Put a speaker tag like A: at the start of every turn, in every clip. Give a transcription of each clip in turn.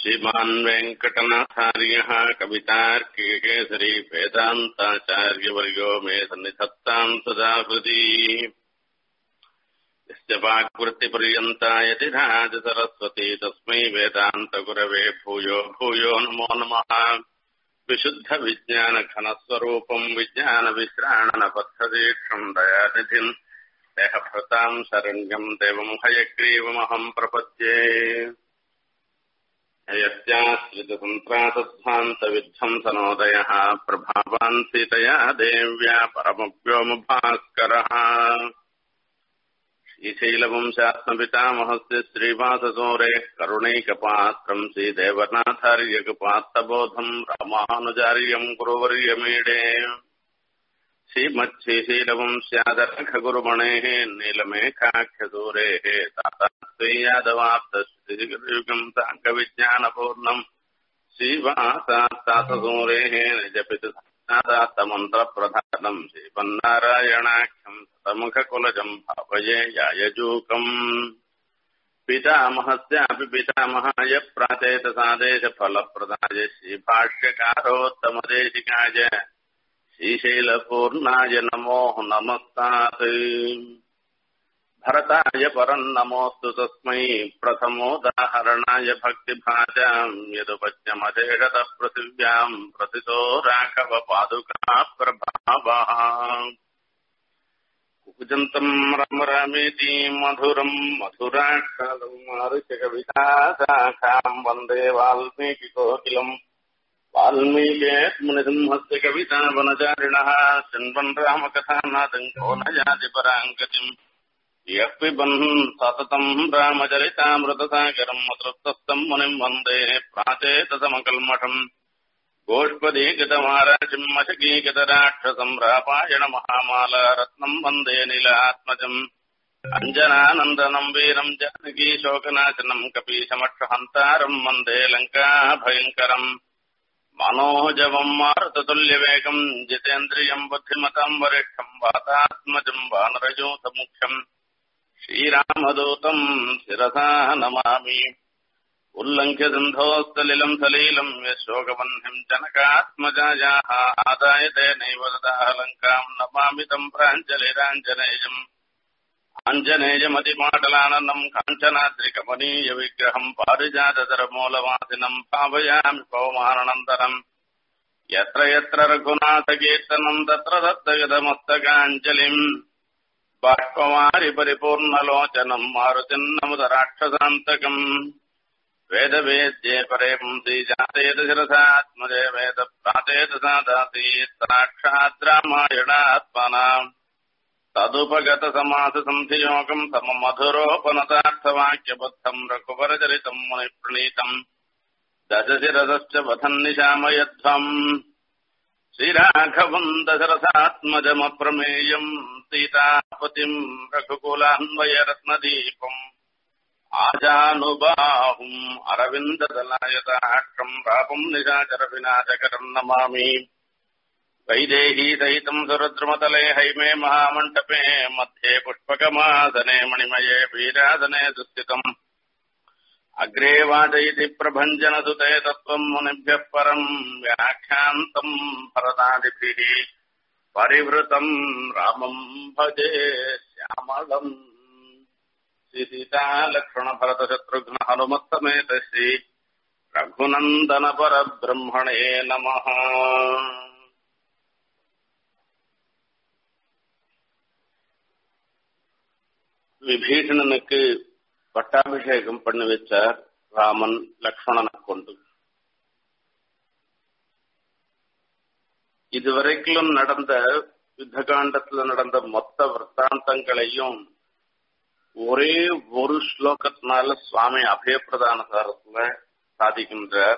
A: श्रीमान् वेङ्कटनाथार्यः कवितार्किकेसरी वेदान्ताचार्यवर्यो मे सन्निधत्ताम् सदा हृदि यस्य वाक्वृत्तिपर्यन्ता यतिराज सरस्वती तस्मै वेदान्तगुरवे भूयो भूयो नमो नमः विशुद्धविज्ञानघनस्वरूपम् विज्ञानविश्राणनपद्धतीक्षम् दयानिधिम् देहभृताम् शरण्यम् देवम् हयग्रीवमहम् प्रपद्ये यस्याश्रितसन्त्रासध्वान्तविध्वंसनोदयः प्रभावान् सीतया देव्या परमव्योमभास्करः श्रीशैलवंशात्मपितामहस्य श्रीवाससोरेः करुणैकपात्रम् श्रीदेवनाथार्यकपात्तबोधम् रामानुजार्यम् गुरुवर्यमीडे श्रीमच्छ्रीशीलवंस्यादरखगुरुमणेः नीलमेघाख्यसूरेः तातात्वेयादवाप्तश्रीयुगम् साङ्गविज्ञानपूर्णम् श्रीवासात्तातसूरेः निजपितुमन्त्रप्रधानम् श्रीपन्नारायणाख्यम् सतमुखकुलजम् भावये यायजूकम् पितामहस्यापि पितामहाय प्राचेतसादेशफलप्रदाय श्रीभाष्यकारोत्तमदेशिकाय श्रीशैलपूर्णाय नमो नमस्तात् भरताय परम् नमोऽस्तु तस्मै प्रथमोदाहरणाय भक्तिभाजाम् यदुपज्ञमधेषतः पृथिव्याम् प्रतितो राघव पादुका प्रभावः कुजन्तम् रम रमेति मधुरम् मधुराक्षरम् मारुषकविताशाखाम् वन्दे वाल्मीकिकोकिलम् वाल्मीकेऽस्मनिसिंहस्य कवितावनचारिणः शृण्वन् रामकथानादम् को न याति पराङ्गतिम् यः पिबन् सततम् रामचरितामृतसागरम् अतृप्तस्तम् मुनिम् वन्दे प्राचेतसमकल्मषम् गोष्पदीकृतमाराशिम् अशकीकृतराक्षसम् रापायण महामाला रत्नम् वन्दे नीलात्मजम् अञ्जनानन्दनम् वीरम् जानकी शोकनाशनम् कपीशमक्षहन्तारम् वन्दे लङ्काभयङ्करम् मनोजवम् मारुततुल्यवेगम् जितेन्द्रियम् बुद्धिमताम् वरिष्ठम् वातात्मजम् वानरयूथमुख्यम् श्रीरामदूतम् शिरसा नमामि उल्लङ्घ्य सिन्धोस्तलिलम् सलीलम् यशोकवह्निम् जनकात्मजायाः आदाय तेनैव ददाह लङ्काम् नमामि तम् प्राञ्जलिराञ्जनेयम् आञ्जनेयमतिमाटलानन्दम् काञ्चनाद्रिकमनीयविग्रहम् पारिजातधरमूलवासिनम् भावयामि पवमाननन्दनम् यत्र यत्र रघुनाथकीर्तनम् तत्र दत्तगतमस्तकाञ्जलिम् बाष्पवारि परिपूर्णलोचनम् मारुतिन्नमुदराक्षसान्तकम् वेदवेद्ये परेंसि जातेत शिरसात्मजे वेद प्रातेत सादासीत् साक्षात् रामायणात्मनाम् तदुपगतसमाससन्धियोगम् सममधुरोपनतार्थवाक्यबद्धम् रघुवरचरितम् मुनिप्रणीतम् दशशिरसश्च वधन्निशामयध्वम् श्रीराघवम् दशरथात्मजमप्रमेयम् सीतापतिम् रघुकुलान्वयरत्नदीपम् आजानुबाहुम् अरविन्ददलायताक्षम् रापम् निशाचरविनाशकरम् नमामि वैदेही सहितम् सुरुद्रमतले हैमे महामण्डपे मध्ये पुष्पकमासने मणिमये वीरासने दुस्थितम् अग्रे वादयति प्रभञ्जनसुते तत्त्वम् मुनिभ्यः परम् व्याख्यान्तम् भरतादिभिः परिवृतम् रामम् भजे श्यामलम् श्रीसीतालक्ष्मणभरतशत्रुघ्न हनुमत्समेत श्री रघुनन्दनपरब्रह्मणे नमः விபீஷணனுக்கு பட்டாபிஷேகம் பண்ணி வச்சார் ராமன் லக்ஷ்மணனை கொண்டு இதுவரைக்கும் நடந்த யுத்த காண்டத்துல நடந்த மொத்த விற்த்தாந்தங்களையும் ஒரே ஒரு ஸ்லோகத்தினால சுவாமி அபயப்பிரதான சாரத்துல சாதிக்கின்றார்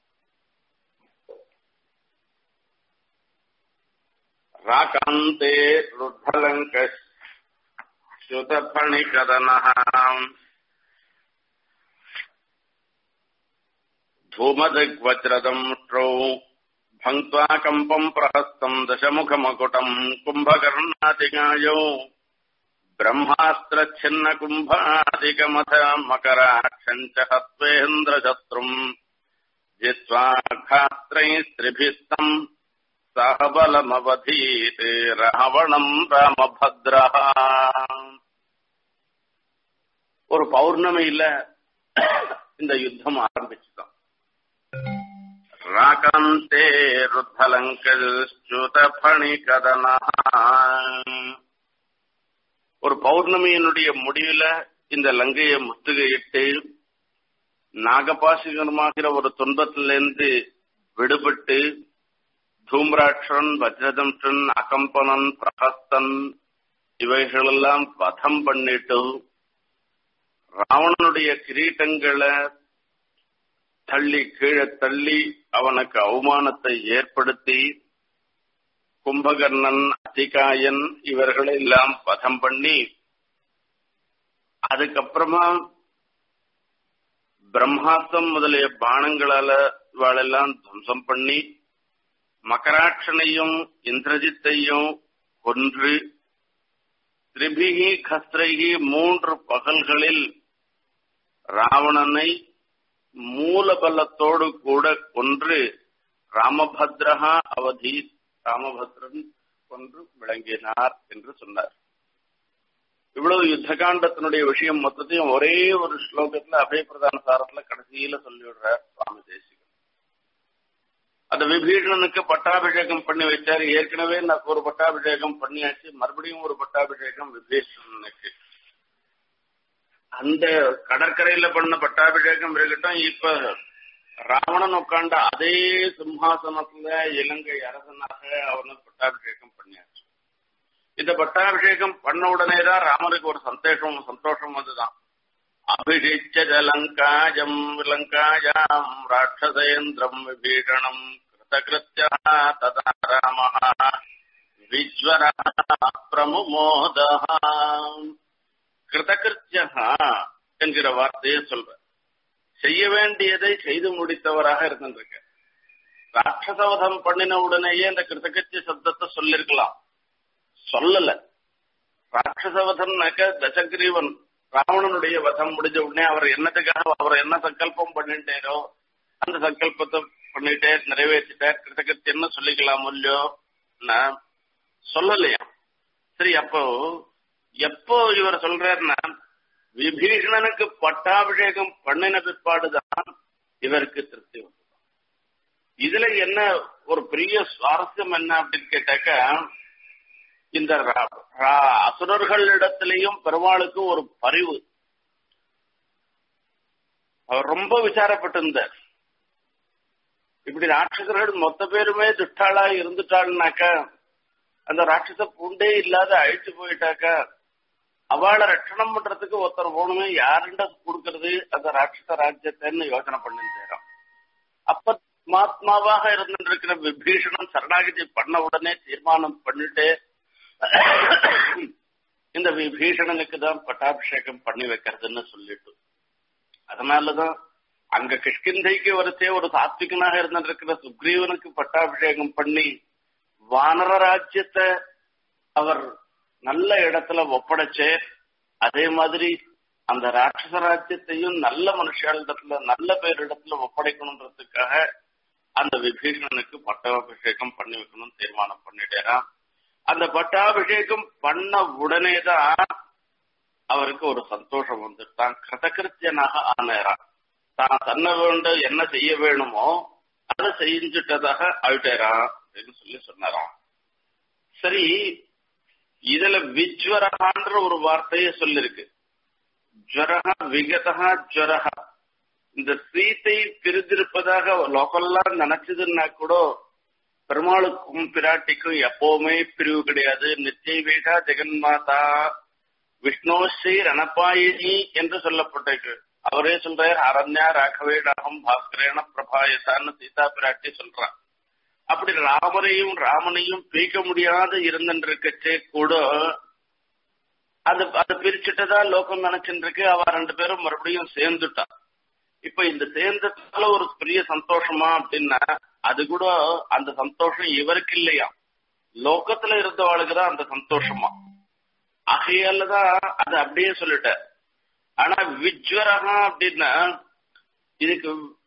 A: ராகாந்தே ருத்தலங்க श्रुतफणिकदनः धूमदिग्वज्रदंष्ट्रौ भङ्क्त्वा कम्पम् प्रहस्तम् दशमुखमकुटम् कुम्भकर्णातिकायौ ब्रह्मास्त्रच्छिन्नकुम्भादिकमथ मकराक्षम् च हत्वेन्द्रशत्रुम् जित्वा घात्रैस्त्रिभिस्तम् सहबलमवधीत् रावणम् रामभद्रः ஒரு பௌர்ணமியில இந்த யுத்தம் ஆரம்பிச்சுதான் ராகாந்தே ருத்தலங்கூத பணி கதனா ஒரு பௌர்ணமியினுடைய முடிவுல இந்த லங்கையை முத்துகையிட்டு நாகபாசிகரமாகிற ஒரு துன்பத்திலிருந்து விடுபட்டு தூம்ராட்சன் வஜ்ரதம்சன் அகம்பனன் பிரகஸ்தன் இவைகளெல்லாம் வதம் பண்ணிட்டு ராவணனுடைய கிரீட்டங்களை தள்ளி கீழே தள்ளி அவனுக்கு அவமானத்தை ஏற்படுத்தி கும்பகர்ணன் அதிகாயன் இவர்களை எல்லாம் வதம் பண்ணி அதுக்கப்புறமா பிரம்மாஸ்தம் முதலிய பானங்களால இவாளெல்லாம் துவம்சம் பண்ணி மகராட்சனையும் இந்திரஜித்தையும் கொன்று திரிபிகி கஸ்திரைகி மூன்று பகல்களில் ராவணனை மூலபலத்தோடு கூட கொன்று ராமபத்ரஹா அவதி ராமபத்ரன் கொன்று விளங்கினார் என்று சொன்னார் இவ்வளவு யுத்த காண்டத்தினுடைய விஷயம் மொத்தத்தையும் ஒரே ஒரு ஸ்லோகத்துல அபய பிரதான சாரத்துல கடைசியில சொல்லிவிடுறார் சுவாமி தேசிகன் அந்த விபீஷணனுக்கு பட்டாபிஷேகம் பண்ணி வச்சாரு ஏற்கனவே நான் ஒரு பட்டாபிஷேகம் பண்ணியாச்சு மறுபடியும் ஒரு பட்டாபிஷேகம் விபீஷணனுக்கு அந்த கடற்கரையில பண்ண பட்டாபிஷேகம் இருக்கட்டும் இப்ப ராவணன் உட்காண்ட அதே சிம்ஹாசனத்துல இலங்கை அரசனாக அவனுக்கு பட்டாபிஷேகம் பண்ணியாச்சு இந்த பட்டாபிஷேகம் பண்ண உடனேதான் ராமனுக்கு ஒரு சந்தோஷம் சந்தோஷம் வந்துதான் அபிஷிச்ச லங்காஜம் லங்காயாம் ராட்சசேந்திரம் விபீஷணம் கிருதகிருத்தியா ததா ராம விஜ்வர பிரமுமோத கிருதகிருத்தியா என்கிற வார்த்தையை சொல்ற செய்ய வேண்டியதை செய்து முடித்தவராக இருந்திருக்க ராட்சசவதம் பண்ணின உடனேயே இந்த கிருதகிருத்திய சப்தத்தை சொல்லிருக்கலாம் சொல்லல ராட்சசவதம்னாக்க தசகிரீவன் ராவணனுடைய வதம் முடிஞ்ச உடனே அவர் என்னத்துக்காக அவர் என்ன சங்கல்பம் பண்ணிட்டாரோ அந்த சங்கல்பத்தை பண்ணிட்டே நிறைவேற்றிட்டார் கிருத்தகத்தின்னு சொல்லிக்கலாம் இல்லையோ சொல்லலையா சரி அப்போ எப்போ இவர் சொல்றாருன்னா விபீஷணனுக்கு பட்டாபிஷேகம் பண்ணின பிற்பாடுதான் இவருக்கு திருப்தி வந்து இதுல என்ன ஒரு பெரிய சுவாரஸ்யம் என்ன அப்படின்னு கேட்டாக்கா இந்த அசுரர்களிடத்திலையும் பெருமாளுக்கு ஒரு பரிவு அவர் ரொம்ப விசாரப்பட்டிருந்தார் இப்படி ராட்சசர்கள் மொத்த பேருமே துஷ்டாளா இருந்துட்டாள்னாக்க அந்த ராட்சச பூண்டே இல்லாத அழிச்சு போயிட்டாக்கா அவளை ரட்சணம் பண்றதுக்கு ஒருத்தர் போகணுமே யாருண்ட கொடுக்கறது அந்த ராட்சச ராஜ்யத்தைன்னு யோசனை பண்ணிருந்தோம் அப்ப மாத்மாவாக இருந்திருக்கிற விபீஷணன் சரணாகதி பண்ண உடனே தீர்மானம் பண்ணிட்டு இந்த விபீஷணனுக்கு தான் பட்டாபிஷேகம் பண்ணி வைக்கிறதுன்னு சொல்லிட்டு அதனாலதான் அங்க கிஷ்கிந்தைக்கு வரிசே ஒரு சாத்விகனாக இருந்திருக்கிற சுக்ரீவனுக்கு பட்டாபிஷேகம் பண்ணி வானர ராஜ்யத்தை அவர் நல்ல இடத்துல ஒப்படைச்சு அதே மாதிரி அந்த ராட்சச ராஜ்யத்தையும் நல்ல மனுஷாளிடத்துல நல்ல பேரிடத்துல ஒப்படைக்கணுன்றதுக்காக அந்த விபீஷணனுக்கு பட்டாபிஷேகம் பண்ணி வைக்கணும்னு தீர்மானம் பண்ணிட்டேரான் அந்த பட்டாபிஷேகம் பண்ண உடனேதான் அவருக்கு ஒரு சந்தோஷம் வந்து தான் கிருதகிருத்தியனாக ஆனேரான் தான் தன்ன வேண்டும் என்ன செய்ய வேணுமோ அதை செஞ்சுட்டதாக ஆயிட்டேரான் அப்படின்னு சொல்லி சொன்னாராம் சரி இதுல விஜ்வரகான்ற ஒரு வார்த்தையை சொல்லிருக்கு ஜரகா விகதா ஜரகா இந்த சீத்தை பிரிந்திருப்பதாக லோக்கல்லாம் நினைச்சதுன்னா கூட பெருமாளுக்கும் பிராட்டிக்கும் எப்பவுமே பிரிவு கிடையாது நிச்சய வேகா ஜெகன்மாதா விஷ்ணோஸ்ரீ ரணபாயினி என்று சொல்லப்பட்டிருக்கு அவரே சொல்றார் அரண்யா ராகவேடாகம் பாஸ்கரேன பிரபாயசான்னு சீதா பிராட்டி சொல்றான் அப்படி ராமரையும் ராமனையும் பிரிக்க முடியாத இருந்துருக்கச்சே கூட அது அதை பிரிச்சுட்டதா லோகம் நினைச்சுட்டு இருக்கு அவ ரெண்டு பேரும் மறுபடியும் சேர்ந்துட்டா இப்ப இந்த சேர்ந்ததால ஒரு பெரிய சந்தோஷமா அப்படின்னா அது கூட அந்த சந்தோஷம் இவருக்கு இல்லையா லோகத்துல இருந்தவாளுக்கு தான் அந்த சந்தோஷமா ஆகையாலதான் அது அப்படியே சொல்லிட்ட ஆனா விஜ்வரகா அப்படின்னா இதுக்கு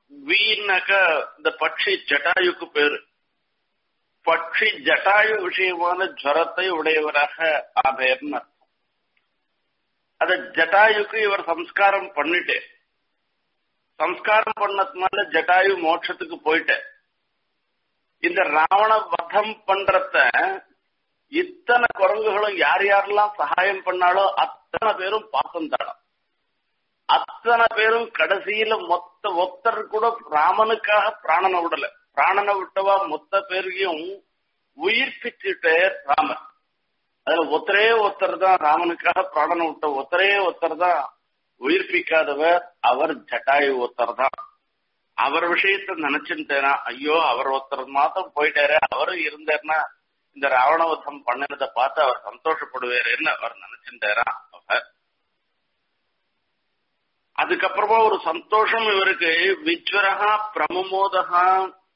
A: வீனாக்க இந்த பட்சி ஜட்டாயுக்கு பேரு பட்சி ஜட்டாயு விஷயமான ஜரத்தை உடையவராக ஆபேர்னு அர்த்தம் அத ஜட்டாயுக்கு இவர் சம்ஸ்காரம் பண்ணிட்டு சம்ஸ்காரம் பண்ணதுனால ஜட்டாயு மோட்சத்துக்கு போயிட்டு இந்த ராவண வதம் பண்றத இத்தனை குரங்குகளும் யார் யாரெல்லாம் சகாயம் பண்ணாலோ அத்தனை பேரும் பாசம் தாடம் அத்தனை பேரும் கடைசியில மொத்த ஒத்தர் கூட ராமனுக்காக பிராணனை விடல பிராணனை விட்டவா மொத்த பேரையும் உயிர்ப்பிச்சுட்டே ராமன் அதுல ஒத்தரே ஒருத்தர் தான் ராமனுக்காக பிராணனை விட்ட ஒத்தரே ஒருத்தர் தான் உயிர்ப்பிக்காதவர் அவர் ஜட்டாயு ஒருத்தர் தான் அவர் விஷயத்த நினைச்சுட்டேனா ஐயோ அவர் ஒருத்தர் மாத்தம் போயிட்டாரு அவரும் இருந்தாருன்னா இந்த ராவணவதம் பண்ணினதை பார்த்து அவர் சந்தோஷப்படுவாருன்னு அவர் நினைச்சுட்டாரா அவர் அதுக்கப்புறமா ஒரு சந்தோஷம் இவருக்கு விஜ்வரகா பிரமமோதகா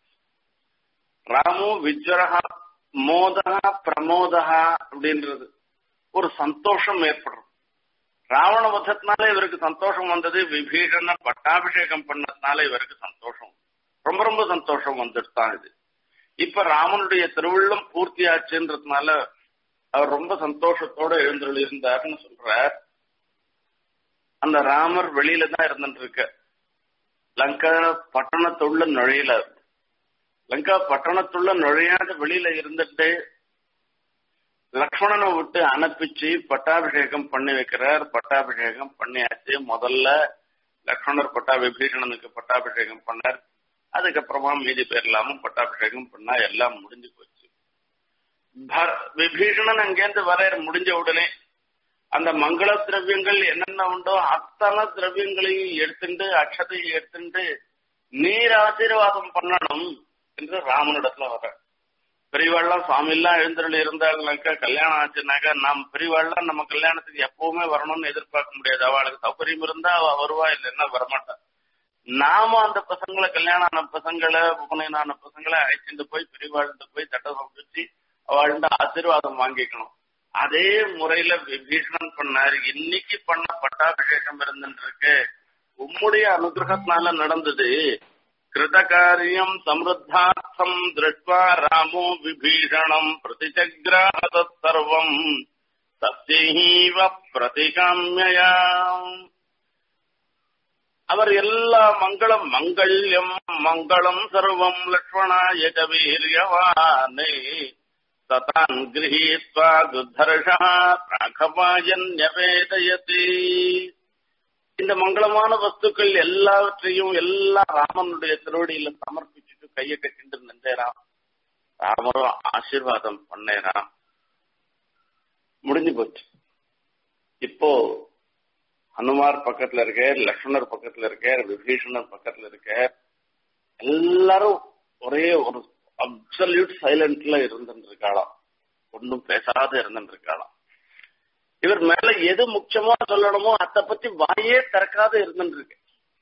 A: ராமு விஜ்வரகா மோதகா பிரமோதகா அப்படின்றது ஒரு சந்தோஷம் ஏற்படுறது ராவண வதத்தினால இவருக்கு சந்தோஷம் வந்தது விபீஷண பட்டாபிஷேகம் பண்ணதுனால இவருக்கு சந்தோஷம் ரொம்ப ரொம்ப சந்தோஷம் வந்துட்டு தான் இது இப்ப ராமனுடைய திருவிழம் பூர்த்தி ஆச்சுன்றதுனால அவர் ரொம்ப சந்தோஷத்தோட எழுந்தருள் இருந்தார்னு சொல்றார் அந்த ராமர் வெளியில தான் இருந்துட்டு இருக்க லங்கா பட்டணத்துள்ள நுழையில லங்கா பட்டணத்துள்ள நுழையாத வெளியில இருந்துட்டு லக்ஷ்மணனை விட்டு அனுப்பிச்சு பட்டாபிஷேகம் பண்ணி வைக்கிறார் பட்டாபிஷேகம் பண்ணியாச்சு முதல்ல லக்ஷ்மணர் பட்டா விபீஷணனுக்கு பட்டாபிஷேகம் பண்ணார் அதுக்கப்புறமா மீதி பேர் இல்லாம பட்டாபிஷேகம் பண்ணா எல்லாம் முடிஞ்சு போச்சு விபீஷணன் அங்கேருந்து வர முடிஞ்ச உடனே அந்த மங்கள திரவியங்கள் என்னென்ன உண்டோ அத்தனை திரவியங்களையும் எடுத்துட்டு அக்ஷதையும் எடுத்துட்டு நீர் ஆசீர்வாதம் பண்ணணும் என்று ராமனிடத்துல வர பெரியவாள்லாம் சுவாமி எல்லாம் எழுந்தருள் இருந்தாங்கனாக்கா கல்யாணம் ஆச்சுனாக்கா நாம் பெரியவாள்லாம் நம்ம கல்யாணத்துக்கு எப்பவுமே வரணும்னு எதிர்பார்க்க முடியாது அவளுக்கு சௌகரியம் இருந்தா அவ வருவா இல்லைன்னா வரமாட்டா நாம அந்த பசங்களை கல்யாணம் ஆன பசங்களை உபநயனான பசங்களை அழைச்சிட்டு போய் பெரியவாழ்ந்து போய் தட்டை சமைச்சு அவள்கிட்ட ஆசீர்வாதம் வாங்கிக்கணும் அதே முறையில விபீஷணன் பண்ணாரு இன்னைக்கு பண்ண பட்டாபிஷேகம் இருந்துட்டு இருக்கு உம்முடைய அனுகிரகத்தினால நடந்தது கிருதகாரியம் சமிருத்தார்த்தம் திருஷ்வா ராமோ விபீஷணம் பிரதிஜக்ராம தர்வம் சத்தியீவ பிரதிகாமியா அவர் எல்லா மங்களம் மங்கள்யம் மங்களம் சர்வம் லக்ஷ்மணாய வீரியவானே ததான் கிரகீத்வா துத்தர்ஷா ராகவாயன்யவேதயதி இந்த மங்களமான வஸ்துக்கள் எல்லாவற்றையும் எல்லா ராமனுடைய திருவடியில சமர்ப்பிச்சுட்டு கையை கட்டிட்டு நின்றேராம் ராமரும் ஆசீர்வாதம் பண்ணேராம் முடிஞ்சு போச்சு இப்போ ஹனுமார் பக்கத்துல இருக்க லக்ஷ்மணர் பக்கத்துல இருக்க விபீஷணர் பக்கத்துல இருக்க எல்லாரும் ஒரே ஒரு அப்சல்யூட் சைலண்ட்ல இருந்துட்டு இருக்காளாம் ஒன்னும் பேசாத இருந்துட்டு இருக்காளாம் இவர் மேல எது முக்கியமா சொல்லணுமோ அதை பத்தி வாயே திறக்காத இருந்துட்டு இருக்கு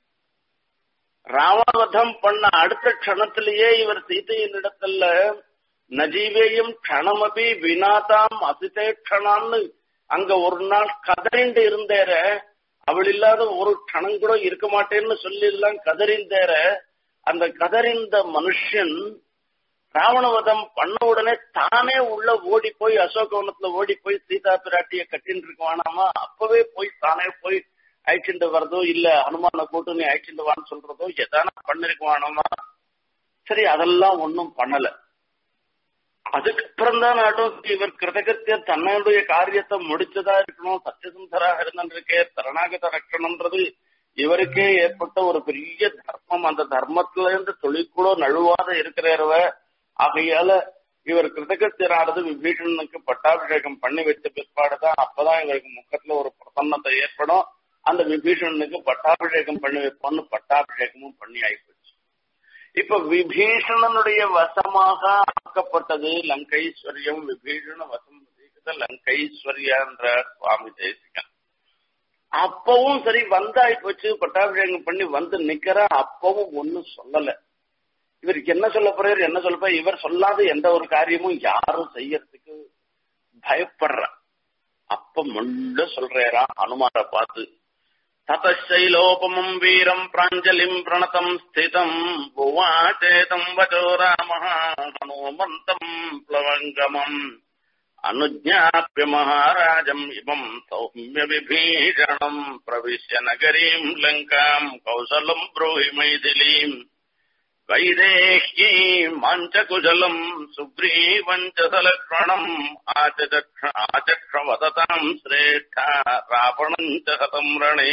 A: ராவணவதம் பண்ண அடுத்த க்ஷணத்திலேயே இவர் சீதையின் இடத்துல நஜீவேயும் க்ஷணமபி வினாதாம் அசிதே க்ஷணான்னு அங்க ஒரு நாள் கதறிண்டு இருந்தேர அவள் இல்லாத ஒரு க்ஷணம் கூட இருக்க மாட்டேன்னு சொல்லி எல்லாம் கதறிந்தேர அந்த கதறிந்த மனுஷன் ராவணவதம் பண்ண உடனே தானே உள்ள ஓடி போய் அசோகவனத்துல ஓடி போய் சீதா பிராட்டிய கட்டின்னு இருக்குவானாமா அப்பவே போய் தானே போய் அழைச்சிட்டு வர்றதோ இல்ல ஹனுமான கூட்டு நீ அழைச்சிட்டு வான்னு சொல்றதோ எதானா பண்ணிருக்குவானாமா சரி அதெல்லாம் ஒன்னும் பண்ணல அதுக்கப்புறம் தான் நாட்டும் இவர் கிருதகத்திய தன்னுடைய காரியத்தை முடிச்சதா இருக்கணும் சத்தியசுந்தராக இருந்திருக்கே சரணாகத ரட்சணம்ன்றது இவருக்கே ஏற்பட்ட ஒரு பெரிய தர்மம் அந்த தர்மத்துல இருந்து தொழிற்குழு நழுவாத இருக்கிறவ ஆகையால இவர் கிருதகத்தியரானது விபீஷணனுக்கு பட்டாபிஷேகம் பண்ணி வச்ச பிற்பாடுதான் அப்பதான் இவருக்கு முக்கத்துல ஒரு பிரசன்னத்தை ஏற்படும் அந்த விபீஷணனுக்கு பட்டாபிஷேகம் பண்ணி வைப்போம்னு பட்டாபிஷேகமும் பண்ணி ஆயிப்போச்சு இப்ப விபீஷணனுடைய வசமாக ஆக்கப்பட்டது லங்கைஸ்வரியம் விபீஷண வசம் லங்கைஸ்வரியான்ற சுவாமி தேசிகன் அப்பவும் சரி வந்தாய் போச்சு பட்டாபிஷேகம் பண்ணி வந்து நிக்கிற அப்பவும் ஒன்னும் சொல்லல இவருக்கு என்ன சொல்ல போறாரு என்ன சொல்ல போற இவர் சொல்லாத எந்த ஒரு காரியமும் யாரும் செய்யறதுக்கு பயப்படுற அப்ப முள்ள சொல்றாரா ஹனுமார பார்த்து ततशैलोपमम् वीरम् प्राञ्जलिम् प्रणतम् स्थितम् उवाचेतम् वचो रामः हनुमन्तम् प्लवङ्गमम् अनुज्ञाप्य महाराजम् इमम् सौम्य विभीषणम् प्रविश्य नगरीम् लङ्काम् कौशलम् ब्रूहि मैथिलीम् वैदेह्यीम् मञ्चकुशलम् सुग्रीवम् च सलक्ष्मणम् आचक्ष आचक्षवदताम् श्रेष्ठा रावणम् च हतम् रणे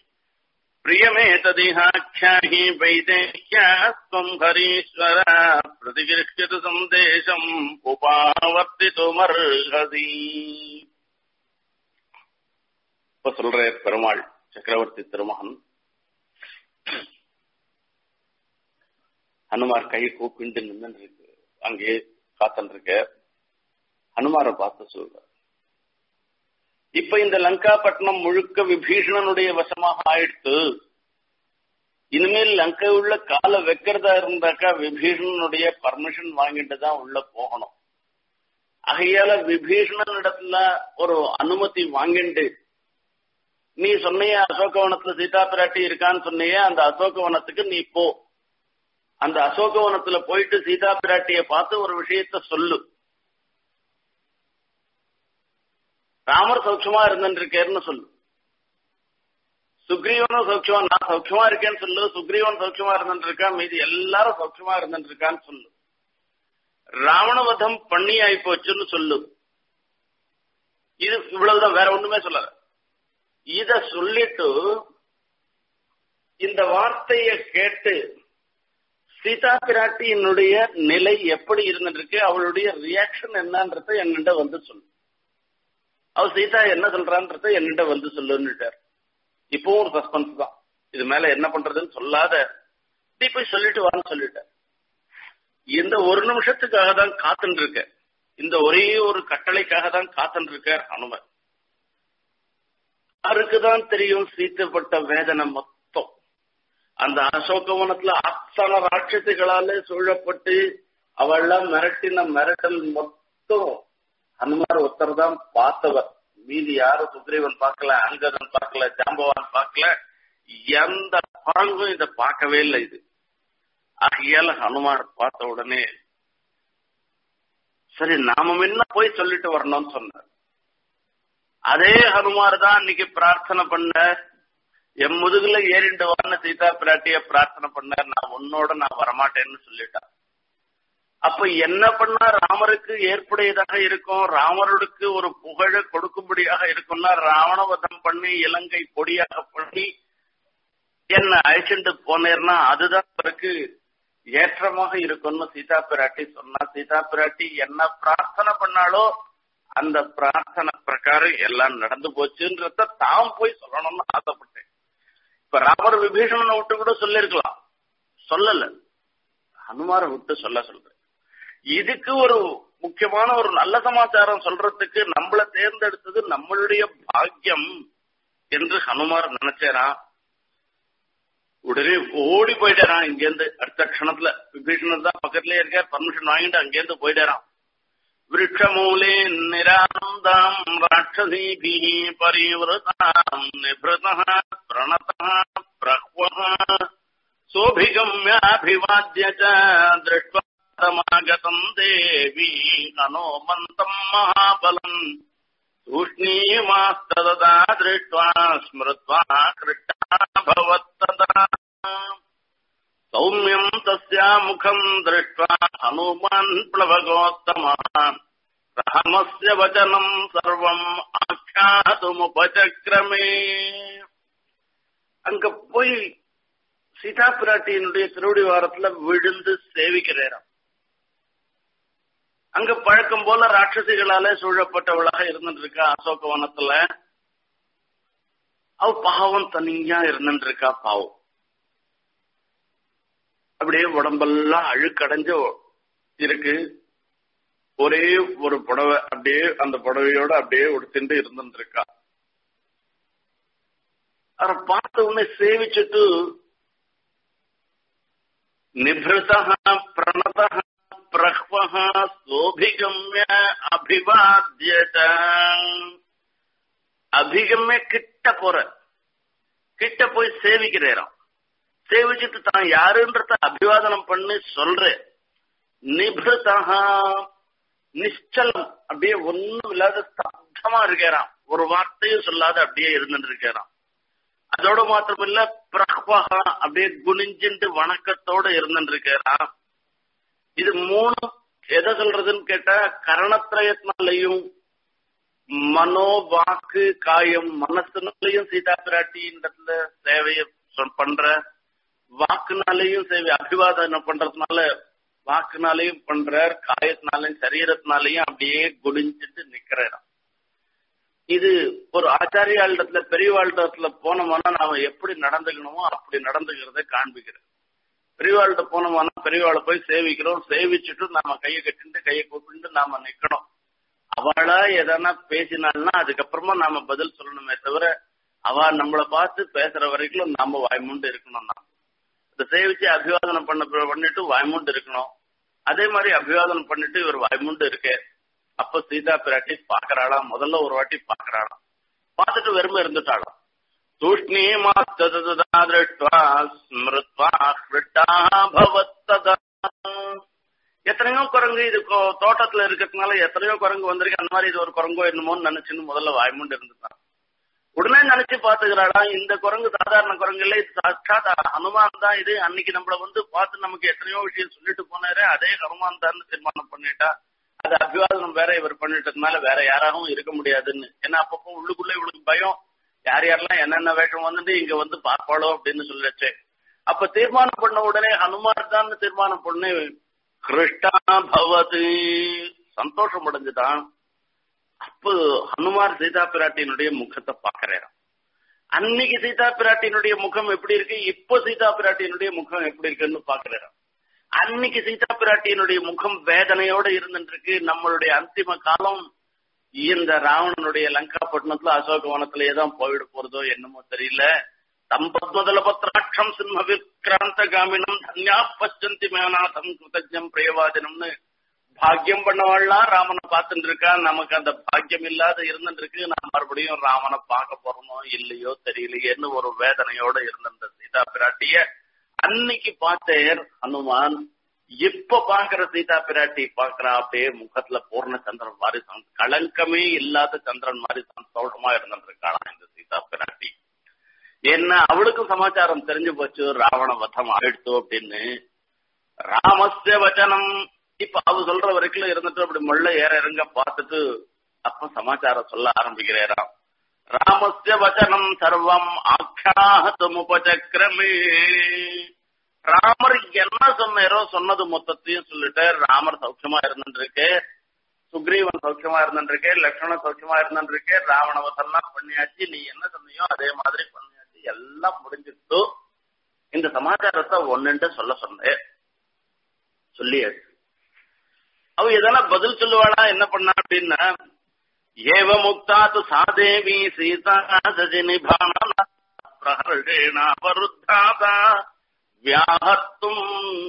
A: प्रियमेतदिहाख्याहि वैदेह्या त्वम् हरीश्वर प्रतिगृह्यतु सन्देशम् उपावर्तितुमर्हसि இப்ப சொல்ற பெருமாள் சக்கரவர்த்தி திருமகன் ஹனுமார் கை கூப்பிண்டு நின்று இருக்கு அங்கே காத்தன் இருக்க ஹனுமாரை பார்த்து சொல்ற இப்ப இந்த லங்காப்பட்டினம் முழுக்க விபீஷணனுடைய வசமாக ஆயிடுத்து இனிமேல் லங்கை உள்ள காலை வைக்கிறதா இருந்தாக்கா விபீஷணனுடைய பர்மிஷன் வாங்கிட்டு தான் உள்ள போகணும் ஆகையால விபீஷணன் இடத்துல ஒரு அனுமதி வாங்கிண்டு நீ சொன்னைய அசோகவனத்துல சீதா பிராட்டி இருக்கான்னு சொன்னையே அந்த அசோகவனத்துக்கு நீ போ அந்த அசோகவனத்துல போயிட்டு சீதா பிராட்டிய பார்த்து ஒரு விஷயத்த சொல்லு ராமர் சௌக்கியமா இருந்துருக்கேன்னு சொல்லு சுக்ரீவனும் சௌக்கியமா நான் சௌக்கியமா இருக்கேன்னு சொல்லு சுக்ரீவன் சௌக்கியமா இருந்துட்டு இருக்கான் மீதி எல்லாரும் சௌக்கியமா இருந்துட்டு இருக்கான்னு சொல்லு ராவணவதம் பண்ணி ஆயி போச்சுன்னு சொல்லு இது இவ்வளவுதான் வேற ஒண்ணுமே சொல்லாத இத சொல்லிட்டு இந்த வார்த்தைய கேட்டு சீதா பிராட்டியினுடைய நிலை எப்படி இருந்துருக்கு அவளுடைய ரியாக்ஷன் என்னன்றத என்னிட்ட வந்து சொல்லு அவ சீதா என்ன சொல்றான்றத என்னிட்ட வந்து சொல்லுன்னுட்டார் இப்பவும் ஒரு சஸ்பென்ஸ் தான் இது மேல என்ன பண்றதுன்னு சொல்லாத நீ போய் சொல்லிட்டு வான்னு சொல்லிட்டார் இந்த ஒரு நிமிஷத்துக்காக தான் காத்துட்டு இருக்க இந்த ஒரே ஒரு கட்டளைக்காக தான் காத்துட்டு இருக்க அனுமன் யாருக்குதான் தெரியும் சீத்தப்பட்ட வேதனை மொத்தம் அந்த அசோகவனத்துல அத்தனை ராட்சசிகளால சூழப்பட்டு அவள்லாம் மிரட்டின மிரட்டல் மொத்தம் ஹனுமார் ஒருத்தர் தான் பார்த்தவர் மீதி யாரும் சுக்ரீவன் பார்க்கல அங்கதன் பார்க்கல ஜாம்பவான் பார்க்கல எந்த பாங்கும் இதை பார்க்கவே இல்லை இது ஆகையால ஹனுமார் பார்த்த உடனே சரி நாம முன்ன போய் சொல்லிட்டு வரணும்னு சொன்னார் அதே ஹனுமார் தான் இன்னைக்கு பிரார்த்தனை பண்ண என் முதுகுல ஏறிண்டு வான்னு சீதா பிராட்டிய பிரார்த்தனை பண்ண நான் உன்னோட நான் வரமாட்டேன்னு சொல்லிட்டான் அப்ப என்ன பண்ணா ராமருக்கு ஏற்புடையதாக இருக்கும் ராமருக்கு ஒரு புகழ கொடுக்கும்படியாக இருக்கும்னா ராவணவதம் பண்ணி இலங்கை பொடியாக பண்ணி என்ன அழைச்சிட்டு போனேர்னா அதுதான் அவருக்கு ஏற்றமாக இருக்கும்னு சீதா பிராட்டி சொன்னா சீதா பிராட்டி என்ன பிரார்த்தனை பண்ணாலோ அந்த பிரார்த்தனை பிரகாரம் எல்லாம் நடந்து போச்சுன்றத தாம் போய் சொல்லணும்னு ஆசைப்பட்டேன் இப்ப ராமர் விபீஷணனை விட்டு கூட சொல்லிருக்கலாம் சொல்லல ஹனுமாரை விட்டு சொல்ல சொல்றேன் இதுக்கு ஒரு முக்கியமான ஒரு நல்ல சமாச்சாரம் சொல்றதுக்கு நம்மள தேர்ந்தெடுத்தது நம்மளுடைய பாக்கியம் என்று ஹனுமார் நினைச்சாராம் உடனே ஓடி போயிட்டாராம் இங்கேருந்து அடுத்த க்ஷணத்துல விபீஷணர் தான் பக்கத்துலயே இருக்கார் பர்மிஷன் வாங்கிட்டு அங்கேருந்து போயிட்டாராம் वृक्षमूले निरानन्दाम् राक्षसीभिः परिवृताम् निभृतः प्रणतः प्रह्वः सोऽभिगम्याभिवाद्य च दृष्ट्वा समागतम् देवी हनोमन्तम् महाबलम् तूष्णीमास्तदा दृष्ट्वा स्मृत्वा कृष्टा भवत्तदा सौम्यम् तस्या मुखम् दृष्ट्वा हनुमान् प्लवगोत्तमः रामस्य वचनम् सर्वम् ஆக்கியாதுமுபச்சக்கிரமே அங்க போய் சீதா பிராட்டியினுடைய திருவடி வாரத்துல விழுந்து சேவிக்கிறாராம் அங்க பழக்கம் போல ராட்சசிகளால சூழப்பட்டவளாக இருந்துட்டு இருக்கா அசோகவனத்துல அவ பாவம் தனியா இருந்துட்டு இருக்கா பாவம் அப்படியே உடம்பெல்லாம் அழுக்கடைஞ்சு இருக்கு ஒரே ஒரு புடவை அப்படியே அந்த புடவையோட அப்படியே உடுத்திட்டு இருந்துட்டு இருக்கா அவரை பார்த்த உடனே சேவிச்சுட்டு நிபிருதா பிரணதா பிரஹ்வஹ சோபிகம்ய அபிவாத்திய அபிகம்ய கிட்ட போற கிட்ட போய் சேவிக்கிறேராம் சேவிச்சுட்டு தான் யாருன்றத அபிவாதனம் பண்ணி சொல்றேன் நிபிருதா நிச்சலம் அப்படியே ஒண்ணும் இல்லாத ஸ்தப்தமா இருக்கிறான் ஒரு வார்த்தையும் சொல்லாத அப்படியே இருந்துட்டு இருக்கிறான் அதோட மாத்திரமில்ல பிரஹ்வகா அப்படியே குனிஞ்சுட்டு வணக்கத்தோட இருந்துட்டு இருக்கிறான் இது மூணு எதை சொல்றதுன்னு கேட்டா கரணத்திரயத்தினாலையும் மனோ வாக்கு காயம் மனசுனாலையும் சீதா பிராட்டின்றதுல சேவைய பண்ற வாக்குனாலையும் சேவை அபிவாதனம் பண்றதுனால வாக்குனாலையும் பண்றார் காயத்தினாலையும் சரீரத்தினாலையும் அப்படியே குடிஞ்சிட்டு நிக்கிறார் இது ஒரு ஆச்சாரியாளிடத்துல பெரியவாழ்டத்துல போனோம்னா நாம எப்படி நடந்துக்கணுமோ அப்படி நடந்துக்கிறத காண்பிக்கிறேன் பெரியவாள்கிட்ட போனோம்னா பெரியவாளை போய் சேவிக்கிறோம் சேவிச்சுட்டு நாம கையை கட்டிட்டு கையை கூப்பிட்டு நாம நிக்கணும் அவளா எதனா பேசினாள்னா அதுக்கப்புறமா நாம பதில் சொல்லணுமே தவிர அவ நம்மளை பார்த்து பேசுற வரைக்கும் நாம வாய்மூண்டு இருக்கணும் நாம இதை சேவிச்சு அபிவாதனம் பண்ண பண்ணிட்டு வாய்மூண்டு இருக்கணும் அதே மாதிரி அபிவாதனம் பண்ணிட்டு இவர் வாய்மூண்டு இருக்கு அப்ப சீதா பிராட்டி பாக்குறாளாம் முதல்ல ஒரு வாட்டி பாக்குறாளாம் பார்த்துட்டு வெறுமை இருந்துட்டாளாம் தூஷ்ணீ மாத்ததா திருஷ்டுவா ஸ்மிருத்வா ஹிருட்டா பவத்ததா எத்தனையோ குரங்கு இது தோட்டத்துல இருக்கிறதுனால எத்தனையோ குரங்கு வந்திருக்கு அந்த மாதிரி இது ஒரு குரங்கோ என்னமோன்னு நினைச்சுன்னு முதல்ல வாய்மூண்டு இருந்துட்டான் உடனே நினைச்சு பாத்துக்கிறாடா இந்த குரங்கு சாதாரண குரங்கு இல்ல இது சாட்சாத் ஹனுமான் தான் இது அன்னைக்கு நம்மள வந்து பார்த்து நமக்கு எத்தனையோ விஷயம் சொல்லிட்டு போனாரு அதே ஹனுமான் தான் தீர்மானம் பண்ணிட்டா அது அபிவாதனம் வேற இவர் பண்ணிட்டதுனால வேற யாராகவும் இருக்க முடியாதுன்னு ஏன்னா அப்பப்போ உள்ளுக்குள்ள இவளுக்கு பயம் யார் யாரெல்லாம் என்னென்ன வேஷம் வந்துட்டு இங்க வந்து பார்ப்பாளோ அப்படின்னு சொல்லிச்சு அப்ப தீர்மானம் பண்ண உடனே ஹனுமான் தான் தீர்மானம் பண்ணி கிருஷ்டா பவது சந்தோஷம் அடைஞ்சுதான் அப்போ ஹனுமார் சீதா பிராட்டியினுடைய முகத்தை பாக்குறாராம் அன்னைக்கு சீதா பிராட்டியினுடைய முகம் எப்படி இருக்கு இப்போ சீதா பிராட்டியினுடைய முகம் எப்படி இருக்குன்னு பாக்குறாராம் அன்னைக்கு சீதா பிராட்டியினுடைய முகம் வேதனையோட இருந்துட்டு இருக்கு நம்மளுடைய அந்திம காலம் இந்த ராவணனுடைய லங்காப்பட்டினத்துல அசோகவனத்திலேயே தான் போயிட போறதோ என்னமோ தெரியல தம்பத்மதல பத்ராட்சம் சிம்ம விக்ராந்த காமினம் தன்யா பச்சந்தி மேனாதம் கிருத்தஜம் பிரியவாதினம்னு பாக்கியம் பண்ணவாள்லாம் ராமனை பார்த்துட்டு இருக்கா நமக்கு அந்த பாக்கியம் இல்லாத இருந்துட்டு இருக்கு நான் மறுபடியும் ராமனை பார்க்க போறோமோ இல்லையோ தெரியலையேன்னு ஒரு வேதனையோட இருந்த சீதா பிராட்டிய அன்னைக்கு பார்த்தேர் ஹனுமான் இப்ப பாக்குற சீதா பிராட்டி பாக்குறா அப்படியே முகத்துல பூர்ண சந்திரன் மாதிரி களங்கமே இல்லாத சந்திரன் மாதிரி சந்தோஷமா இருந்துட்டு இருக்காளாம் இந்த சீதா பிராட்டி என்ன அவளுக்கும் சமாச்சாரம் தெரிஞ்சு போச்சு ராவண வதம் ஆயிடுத்து அப்படின்னு ராமஸ்ய வச்சனம் இப்ப அவ சொல்ற வரைக்கும் இருந்துட்டு அப்படி முள்ள ஏற இறங்க பார்த்துட்டு அப்ப சமாச்சாரம் சொல்ல ஆரம்பிக்கிறாராம் ராமஸ்ய வச்சனம் சர்வம் ஆக்கியாகத்துமுபச்சக்கிரமே ராமர் என்ன சொன்னாரோ சொன்னது மொத்தத்தையும் சொல்லிட்டு ராமர் சௌக்கியமா இருந்துருக்கு சுக்ரீவன் சௌக்கியமா இருந்துருக்கு லக்ஷ்மணன் சௌக்கியமா இருந்துருக்கு ராவணவசெல்லாம் பண்ணியாச்சு நீ என்ன சொன்னியோ அதே மாதிரி பண்ணியாச்சு எல்லாம் முடிஞ்சிட்டு இந்த சமாச்சாரத்தை ஒன்னுட்டு சொல்ல சொன்னேன் சொல்லியாச்சு அவ எதனா பதில் சொல்லுவாளா என்ன பண்ணா அப்படின்னா ஏவ முக்தாத்து சாதேவி சீதா சஜினிபான பிரஹர்ஷேண அவருத்தாதா வியாகத்தும்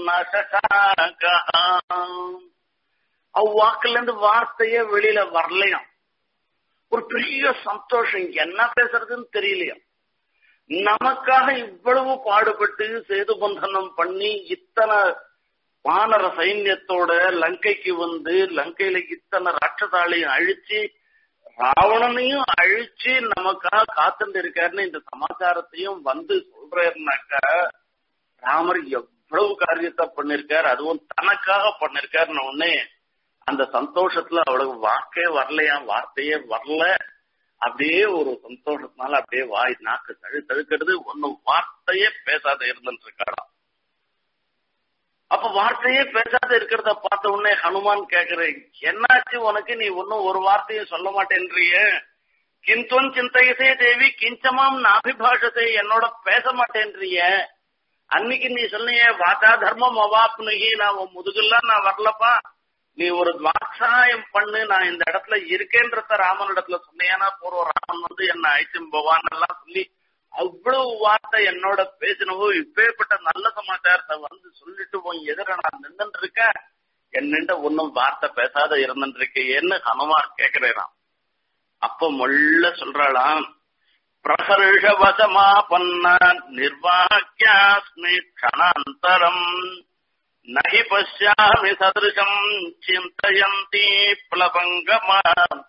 A: அவ் வாக்குல இருந்து வார்த்தையே வெளியில வரலையாம் ஒரு பெரிய சந்தோஷம் என்ன பேசுறதுன்னு தெரியலையா நமக்காக இவ்வளவு பாடுபட்டு சேது பந்தனம் பண்ணி இத்தனை வானர சைன்யத்தோட லங்கைக்கு வந்து லங்கையில இத்தனை ராட்சதாளையும் அழிச்சு ராவணனையும் அழிச்சு நமக்காக காத்துட்டு இருக்காருன்னு இந்த சமாச்சாரத்தையும் வந்து சொல்றாருனாக்கா ராமர் எவ்வளவு காரியத்தை பண்ணிருக்காரு அதுவும் தனக்காக பண்ணிருக்காருன்னு உடனே அந்த சந்தோஷத்துல அவளுக்கு வாக்கே வரலையா வார்த்தையே வரல அப்படியே ஒரு சந்தோஷத்தினால அப்படியே வாய் நாக்கு தழு தழுக்கிறது ஒன்னும் வார்த்தையே பேசாத இருந்துட்டு இருக்காளாம் அப்ப வார்த்தையே பேசாத இருக்கிறத பார்த்த உடனே ஹனுமான் கேக்குறேன் என்னாச்சு உனக்கு நீ ஒன்னும் ஒரு வார்த்தையும் சொல்ல மாட்டேன்றிய கிந்துவன் சிந்தையசே தேவி கிஞ்சமாம் நாபிபாஷத்தை என்னோட பேச மாட்டேன்றிய அன்னைக்கு நீ சொன்னிய வாதா தர்மம் அவாப்னுகி நான் உன் முதுகெல்லாம் நான் வரலப்பா நீ ஒரு வாக்சாயம் பண்ணு நான் இந்த இடத்துல இருக்கேன்றத ராமன் இடத்துல சொன்னியானா போறோம் ராமன் வந்து என்ன அழைச்சும் போவான் எல்லாம் சொல்லி அவ்வளவு வார்த்தை என்னோட பேசினவோ இப்பேற்பட்ட நல்ல சமாச்சாரத்தை வந்து சொல்லிட்டு போய் எதிர நான் நின்று இருக்கேன் என்னண்ட ஒன்னும் வார்த்தை பேசாத இருந்துட்டு இருக்கேன்னு ஹனுமான் கேக்குறேன் அப்ப மொள்ள சொல்றாளாம் பிரகர்ஷவசமாபன்ன நிர்வாக்கியாஸ்மி க்ஷணாந்தரம் நகி பசியாமி சதிருஷம் சிந்தயந்தி பிளபங்கமா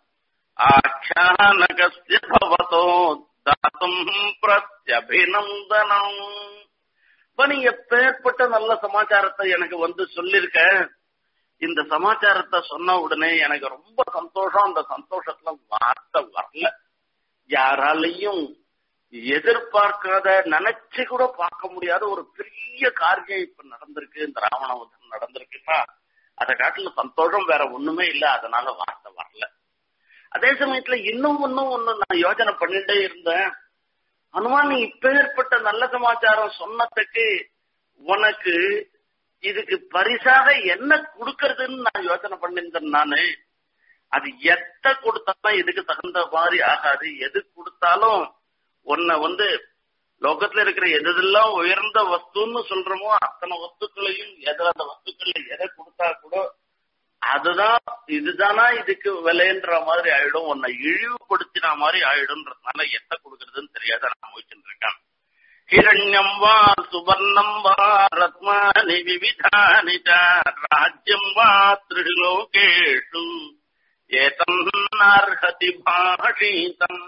A: ஆख्यानकस्य भवतो தாத்தும் பிரத்யபிநந்தனம் இப்ப நீ எப்பேற்பட்ட நல்ல சமாச்சாரத்தை எனக்கு வந்து சொல்லிருக்க இந்த சமாச்சாரத்தை சொன்ன உடனே எனக்கு ரொம்ப சந்தோஷம் அந்த சந்தோஷத்துல வார்த்தை வரல யாராலையும் எதிர்பார்க்காத நினைச்சு கூட பார்க்க முடியாத ஒரு பெரிய காரியம் இப்ப நடந்திருக்கு இந்த ராவணவதம் நடந்திருக்குன்னா அதை காட்டுல சந்தோஷம் வேற ஒண்ணுமே இல்ல அதனால வார்த்தை வரல அதே சமயத்துல இன்னும் ஒன்னும் ஒண்ணு நான் யோசனை பண்ணிட்டே இருந்தேன் ஹனுமான் நீ இப்பேற்பட்ட நல்ல சமாச்சாரம் சொன்னதுக்கு உனக்கு இதுக்கு பரிசாக என்ன கொடுக்கறதுன்னு நான் யோசனை பண்ணிருந்தேன் நானு அது எத்த கொடுத்தாலும் இதுக்கு தகுந்த மாதிரி ஆகாது எது கொடுத்தாலும் உன்னை வந்து லோகத்துல இருக்கிற எதெல்லாம் உயர்ந்த வஸ்துன்னு சொல்றோமோ அத்தனை வஸ்துக்களையும் எதை அந்த வஸ்துக்கள்ல எதை கொடுத்தா கூட அதுதான் இதுதானா இதுக்கு விலைன்ற மாதிரி ஆயிடும் உன்னை இழிவுபடுத்தின மாதிரி ஆயிடும்ன்றதுனால எத்த கொடுக்கறதுன்னு தெரியாத நான் முயற்சிட்டு இருக்கேன் ஹிரண்யம் வா சுவர்ணம் வா ரத்மானி விவிதானி ச ராஜ்யம் வா திரிலோகேஷு ஏதன்னார்ஹதி பாஷீதம்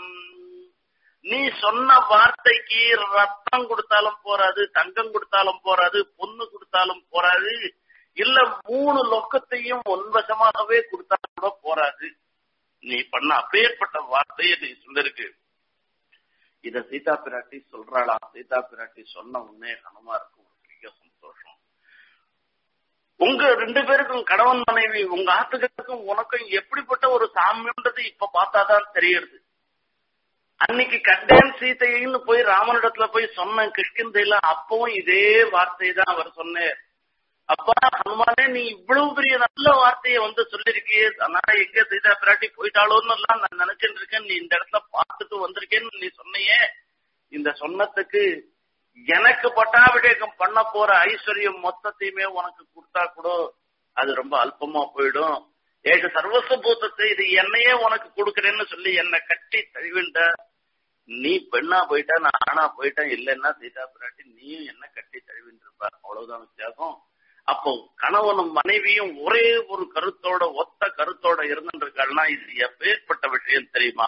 A: நீ சொன்ன வார்த்தைக்கு ரத்தம் கொடுத்தாலும் போறாது தங்கம் கொடுத்தாலும் போறாது பொண்ணு கொடுத்தாலும் போறாது இல்ல மூணு லொக்கத்தையும் ஒன்வசமாகவே கொடுத்தா கூட போறாது நீ பண்ண அப்பேற்பட்ட வார்த்தையை நீ சொல்லிருக்கு இத சீதா பிராட்டி சொல்றாளா சீதா பிராட்டி சொன்ன உடனே ஹனுமாருக்கு ஒரு பெரிய சந்தோஷம் உங்க ரெண்டு பேருக்கும் கணவன் மனைவி உங்க ஆத்துக்கிறதுக்கும் உனக்கும் எப்படிப்பட்ட ஒரு சாமியன்றது இப்ப பார்த்தாதான் தெரியுது அன்னைக்கு கண்டேன் சீதையின்னு போய் ராமனிடத்துல போய் சொன்ன கிருஷ்ணந்தையில அப்பவும் இதே வார்த்தையை தான் அவர் சொன்னார் அப்பா ஹனுமானே நீ இவ்வளவு பெரிய நல்ல வார்த்தையை வந்து சொல்லிருக்கியே அதனால எங்க சீதா பிராட்டி போயிட்டாளோன்னு எல்லாம் நான் நினைச்சிட்டு இருக்கேன் நீ இந்த இடத்துல பார்த்துட்டு வந்திருக்கேன்னு நீ சொன்னியே இந்த சொன்னதுக்கு எனக்கு பட்டாபிஷேகம் பண்ண போற ஐஸ்வர்யம் மொத்தத்தையுமே உனக்கு கொடுத்தா கூட அது ரொம்ப அல்பமா போயிடும் ஏக சர்வச பூத்தத்தை இது என்னையே உனக்கு கொடுக்கறேன்னு சொல்லி என்னை கட்டி தழுவிண்ட நீ பெண்ணா போயிட்டா நான் ஆணா போயிட்டேன் இல்லைன்னா சீதா பிராட்டி நீயும் என்ன கட்டி தழுவின்னு இருப்ப அவ்வளவுதான் வித்தியாசம் அப்போ கணவனும் மனைவியும் ஒரே ஒரு கருத்தோட ஒத்த கருத்தோட இருந்துருக்காள்னா இது எப்பேற்பட்ட விஷயம் தெரியுமா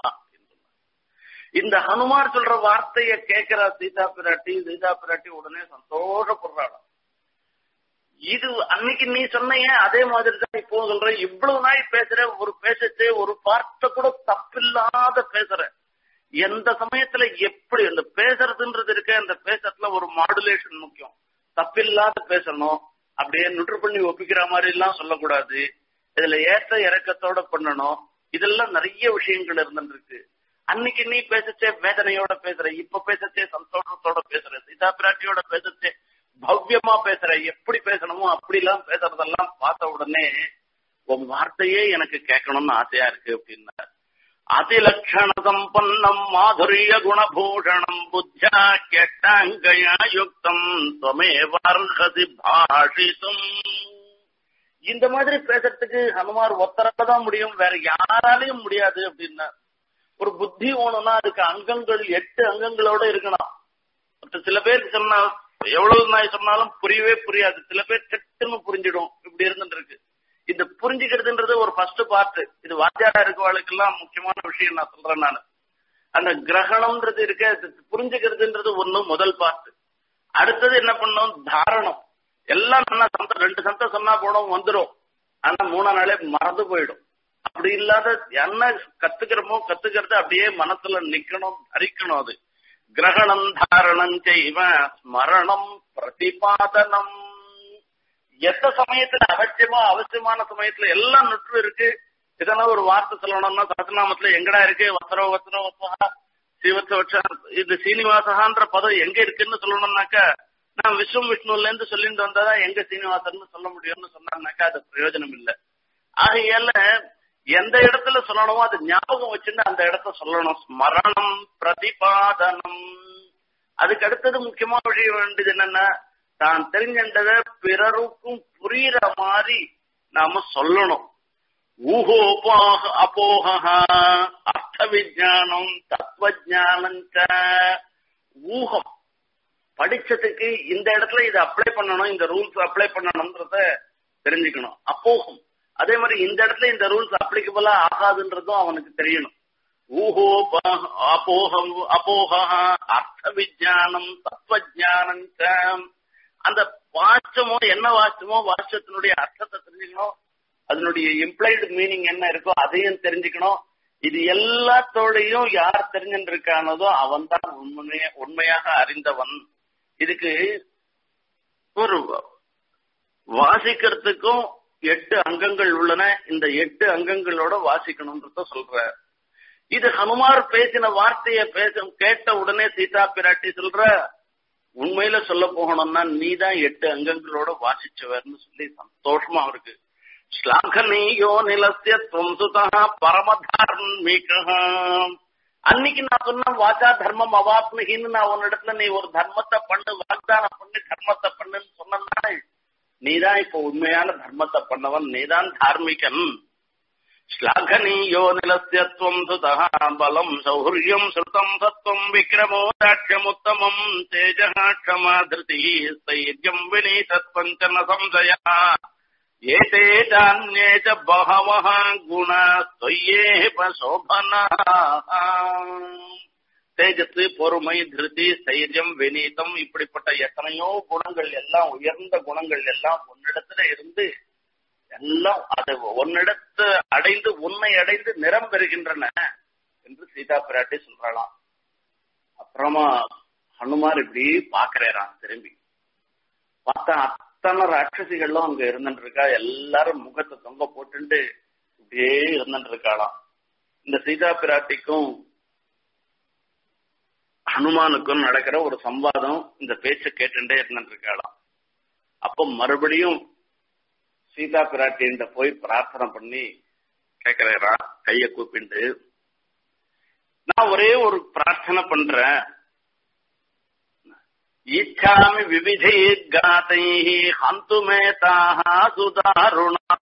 A: இந்த ஹனுமார் சொல்ற வார்த்தைய கேட்கிற சீதா பிராட்டி சீதா பிராட்டி உடனே சந்தோஷப்படுறாளாம் இது அன்னைக்கு நீ சொன்னைய அதே மாதிரி தான் இப்போ சொல்றேன் இவ்வளவு நாள் பேசுற ஒரு பேசச்சே ஒரு வார்த்தை கூட தப்பில்லாத பேசுற எந்த சமயத்துல எப்படி அந்த பேசுறதுன்றது இருக்க அந்த பேசுறதுல ஒரு மாடுலேஷன் முக்கியம் தப்பில்லாத பேசணும் அப்படியே நுற்று பண்ணி ஒப்பிக்கிற மாதிரி எல்லாம் சொல்லக்கூடாது இதுல ஏற்ற இறக்கத்தோட பண்ணணும் இதெல்லாம் நிறைய விஷயங்கள் இருந்துருக்கு அன்னைக்கு நீ பேசச்சே வேதனையோட பேசுற இப்ப பேசச்சே சந்தோஷத்தோட பேசுற சீதா பிராட்டியோட பேசச்சே பவ்யமா பேசுற எப்படி பேசணுமோ அப்படி எல்லாம் பேசுறதெல்லாம் பார்த்த உடனே உன் வார்த்தையே எனக்கு கேட்கணும்னு ஆசையா இருக்கு அப்படின்னா அதிலட்சண சம்பன்னம் மாதுரிய குணபூஷணம் புத்தியா கெட்டாங்கயா யுக்தம் துவமேவார்ஹதி பாஷித்தும் இந்த மாதிரி பேசுறதுக்கு ஹனுமார் ஒத்தரப்ப தான் முடியும் வேற யாராலையும் முடியாது அப்படின்னா ஒரு புத்தி ஓணும்னா அதுக்கு அங்கங்கள் எட்டு அங்கங்களோட இருக்கணும் சில பேருக்கு சொன்னா எவ்வளவு நாய் சொன்னாலும் புரியவே புரியாது சில பேர் சட்டுன்னு புரிஞ்சிடும் இப்படி இருந்துட்டு இருக்கு இந்த புரிஞ்சுக்கிறதுன்றது ஒரு ஃபர்ஸ்ட் பார்ட் இது வாத்தியாரா இருக்கவாளுக்கெல்லாம் முக்கியமான விஷயம் நான் சொல்றேன் நான் அந்த கிரகணம்ன்றது இருக்க புரிஞ்சுக்கிறதுன்றது ஒண்ணு முதல் பார்ட் அடுத்தது என்ன பண்ணும் தாரணம் எல்லாம் நல்லா சந்த ரெண்டு சந்த சொன்னா போனோம் வந்துடும் ஆனா மூணா நாளே மறந்து போயிடும் அப்படி இல்லாத என்ன கத்துக்கிறோமோ கத்துக்கிறது அப்படியே மனசுல நிக்கணும் தரிக்கணும் அது கிரகணம் தாரணம் செய்வ ஸ்மரணம் பிரதிபாதனம் எந்த சமயத்துல அவசியமா அவசியமான சமயத்துல எல்லாம் நுற்று இருக்கு இதெல்லாம் ஒரு வார்த்தை சொல்லணும்னா சகநாமத்துல எங்கடா இருக்கு வசரோ வசரோ வசகா சீவத்த வச்சா இது சீனிவாசகான்ற பதம் எங்க இருக்குன்னு சொல்லணும்னாக்கா நான் விஸ்வம் விஷ்ணுல இருந்து சொல்லிட்டு வந்தாதான் எங்க சீனிவாசன் சொல்ல முடியும்னு சொன்னாங்கனாக்கா அது பிரயோஜனம் இல்லை ஆகையால எந்த இடத்துல சொல்லணுமோ அது ஞாபகம் வச்சுட்டு அந்த இடத்த சொல்லணும் ஸ்மரணம் பிரதிபாதனம் அதுக்கு அடுத்தது முக்கியமா விஷயம் வேண்டியது என்னன்னா தான் தெரிஞ்சதை பிறருக்கும் புரியுற மாதிரி நாம சொல்லணும் ஊகோபாக அபோக அர்த்த விஜானம் தத்துவ ஜானம் ஊகம் படிச்சதுக்கு இந்த இடத்துல இதை அப்ளை பண்ணணும் இந்த ரூல்ஸ் அப்ளை பண்ணணும்ன்றத தெரிஞ்சுக்கணும் அப்போகம் அதே மாதிரி இந்த இடத்துல இந்த ரூல்ஸ் அப்ளிகபிளா ஆகாதுன்றதும் அவனுக்கு தெரியணும் ஊஹோ அபோகம் அபோக அர்த்த விஜானம் தத்துவ ஜானம் அந்த வாச்சமோ என்ன வாச்சமோ வாச்சத்தினுடைய அர்த்தத்தை தெரிஞ்சுக்கணும் அதனுடைய இம்ப்ளைடு மீனிங் என்ன இருக்கோ அதையும் தெரிஞ்சுக்கணும் இது எல்லாத்தோடையும் யார் தெரிஞ்சுட்டு இருக்கானதோ அவன் தான் உண்மைய உண்மையாக அறிந்தவன் இதுக்கு ஒரு வாசிக்கிறதுக்கும் எட்டு அங்கங்கள் உள்ளன இந்த எட்டு அங்கங்களோட வாசிக்கணும்ன்றத சொல்ற இது ஹனுமார் பேசின வார்த்தைய பேச கேட்ட உடனே சீதா பிராட்டி சொல்ற உண்மையில சொல்ல போகணும்னா நீதான் எட்டு அங்கங்களோட வாசிச்சவர்னு சொல்லி சந்தோஷமா இருக்கு ஸ்லாகனீயோ நிலசிய துவம்சுதா பரமதார்மிக அன்னைக்கு நான் சொன்ன வாச்சா தர்மம் அவாப்னுகின்னு நான் உன்னிடத்துல நீ ஒரு தர்மத்தை பண்ணு வாக்தானம் பண்ணு தர்மத்தை பண்ணுன்னு சொன்னானே நீதான் இப்ப உண்மையான தர்மத்தை பண்ணவன் நீதான் தார்மிகன் ஸ்லாகனீயோ நிலசியத்துவம் சுதா பலம் சௌரியம் ஸ்ருதம் சத்வம் விக்ரமோ தாட்சியமுத்தமம் தேஜ க்ஷமா திருதி ஸ்தைரியம் வினீதத்வம் ச ந சம்சயா ஏதே சான்யே ச பகவः குணா ஸ்வயேவ சோபனா தேஜத்து பொறுமை திருதி ஸ்தைரியம் வினீதம் இப்படிப்பட்ட எத்தனையோ குணங்கள் எல்லாம் உயர்ந்த குணங்கள் எல்லாம் உன்னிடத்துல இருந்து எல்லாம் அது உன்னிடத்து அடைந்து உன்னை அடைந்து நிறம் பெறுகின்றன என்று சீதா பிராட்டி சொல்றாளாம் அப்புறமா ஹனுமார் இப்படி பாக்குறாராம் திரும்பி பார்த்தா அத்தனை ராட்சசிகளும் அங்க இருந்துட்டு இருக்கா எல்லாரும் முகத்தை தொங்க போட்டுட்டு இப்படியே இருந்துட்டு இருக்காளாம் இந்த சீதா பிராட்டிக்கும் ஹனுமானுக்கும் நடக்கிற ஒரு சம்வாதம் இந்த பேச்ச கேட்டுட்டே இருந்துட்டு இருக்காளாம் அப்ப மறுபடியும் சீதா பிராட்டின்ற போய் பிரார்த்தனை பண்ணி கேட்கிறா கைய கூப்பிட்டு நான் ஒரே ஒரு பிரார்த்தனை பண்றேன் இச்சாமி விவிதை காத்தை ஹந்து மேதாக சுதாருணா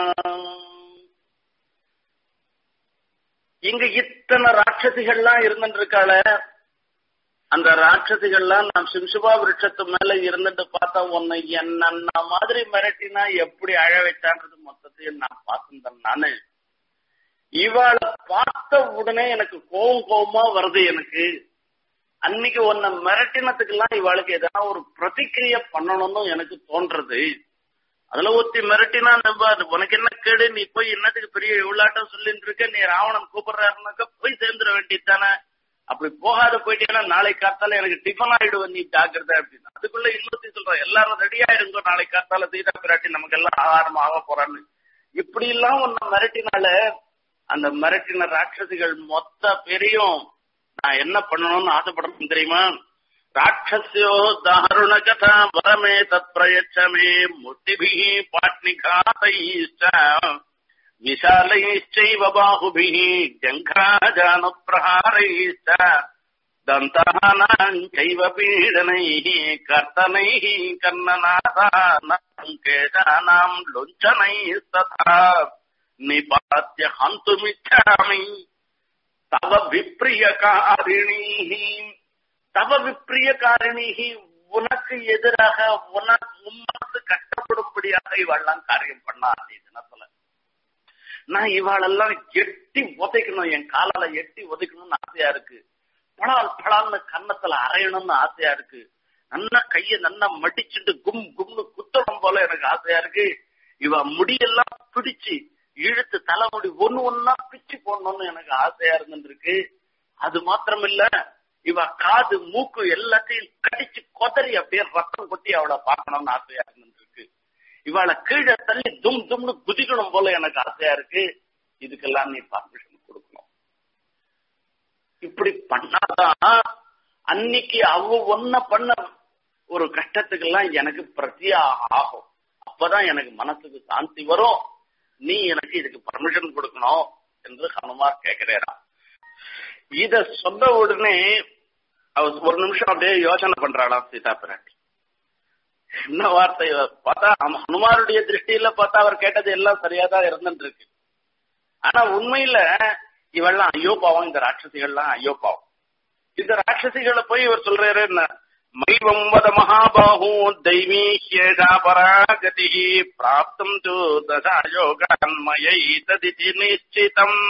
A: இங்க இத்தனை ராட்சசிகள்லாம் இருந்துட்டு இருக்காள அந்த ராட்சசிகள்லாம் நான் சிம்சுபா விருட்சத்து மேல இருந்துட்டு பார்த்தா உன்னை என்ன மாதிரி மிரட்டினா எப்படி அழ வச்சான்றது மொத்தத்தையும் நான் பார்த்துட்டேன் நானு இவாளை பார்த்த உடனே எனக்கு கோவம் கோவமா வருது எனக்கு அன்னைக்கு உன்னை மிரட்டினத்துக்கெல்லாம் இவாளுக்கு ஏதாவது ஒரு பிரதிக்கிரிய பண்ணணும்னு எனக்கு தோன்றது அதுல ஒத்தி மிரட்டினா நம்ம உனக்கு என்ன கேடு நீ போய் என்னத்துக்கு பெரிய இவ்வளாட்டம் சொல்லிட்டு இருக்க நீ ராவணன் கூப்பிடுறாருனாக்கா போய் சேர்ந்துட வேண்டியது தானே அப்படி போகாத போயிட்டீங்கன்னா நாளை காத்தால எனக்கு டிஃபன் ஆயிடுவேன் நீ ஜாக்கிரதை அப்படின்னு அதுக்குள்ள இன்னொருத்தி சொல்றோம் எல்லாரும் ரெடியா இருங்க நாளை காத்தால சீதா பிராட்டி நமக்கு எல்லாம் ஆகாரம் ஆக போறான்னு இப்படி எல்லாம் ஒன்ன மிரட்டினால அந்த மிரட்டின ராட்சசிகள் மொத்த பேரையும் நான் என்ன பண்ணணும்னு ஆசைப்படணும் தெரியுமா ராட்சசியோ தாருண கதா வரமே தத் பிரயச்சமே முட்டிபி பாட்னிகாதைச்ச विशालैश्चैव बाहुभिः जङ्घाजानुप्रहारैश्च दन्तानाम् चैव पीडनैः कर्तनैः कर्णनादानाम् केशानाम् लुञ्चनैस्तथा निपात्य हन्तुमिच्छामि तव विप्रियकारिणीः तव विप्रियकारिणीः உனக்கு எதிராக உனக்கு உம்மனது கஷ்டப்படும்படியாக இவெல்லாம் காரியம் பண்ணா அந்த தினத்துல நான் இவாளெல்லாம் எட்டி உதைக்கணும் என் காலால எட்டி உதைக்கணும்னு ஆசையா இருக்கு படால் படால்னு கன்னத்துல அரையணும்னு ஆசையா இருக்கு நல்லா கைய நல்லா மடிச்சுட்டு கும் கும்னு குத்தணும் போல எனக்கு ஆசையா இருக்கு இவ முடியெல்லாம் பிடிச்சு இழுத்து தலைமுடி ஒண்ணு ஒன்னா பிச்சு போடணும்னு எனக்கு ஆசையா இருந்துருக்கு அது மாத்திரம் இல்ல இவ காது மூக்கு எல்லாத்தையும் கடிச்சு கொதறி அப்படியே ரத்தம் கொட்டி அவளை பார்க்கணும்னு ஆசையா இருந்துருக்கு இவாளை கீழே தள்ளி தும் தும்னு குதிக்கணும் போல எனக்கு ஆசையா இருக்கு இதுக்கெல்லாம் நீ பர்மிஷன் கொடுக்கணும் இப்படி பண்ணாதான் அன்னைக்கு அவ ஒன்ன பண்ண ஒரு கஷ்டத்துக்கெல்லாம் எனக்கு பிரத்தியா ஆகும் அப்பதான் எனக்கு மனசுக்கு சாந்தி வரும் நீ எனக்கு இதுக்கு பர்மிஷன் கொடுக்கணும் என்று ஹனுமார் கேட்கிறாரா இத சொன்ன உடனே அவ ஒரு நிமிஷம் அப்படியே யோசனை பண்றாளாம் சீதா பிராட்டி என்ன வார்த்தை பார்த்தா ஹனுமாருடைய திருஷ்டியில பார்த்தா அவர் கேட்டது எல்லாம் சரியாதான் இருந்துட்டு இருக்கு ஆனா உண்மையில இவெல்லாம் ஐயோ பாவம் இந்த ராட்சசிகள்லாம் ஐயோ பாவம் இந்த ராட்சசிகளை போய் இவர் சொல்றாரு என்ன மைவம் வத மகாபாஹூ தெய்வீ ஹேஷா பராகதி பிராப்தம் து தசாயோகான்மயை ததிதி நிச்சிதம்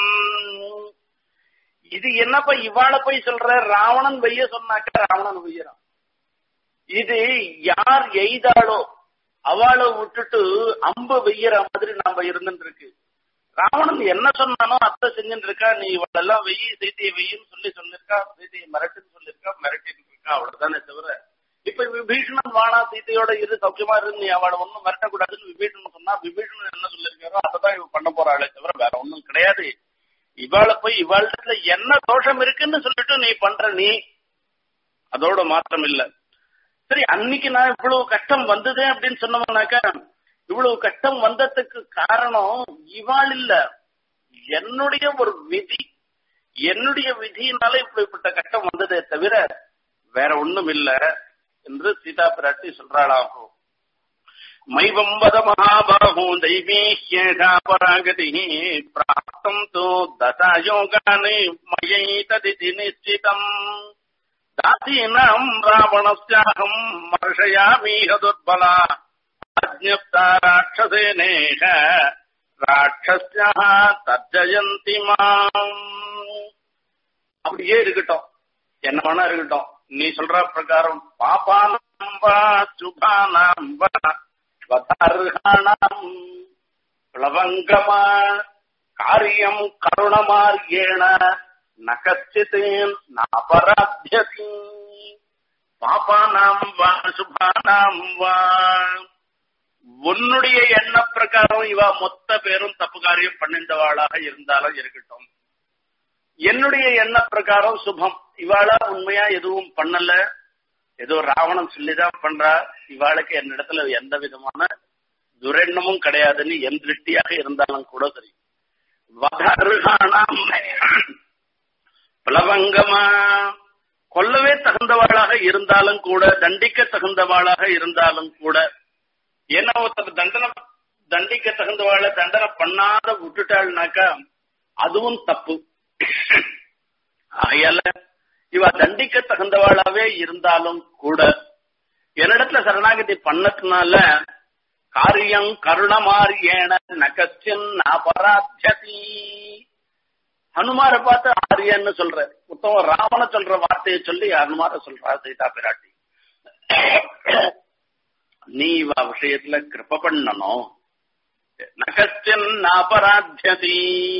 A: இது என்னப்பா இவாள போய் சொல்ற ராவணன் வெய்ய சொன்னாக்க ராவணன் வெய்யறான் இது யார் எய்தாளோ அவளை விட்டுட்டு அம்பு வெய்யற மாதிரி நாம இருந்துட்டு இருக்கு ராவணன் என்ன சொன்னானோ அத்தை செஞ்சுட்டு இருக்கா நீ இவளெல்லாம் வெய்ய சீதையை வெய்யின்னு சொல்லி சொல்லிருக்கா சீதையை மிரட்டுன்னு சொல்லிருக்கா மிரட்டின்னு இருக்கா அவ்வளவுதானே தவிர இப்ப விபீஷணன் வானா சீதையோட இரு சௌக்கியமா இருந்து நீ அவளை ஒண்ணும் மிரட்டக்கூடாதுன்னு விபீஷணன் சொன்னா விபீஷணன் என்ன சொல்லிருக்காரோ அதான் இவ பண்ண போறாளே தவிர வேற ஒண்ணும் கிடையாது இவாள போய் இவாளத்துல என்ன தோஷம் இருக்குன்னு சொல்லிட்டு நீ பண்ற நீ அதோட மாற்றம் இல்ல சரி அன்னைக்கு நான் இவ்வளவு கஷ்டம் வந்ததே அப்படின்னு சொன்னோம்னாக்கா இவ்வளவு கஷ்டம் வந்ததுக்கு காரணம் இவாள் இல்ல என்னுடைய ஒரு விதி என்னுடைய விதியினால இப்படிப்பட்ட கஷ்டம் வந்ததே தவிர வேற ஒண்ணும் இல்ல என்று சீதா பிராட்டி சொல்றாளாகும் மைவம்பத மகாபாஹூ தெய்வீஹ்யேஷா பராகதி பிராப்தம் தோ தசாயோகானி மயை ததிதி நிச்சிதம் தாசீனாம் ராவணஸ்யாஹம் மர்ஷயாமீஹ துர்பலா அஜ்ஞப்தா ராட்சசேனேஷ ராட்சஸ்யா தர்ஜயந்தி மாம் அப்படியே இருக்கட்டும் என்ன வேணா இருக்கட்டும் நீ சொல்ற பிரகாரம் பாபானாம் வா சுபானாம் வா ஸ்வதர்ஹாணாம் பிளவங்கமா காரியம் கருணமார்யேண நகச்சித்தேன் நாபராத்தியதி பாபானாம் வா சுபானாம் வா உன்னுடைய எண்ண பிரகாரம் இவ மொத்த பேரும் தப்பு காரியம் பண்ணின்றவாளாக இருந்தாலும் இருக்கட்டும் என்னுடைய எண்ண பிரகாரம் சுபம் இவாளா உண்மையா எதுவும் பண்ணல ஏதோ ராவணன் சொல்லிதான் பண்றா இவாளுக்கு என்னிடத்துல எந்த விதமான துரெண்ணமும் கிடையாதுன்னு என் திருஷ்டியாக இருந்தாலும் கூட சரி வதருகானாம் பிளவங்கமா கொல்லவே தகுந்தவாளாக இருந்தாலும் கூட தண்டிக்க தகுந்தவாளாக இருந்தாலும் கூட ஏன்னா ஒருத்தர் தண்டனை தண்டிக்க தகுந்தவாளை தண்டனை பண்ணாத விட்டுட்டாள்னாக்கா அதுவும் தப்பு ஆகையால இவ தண்டிக்க தகுந்தவாளாவே இருந்தாலும் கூட என்னிடத்துல சரணாகதி பண்ணதுனால காரியம் கருணமாரியேன நகச்சின் அபராத்தியதி ஹனுமார பார்த்து ஆரியன்னு சொல்ற உத்தம ராவண சொல்ற வார்த்தையை சொல்லி ஹனுமார சொல்றா சீதா பிராட்டி நீ இவ விஷயத்துல கிருப்ப பண்ணணும் நகச்சின் அபராத்தியதி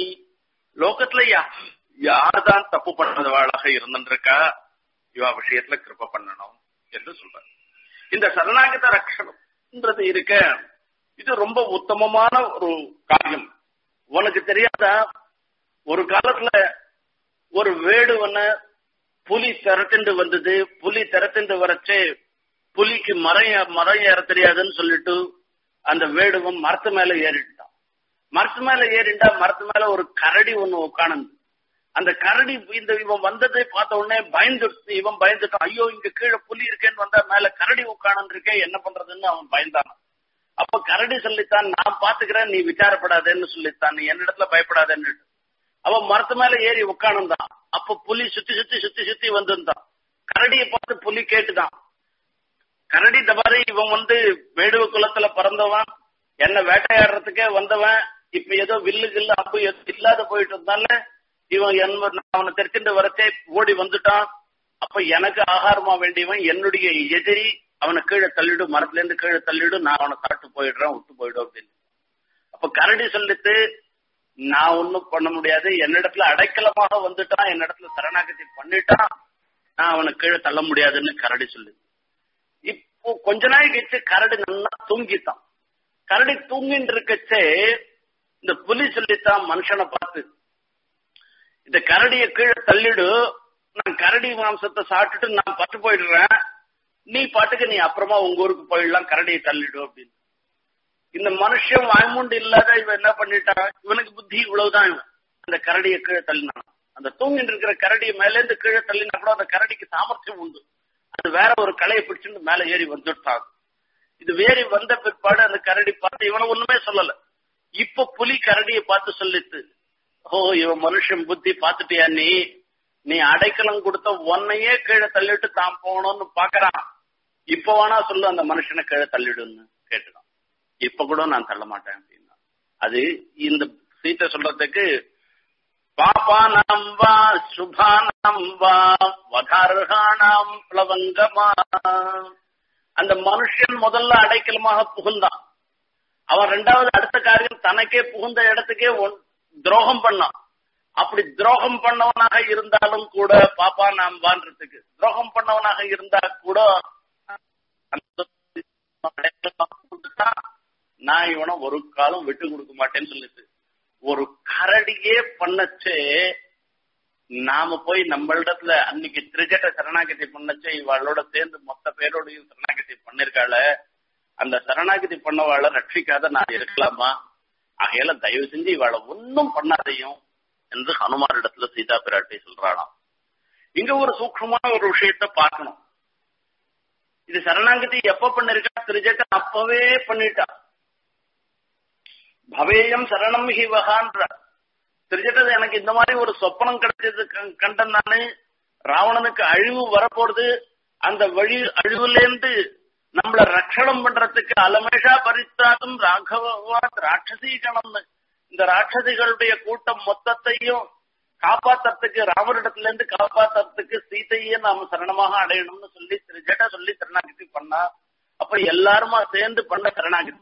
A: லோகத்துல யார்தான் தப்பு பண்ணதவாளாக இருந்திருக்கா இவ விஷயத்துல கிருப்ப பண்ணணும் என்று சொல்ற இந்த சரணாகத ரட்சணம்ன்றது இருக்க இது ரொம்ப உத்தமமான ஒரு காரியம் உனக்கு தெரியாதா ஒரு காலத்துல ஒரு வேடுவன புலி திரட்டுண்டு வந்தது புலி திரட்டுண்டு வரச்சே புலிக்கு மரம் மரம் ஏற தெரியாதுன்னு சொல்லிட்டு அந்த வேடுவன் மரத்து மேல ஏறிட்டான் மரத்து மேல ஏறிண்டா மரத்து மேல ஒரு கரடி ஒண்ணு உட்காந்து அந்த கரடி இந்த இவன் வந்ததை பார்த்த உடனே பயந்து இவன் பயந்துட்டான் ஐயோ இங்க கீழே புலி இருக்கேன்னு வந்தா மேல கரடி உட்காந்து இருக்கேன் என்ன பண்றதுன்னு அவன் பயந்தான் அப்ப கரடி சொல்லித்தான் நான் பாத்துக்கிறேன் நீ விசாரப்படாதேன்னு சொல்லித்தான் நீ என்னிடத்துல பயப்படாதேன்னு அவன் மரத்து மேல ஏறி உட்காணுந்தான் அப்ப புலி சுத்தி சுத்தி சுத்தி சுத்தி வந்திருந்தான் கரடியை பார்த்து புலி கேட்டுதான் கரடி தபாரி இவன் வந்து வேடுவ குலத்துல பிறந்தவன் என்ன வேட்டையாடுறதுக்கே வந்தவன் இப்ப ஏதோ வில்லு கில்லு அம்பு எதுவும் இல்லாத போயிட்டு இருந்தால இவன் என்ன அவனை தெரிச்சுட்டு வரச்சே ஓடி வந்துட்டான் அப்ப எனக்கு ஆகாரமா வேண்டியவன் என்னுடைய எதிரி அவனை கீழே தள்ளிடு மரத்துல இருந்து கீழே தள்ளிடு நான் அவனை சாப்பிட்டு போயிடுறேன் விட்டு போயிடும் அப்படின்னு அப்ப கரடி சொல்லிட்டு நான் ஒன்னும் பண்ண முடியாது என்னிடத்துல அடைக்கலமாக வந்துட்டான் என்னிடத்துல சரணாகதி பண்ணிட்டான் நான் அவனை கீழே தள்ள முடியாதுன்னு கரடி சொல்லு இப்போ கொஞ்ச நாள் கழிச்சு கரடி நல்லா தூங்கிட்டான் கரடி தூங்கிட்டு இருக்கச்சே இந்த புலி சொல்லித்தான் மனுஷனை பார்த்து இந்த கரடிய கீழே தள்ளிடு நான் கரடி மாம்சத்தை சாப்பிட்டுட்டு நான் பட்டு போயிடுறேன் நீ பாட்டுக்கு நீ அப்புறமா உங்க ஊருக்கு போயிடலாம் கரடியை தள்ளிடு அப்படின்னு இந்த மனுஷன் வாய்மூண்டு இல்லாத இவன் என்ன பண்ணிட்டான் இவனுக்கு புத்தி இவ்வளவுதான் இவன் அந்த கரடியை கீழே தள்ளினான் அந்த தூங்கிட்டு இருக்கிற கரடியை மேல இருந்து கீழே தள்ளினா கூட அந்த கரடிக்கு சாமர்த்தியம் உண்டு அது வேற ஒரு கலையை பிடிச்சிட்டு மேல ஏறி வந்துட்டான் இது வேறி வந்த பிற்பாடு அந்த கரடி பார்த்து இவனை ஒண்ணுமே சொல்லல இப்ப புலி கரடியை பார்த்து சொல்லித்து ஓ இவன் மனுஷன் புத்தி பாத்துட்டியா நீ நீ அடைக்கலம் கொடுத்த உன்னையே கீழே தள்ளிட்டு தான் போகணும்னு பாக்குறான் இப்ப வேணா சொல்லு அந்த மனுஷனை கீழே தள்ளிடுன்னு கேட்டுதான் இப்ப கூட நான் தள்ள மாட்டேன் அப்படின்னா அது இந்த சீத்தை சொல்றதுக்கு பாபானாம் வா சுபானாம் வா வதார்கானாம் பிளவங்கமா அந்த மனுஷன் முதல்ல அடைக்கலமாக புகுந்தான் அவன் ரெண்டாவது அடுத்த காரியம் தனக்கே புகுந்த இடத்துக்கே துரோகம் பண்ணான் அப்படி துரோகம் பண்ணவனாக இருந்தாலும் கூட பாப்பா நாம் வான்றதுக்கு துரோகம் பண்ணவனாக இருந்தா கூட நான் இவனை ஒரு காலம் விட்டு கொடுக்க மாட்டேன்னு சொல்லுது ஒரு கரடியே பண்ணச்சே நாம போய் நம்மளிடத்துல அன்னைக்கு திரிஜட்ட சரணாகதி பண்ணச்சே இவளோட சேர்ந்து மொத்த பேரோடையும் சரணாகதி பண்ணிருக்காள அந்த சரணாகதி பண்ணவாள ரட்சிக்காத நான் இருக்கலாமா ஆகையால தயவு செஞ்சு இவாளை ஒன்னும் பண்ணாதையும் என்று ஹனுமானிடத்துல சீதா பிராட்டி சொல்றாளாம் இங்க ஒரு சூக்ஷமான ஒரு விஷயத்த பார்க்கணும் இது சரணாகதி எப்ப பண்ணிருக்கா திரிஜட்ட அப்பவே பண்ணிட்டா பவேயம் சரணம் ஹிவகான்ற திருச்சட்டது எனக்கு இந்த மாதிரி ஒரு சொப்பனம் கிடைச்சது கண்டன் நானு ராவணனுக்கு அழிவு வரப்போறது அந்த வழி அழிவுலேருந்து நம்மள ரட்சணம் பண்றதுக்கு அலமேஷா பரித்தாதும் ராகவாத் ராட்சசீகணம்னு இந்த ராட்சசிகளுடைய கூட்டம் மொத்தத்தையும் காப்பாத்துறதுக்கு ராமரிடத்துல இருந்து காப்பாத்துறதுக்கு சீதையே நாம சரணமாக அடையணும்னு சொல்லி திருஜட்ட சொல்லி சரணாகதி பண்ணா அப்ப எல்லாருமா சேர்ந்து பண்ண சரணாகதி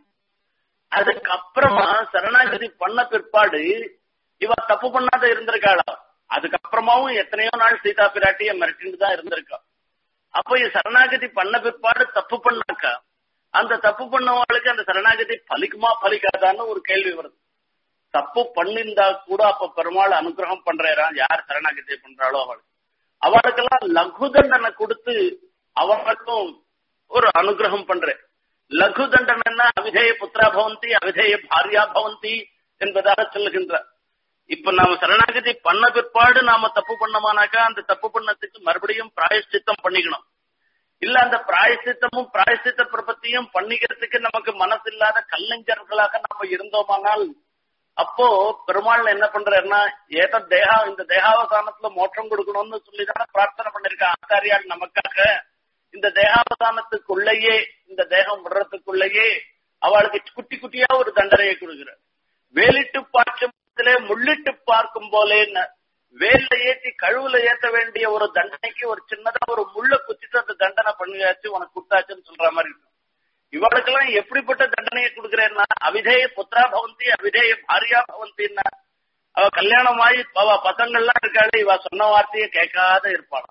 A: அதுக்கப்புறமா சரணாகதி பண்ண பிற்பாடு இவ தப்பு பண்ணாத இருந்திருக்காளா அதுக்கப்புறமாவும் எத்தனையோ நாள் சீதா பிராட்டிய மிரட்டிட்டு தான் இருந்திருக்கா அப்ப சரணாகதி பண்ண பிற்பாடு தப்பு பண்ணாக்கா அந்த தப்பு பண்ணவாளுக்கு அந்த சரணாகதி பலிக்குமா பலிக்காதான்னு ஒரு கேள்வி வருது தப்பு பண்ணிருந்தா கூட அப்ப பெருமாள் அனுகிரகம் பண்றான் யார் சரணாகதி பண்றாளோ அவளுக்கு அவளுக்கெல்லாம் லகு தண்டனை கொடுத்து அவளுக்கும் ஒரு அனுகிரகம் பண்றேன் லகு தண்டனைன்னா அவிதேய புத்திரா பவந்தி அவிதேய பாரியா பவந்தி என்பதாக சொல்லுகின்றார் இப்ப நாம சரணாகதி பண்ண பிற்பாடு நாம தப்பு பண்ணமானாக்கா அந்த தப்பு பண்ணதுக்கு மறுபடியும் பிராயஷ்சித்தம் பண்ணிக்கணும் இல்ல அந்த பிராயசித்தமும் பிராயசித்த பிரபத்தியும் பண்ணிக்கிறதுக்கு நமக்கு மனசு இல்லாத கல்லஞ்சர்களாக நம்ம இருந்தோமானால் அப்போ பெருமாள் என்ன பண்றாருன்னா ஏத தேகா இந்த தேகாவசானத்துல மோட்சம் கொடுக்கணும்னு சொல்லிதானே பிரார்த்தனை பண்ணிருக்கா ஆச்சாரியால் நமக்காக இந்த தேகாவசானத்துக்குள்ளேயே இந்த தேகம் விடுறதுக்குள்ளேயே அவளுக்கு குட்டி குட்டியா ஒரு தண்டனையை கொடுக்கிறார் வேலிட்டு பாட்சத்திலே முள்ளிட்டு பார்க்கும் போலேன்னு வேல்ல ஏற்றி கழுவுல ஏத்த வேண்டிய ஒரு தண்டனைக்கு ஒரு சின்னதா ஒரு முள்ள குச்சிட்டு அந்த தண்டனை பண்ணியாச்சு உனக்கு கொடுத்தாச்சுன்னு சொல்ற மாதிரி இருக்கும் இவளுக்கெல்லாம் எப்படிப்பட்ட தண்டனையை கொடுக்கிறேன்னா அவிதேய புத்திரா பவந்தி அவிதேய பாரியா பவந்தின்னா அவ கல்யாணம் ஆகி அவ பசங்கள்லாம் இருக்காளே இவ சொன்ன வார்த்தையை கேட்காத இருப்பாளாம்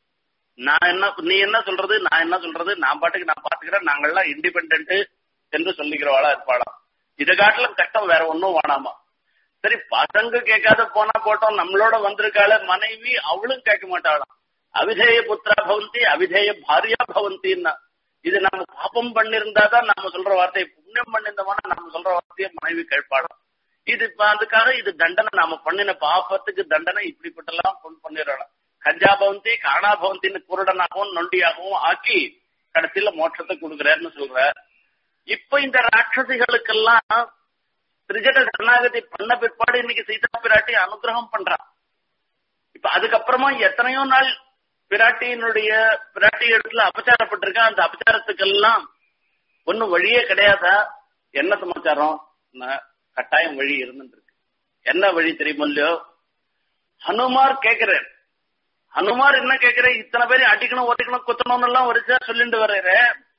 A: நான் என்ன நீ என்ன சொல்றது நான் என்ன சொல்றது நான் பாட்டுக்கு நான் பாத்துக்கிறேன் நாங்கள்லாம் இண்டிபெண்ட் என்று சொல்லிக்கிறவாளா இருப்பாளாம் இதை காட்டிலும் கஷ்டம் வேற ஒன்னும் வேணாமா சரி பசங்க கேட்காத போனா போட்டோம் நம்மளோட வந்திருக்காள மனைவி அவளும் கேட்க மாட்டாளாம் அவிதேய புத்திரா பவந்தி அவிதேய பாரியா பவந்தின்னா இது நம்ம பாப்பம் பண்ணிருந்தாதான் நாம சொல்ற வார்த்தையை புண்ணியம் பண்ணிருந்தோம்னா நம்ம சொல்ற வார்த்தையை மனைவி கேட்பாளாம் இது இப்ப அதுக்காக இது தண்டனை நாம பண்ணின பாப்பத்துக்கு தண்டனை இப்படிப்பட்டெல்லாம் கொண்டு பண்ணிடலாம் கஞ்சா பவந்தி காணா பவந்தின்னு குருடனாகவும் நொண்டியாகவும் ஆக்கி கடைசியில மோட்சத்தை கொடுக்குறாருன்னு சொல்ற இப்ப இந்த ராட்சசிகளுக்கெல்லாம் திரிஜட சரணாகதி பண்ண பிற்பாடு இன்னைக்கு சீதா பிராட்டி அனுகிரகம் பண்றான் இப்ப அதுக்கப்புறமா எத்தனையோ நாள் பிராட்டியினுடைய பிராட்டி இடத்துல அபச்சாரப்பட்டிருக்கா அந்த அபச்சாரத்துக்கெல்லாம் ஒன்னும் வழியே கிடையாதா என்ன சமாச்சாரம் கட்டாயம் வழி இருந்துருக்கு என்ன வழி தெரியுமோ இல்லையோ ஹனுமார் கேக்குறேன் ஹனுமார் என்ன கேக்குற இத்தனை பேரையும் அடிக்கணும் ஒட்டிக்கணும் குத்தணும்னு எல்லாம் வரிசையா சொல்லிட்டு வர்றாரு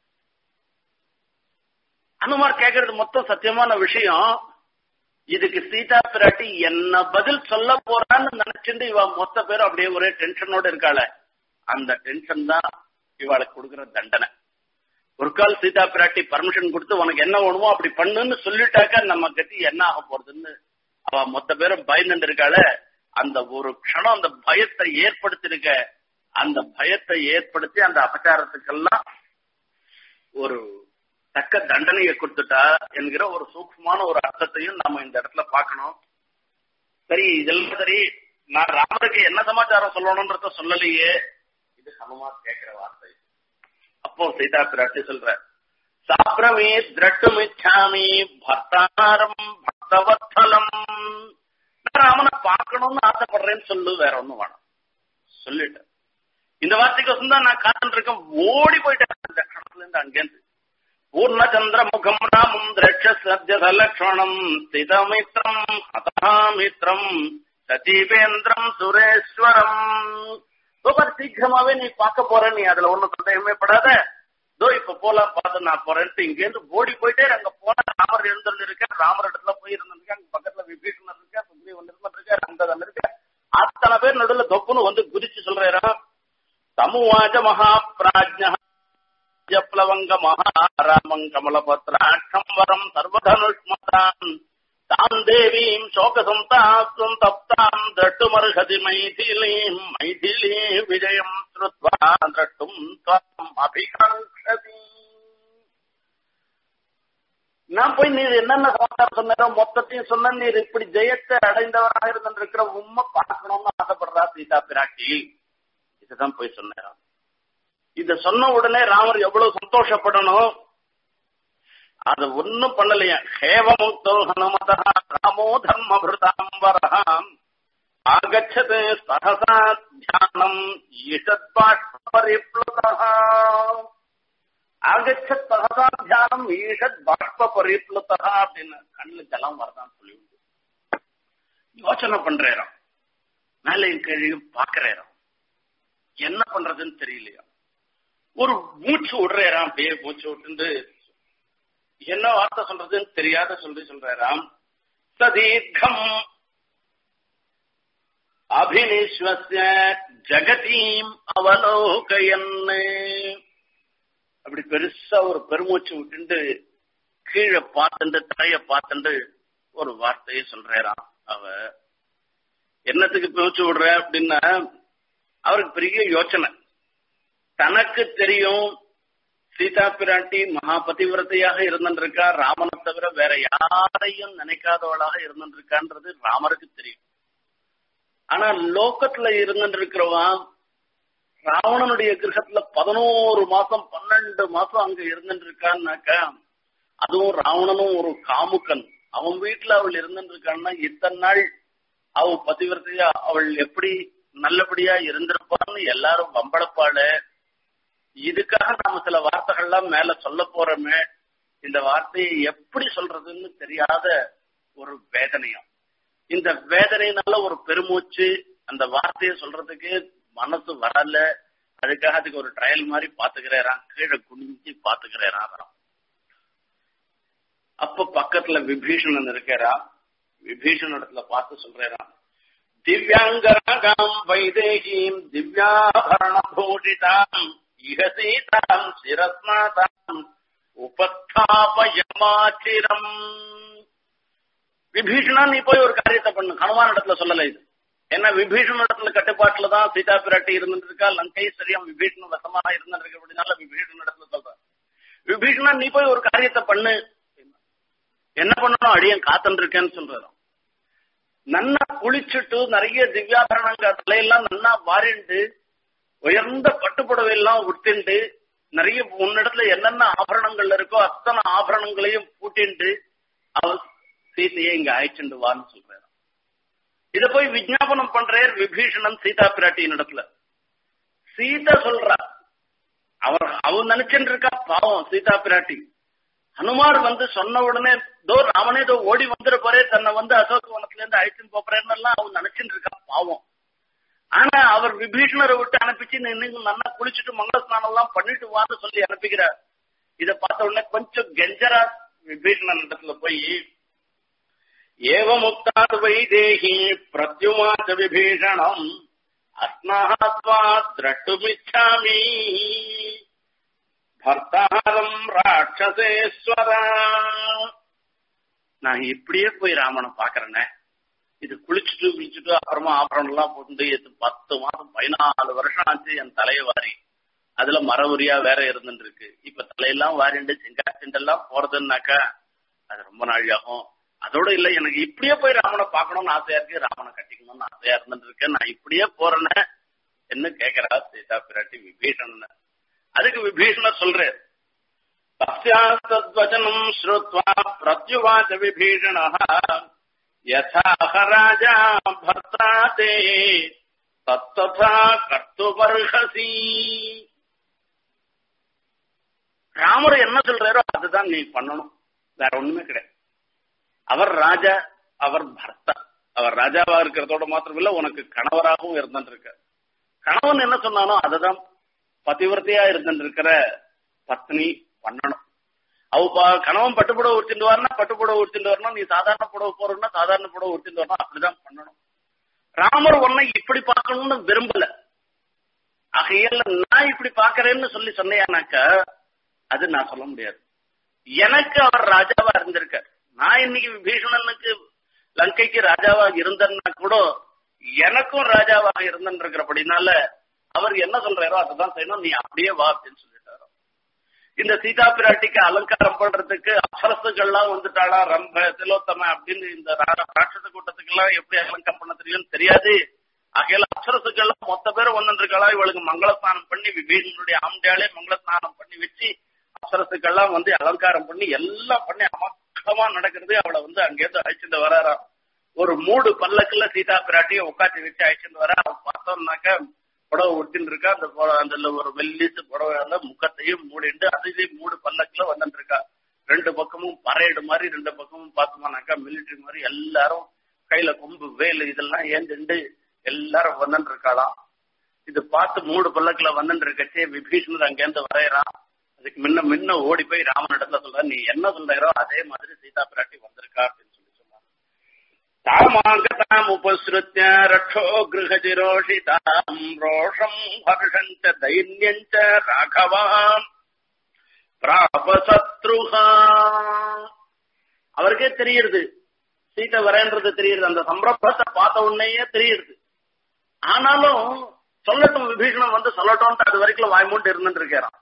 A: ஹனுமார் கேக்குறது மொத்தம் சத்தியமான விஷயம் இதுக்கு சீதா பிராட்டி என்ன பதில் சொல்ல போறான்னு நினைச்சிட்டு இவ மொத்த பேரும் அப்படியே ஒரே டென்ஷனோட இருக்காள அந்த டென்ஷன் தான் இவாளுக்கு கொடுக்கிற தண்டனை ஒரு கால் சீதா பிராட்டி பர்மிஷன் கொடுத்து உனக்கு என்ன வேணுமோ அப்படி பண்ணுன்னு சொல்லிட்டாக்கா நம்ம கத்தி என்ன ஆக போறதுன்னு அவ மொத்த பேரும் பயந்துட்டு இருக்காள அந்த ஒரு க்ஷணம் அந்த பயத்தை ஏற்படுத்திருக்க அந்த பயத்தை ஏற்படுத்தி அந்த அபச்சாரத்துக்கெல்லாம் ஒரு தக்க தண்டனையை கொடுத்துட்டா என்கிற ஒரு சூக்மமான ஒரு அர்த்தத்தையும் நாம இந்த இடத்துல பார்க்கணும் சரி இதெல்லாம் சரி நான் ராமருக்கு என்ன சமாச்சாரம் சொல்லணும்ன்றத சொல்லலையே இது ஹனுமான் கேட்கிற வார்த்தை அப்போ சீதா பிராட்டி சொல்ற சாப்ரமே திரட்டுமிச்சாமி பர்த்தாரம் பக்தவத்தலம் நான் ராமனை பார்க்கணும்னு ஆசைப்படுறேன்னு சொல்லு வேற ஒண்ணும் வேணாம் சொல்லிட்டேன் இந்த வார்த்தைக்கு தான் நான் காத்துட்டு இருக்கேன் ஓடி போயிட்டேன் அந்த கணத்துல இருந்து அங்கேருந்து பூர்ணச்சந்திர முகம் ராமம் திரட்ச சத்ய சலக்ஷணம் ஸ்திதமித்ரம் ஹதாமித்ரம் சதீபேந்திரம் சுரேஸ்வரம் சூப்பர் சீக்கிரமாவே நீ பார்க்க போற நீ அதுல ஒண்ணும் சந்தேகமே படாத இதோ இப்ப போலாம் பார்த்து நான் போறேன்ட்டு இங்க இருந்து ஓடி போயிட்டே அங்க போன ராமர் இருந்திருந்து இருக்கேன் ராமர் இடத்துல போய் இருந்திருக்கேன் அங்க பக்கத்துல விபீஷணர் இருக்கா சுக்ரீவன் இருந்திருக்கா அங்கதம் இருக்க அத்தனை பேர் நடுவில் தொப்புன்னு வந்து குதிச்சு சொல்றேன் தமுவாச்ச மகாபிராஜ்ய ஜப்ளவங்க மகாராமம் கமலபத்ராட்சம் வரம் சர்வதனுஷ்மதாம் தாம் தேவீம் சோகசந்தாஸ்வம் தப்தாம் திரட்டுமர்ஹதி மைதிலீம் மைதிலீ விஜயம் ஸ்ருத்வா திரட்டும் துவம் அபிகாங்ஷதி நான் போய் நீர் என்னென்ன சமாச்சாரம் சொன்னோ மொத்தத்தையும் சொன்ன நீர் இப்படி ஜெயத்தை அடைந்தவராக இருந்திருக்கிற உண்மை பார்க்கணும்னு ஆசைப்படுறா சீதா பிராட்டி இதுதான் போய் சொன்னேன் இத சொன்ன உடனே ராமர் எவ்வளவு சந்தோஷப்படணும் அது ஒன்னும் பண்ணலையா ஹேவமுக்தோ ஹனுமதா ராமோ தர்மபிருதாம்பரம் ஆகச்சது சகசா தியானம் ஈஷத் பரிப்ளுதா ஆகச்சத் சகசா தியானம் ஈஷத் பாஷ்ப பரிப்ளுதா அப்படின்னு கண்ணுல ஜலம் வரதான் சொல்லி யோசனை பண்றேன் மேலையும் கீழையும் பாக்குறேன் என்ன பண்றதுன்னு தெரியலையா ஒரு மூச்சு விடுறாராம் அப்படியே மூச்சு விட்டு என்ன வார்த்தை சொல்றதுன்னு தெரியாத சொல்லி சொல்றாராம் சதீர்க்கம் அபினிஸ்வசிய ஜகதீம் அவலோகயன்னு அப்படி பெருசா ஒரு பெருமூச்சு விட்டுண்டு கீழே பார்த்துண்டு தலைய பார்த்துண்டு ஒரு வார்த்தையை சொல்றாராம் அவ என்னத்துக்கு மூச்சு விடுற அப்படின்னா அவருக்கு பெரிய யோசனை தனக்கு தெரியும் சீதா பிராட்டி மகாபதிவிரதையாக இருந்திருக்கா ராமனை தவிர வேற யாரையும் நினைக்காதவளாக இருந்திருக்கான்றது ராமருக்கு தெரியும் ஆனா லோக்கத்துல இருந்திருக்கிறவன் ராவணனுடைய கிரகத்துல பதினோரு மாசம் பன்னெண்டு மாசம் அங்க இருந்துருக்கான்னாக்கா அதுவும் ராவணனும் ஒரு காமுக்கன் அவன் வீட்டுல அவள் இருந்துருக்கான்னா இத்தனை நாள் அவ பதிவிரத்தையா அவள் எப்படி நல்லபடியா இருந்திருப்பான்னு எல்லாரும் வம்பளப்பாள இதுக்காக நாம சில வார்த்தைகள்லாம் மேல சொல்ல போறோமே இந்த வார்த்தையை எப்படி சொல்றதுன்னு தெரியாத ஒரு வேதனையும் இந்த வேதனையினால ஒரு பெருமூச்சு அந்த வார்த்தையை சொல்றதுக்கு மனசு வரல அதுக்காக அதுக்கு ஒரு ட்ரையல் மாதிரி பாத்துக்கிறேன் கீழே குனிஞ்சு பாத்துக்கிறேன் அப்ப பக்கத்துல விபீஷணன் இருக்கிறா விபீஷண இடத்துல பார்த்து சொல்றேன் திவ்யாங்கராகாம் வைதேகீம் திவ்யாபரண பூஷிதாம் இகசீதாம் சிரஸ்நாதாம் உபஸ்தாபயமாச்சிரம் விபீஷணா நீ போய் ஒரு காரியத்தை பண்ணு ஹனுமான் இடத்துல சொல்லல இது ஏன்னா விபீஷண இடத்துல கட்டுப்பாட்டுல தான் சீதா பிராட்டி இருந்துட்டு இருக்கா லங்கை சரியம் விபீஷண வசமாக இருந்துட்டு இருக்கு அப்படின்னால விபீஷண இடத்துல சொல்ற விபீஷணா நீ போய் ஒரு காரியத்தை பண்ணு என்ன பண்ணணும் அடியன் காத்துட்டு இருக்கேன்னு சொல்றாரு நன்னா குளிச்சுட்டு நிறைய திவ்யாபரணங்கள் தலையெல்லாம் நன்னா வாரிண்டு உயர்ந்த பட்டுப்புடவை எல்லாம் உடுத்திண்டு நிறைய உன்னிடத்துல என்னென்ன ஆபரணங்கள் இருக்கோ அத்தனை ஆபரணங்களையும் பூட்டிண்டு அவர் சீதையை இங்க அழைச்சுண்டு வான்னு சொல்றாரு இத போய் விஜாபனம் பண்றார் விபீஷணன் சீதா பிராட்டியின் இடத்துல சீதா சொல்றா அவர் அவன் நினைச்சுட்டு இருக்கா பாவம் சீதா பிராட்டி ஹனுமார் வந்து சொன்ன உடனே தோ ராமனே தோ ஓடி வந்துட போறே தன்னை வந்து அசோக் வனத்துல இருந்து அழைச்சுன்னு போறேன்னு எல்லாம் அவன் நினைச்சுட்டு இருக்கா பாவம் ஆனா அவர் விபீஷணரை விட்டு அனுப்பிச்சு நீங்க நல்லா குளிச்சுட்டு மங்கள ஸ்நானம் எல்லாம் பண்ணிட்டு வான்னு சொல்லி அனுப்பிக்கிறார் இத பார்த்த உடனே கொஞ்சம் கெஞ்சரா விபீஷணன் இடத்துல போய் ஏவமுக்தாது வைதேகி பிரத்யுமாச்ச விபீஷணம் அஸ்னாத்வா திரட்டுமிச்சாமி பர்த்தாரம் ராட்சசேஸ்வரா நான் இப்படியே போய் ராமனை பாக்குறேனே இது குளிச்சுட்டு குளிச்சுட்டு அப்புறமா ஆபரணம் எல்லாம் போட்டு இது பத்து மாசம் பதினாலு வருஷம் ஆச்சு என் தலையை வாரி அதுல மரவுரியா வேற இருந்துட்டு இருக்கு இப்ப தலையெல்லாம் வாரிண்டு செங்கா செண்டெல்லாம் போறதுன்னாக்கா அது ரொம்ப நாள் ஆகும் அதோட இல்ல எனக்கு இப்படியே போய் ராமனை பார்க்கணும்னு ஆசையா இருக்கு ராமனை கட்டிக்கணும்னு ஆசையா இருந்துட்டு இருக்கேன் நான் இப்படியே போறேன்னு என்ன கேக்குறா சீதா பிராட்டி விபீஷணன் அதுக்கு விபீஷணர் சொல்றாரு தஸ்யாஸ்தத்வச்சனம் ஸ்ருத்வா பிரத்யுவாச்ச விபீஷண யதாஹ ராஜா பர்த்தா தே தத்ததா கர்த்துவர்ஹசி ராமர் என்ன சொல்றாரோ அதுதான் நீ பண்ணணும் வேற ஒண்ணுமே கிடையாது அவர் ராஜா அவர் பர்த்தா அவர் ராஜாவா இருக்கிறதோட மாத்திரம் இல்ல உனக்கு கணவராகவும் இருந்துருக்க கணவன் என்ன சொன்னானோ அதுதான் பதிவிரத்தையா இருந்துருக்கிற பத்னி பண்ணணும் அவ ப- கணவன் பட்டுப்புடவை உடுத்திட்டு வரனா பட்டுப்புடவை உடுத்திட்டு வரணும் நீ சாதாரண புடவை போறோம்னா சாதாரண புடவை உடுத்திட்டு வரணும் அப்படிதான் பண்ணணும் ராமர் உன்னை இப்படி பார்க்கணும்னு விரும்பல ஆகையால நான் இப்படி பாக்குறேன்னு சொல்லி சொன்னேனாக்க அது நான் சொல்ல முடியாது எனக்கு அவர் ராஜாவா இருந்திருக்கார் நான் இன்னைக்கு விபீஷணனுக்கு லங்கைக்கு ராஜாவா இருந்தேன்னா கூட எனக்கும் ராஜாவாக இருந்திருக்கிறபடினால அவர் என்ன சொல்றாரோ அதுதான் செய்யணும் நீ அப்படியே வா அப்படின்னு சொல்லிட்டாரோ இந்த சீதா பிராட்டிக்கு அலங்காரம் பண்றதுக்கு அப்சரசுகள்லாம் வந்துட்டாளா ரம்ப திலோத்தம அப்படின்னு இந்த ரா- ராட்சச கூட்டத்துக்கு எல்லாம் எப்படி அலங்காரம் பண்ண தெரியும்னு தெரியாது ஆகையால அப்சரசுகள்லாம் மொத்த பேரும் ஒன்றிருக்காளா இவளுக்கு மங்களஸ்நானம் பண்ணி விபீஷனுடைய ஆம்டியாலே மங்களஸ்நானம் பண்ணி வச்சு அப்சரசுக்கெல்லாம் வந்து அலங்காரம் பண்ணி எல்லாம் பண்ணி அமக்கமா நடக்கிறது அவளை வந்து அங்கேருந்து அழைச்சிட்டு வராராம் ஒரு மூடு பல்லக்குல சீதா பிராட்டியை உட்காந்து வச்சு அழைச்சிட்டு வர அவன் பார்த்தோம்னாக்க புடவை ஒட்டின்னு இருக்கா அந்த புட- அதுல ஒரு வெள்ளித்து புடவையால முகத்தையும் மூடிட்டு அதுலயும் மூடு பல்லக்குல வந்துட்டு இருக்கா ரெண்டு பக்கமும் பரேடு மாதிரி ரெண்டு பக்கமும் பார்த்தோம்னாக்கா மிலிட்டரி மாதிரி எல்லாரும் கையில கொம்பு வேலு இதெல்லாம் ஏந்துண்டு எல்லாரும் வந்துட்டு இருக்காளாம் இது பார்த்து மூடு பல்லக்குல வந்துட்டு இருக்கச்சே விபீஷணர் அங்கேருந்து வரையறான் அதுக்கு முன்ன முன்ன ஓடி போய் ராமன் இடத்துல சொல்ற நீ என்ன சொல்றாரோ அதே மாதிரி சீதா பிராட்டி வந்திருக்கா அப்படின்னு சொல்லி சொன்னான் தாமாங்கதாம் உபஸ்ருத்ய ரக்ஷோ கிருஹஜிரோஷிதாம் ரோஷம் ஹர்ஷஞ்ச தைன்யஞ்ச ராகவாம் பிராபசத்ருஹா அவருக்கே தெரியுது சீதை வரேன்றது தெரியுது அந்த சம்பிரபத்தை பார்த்த உடனேயே தெரியுது ஆனாலும் சொல்லட்டும் விபீஷணன் வந்து சொல்லட்டும்ட்டு அது வரைக்கும் வாய்மூண்டு இருந்துட்டு இருக்கிறான்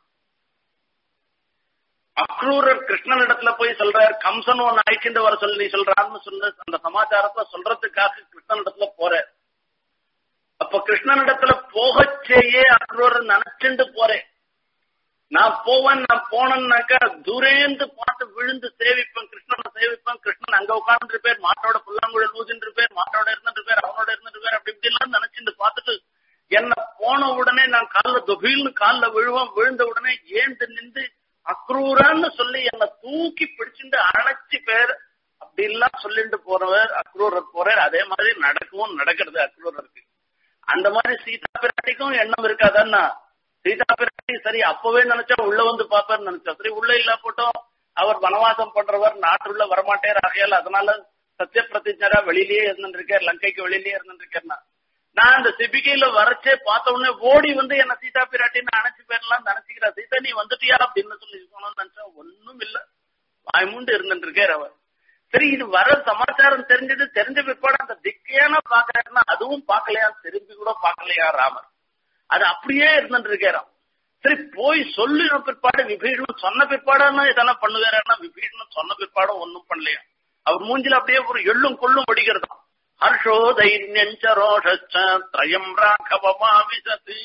A: அக்ரூரர் கிருஷ்ணன் இடத்துல போய் சொல்றார் கம்சன் ஒன்னு அழைக்கிண்டு வர சொல்லி சொல்றான்னு சொன்ன அந்த சமாச்சாரத்தை சொல்றதுக்காக கிருஷ்ணன் இடத்துல போறார் அப்ப கிருஷ்ணன் இடத்துல போகச்சேயே அக்ரூரர் நினைச்சுண்டு போறேன் நான் போவேன் நான் போனேன்னாக்கா தூரேந்து பார்த்து விழுந்து சேவிப்பேன் கிருஷ்ணனை சேவிப்பேன் கிருஷ்ணன் அங்க உட்கார்ந்து பேர் மாட்டோட புல்லாங்குழல் ஊதிட்டு பேர் மாட்டோட இருந்துட்டு பேர் அவனோட இருந்துட்டு பேர் அப்படி இப்படி எல்லாம் நினைச்சுட்டு பார்த்துட்டு என்ன போன உடனே நான் கால்ல தொபில்னு கால்ல விழுவேன் விழுந்த உடனே ஏந்து நின்று அக்ரூரன்னு சொல்லி என்னை தூக்கி பிடிச்சிட்டு அணைச்சு பேர் அப்படி எல்லாம் சொல்லிட்டு போறவர் அக்ரூரர் போறார் அதே மாதிரி நடக்கவும் நடக்கிறது அக்ரூரருக்கு அந்த மாதிரி சீதா பிராட்டிக்கும் எண்ணம் இருக்காதன்னா சீதா பிராட்டி சரி அப்பவே நினைச்சா உள்ள வந்து பாப்பாருன்னு நினைச்சா சரி உள்ள இல்ல போட்டோம் அவர் வனவாசம் பண்றவர் நாட்டுள்ள வரமாட்டேர் ஆகையால் அதனால சத்திய பிரதிஜரா வெளியிலேயே இருந்துருக்கார் லங்கைக்கு வெளியிலேயே இருந்துருக்கேன்னா நான் அந்த சிபிகையில வரைச்சே பார்த்த உடனே ஓடி வந்து என்ன சீதா பிராட்டின்னு அணைச்சு பேரலாம் நினைச்சுக்கிறா சீதா நீ வந்துட்டியா அப்படின்னு சொல்லி சொன்னோம்னு நினைச்சா ஒண்ணும் இல்ல வாய்மூண்டு இருந்துட்டு இருக்கார் அவர் சரி இது வர சமாச்சாரம் தெரிஞ்சது தெரிஞ்ச பிற்பாடு அந்த திக்கையான பாக்குறாருன்னா அதுவும் பார்க்கலையா திரும்பி கூட பார்க்கலையா ராமர் அது அப்படியே இருந்துட்டு இருக்காராம் சரி போய் சொல்லின பிற்பாடு விபீஷணன் சொன்ன பிற்பாடுன்னா இதெல்லாம் பண்ணுவாருன்னா விபீஷணன் சொன்ன பிற்பாடும் ஒன்னும் பண்ணலையா அவர் மூஞ்சில அப்படியே ஒரு எள்ளும் கொள்ளும் அடிக்கிறதாம் ஹர்ஷோ தைரியஞ்ச ரோஷச்ச திரயம் ராகவமா விசதி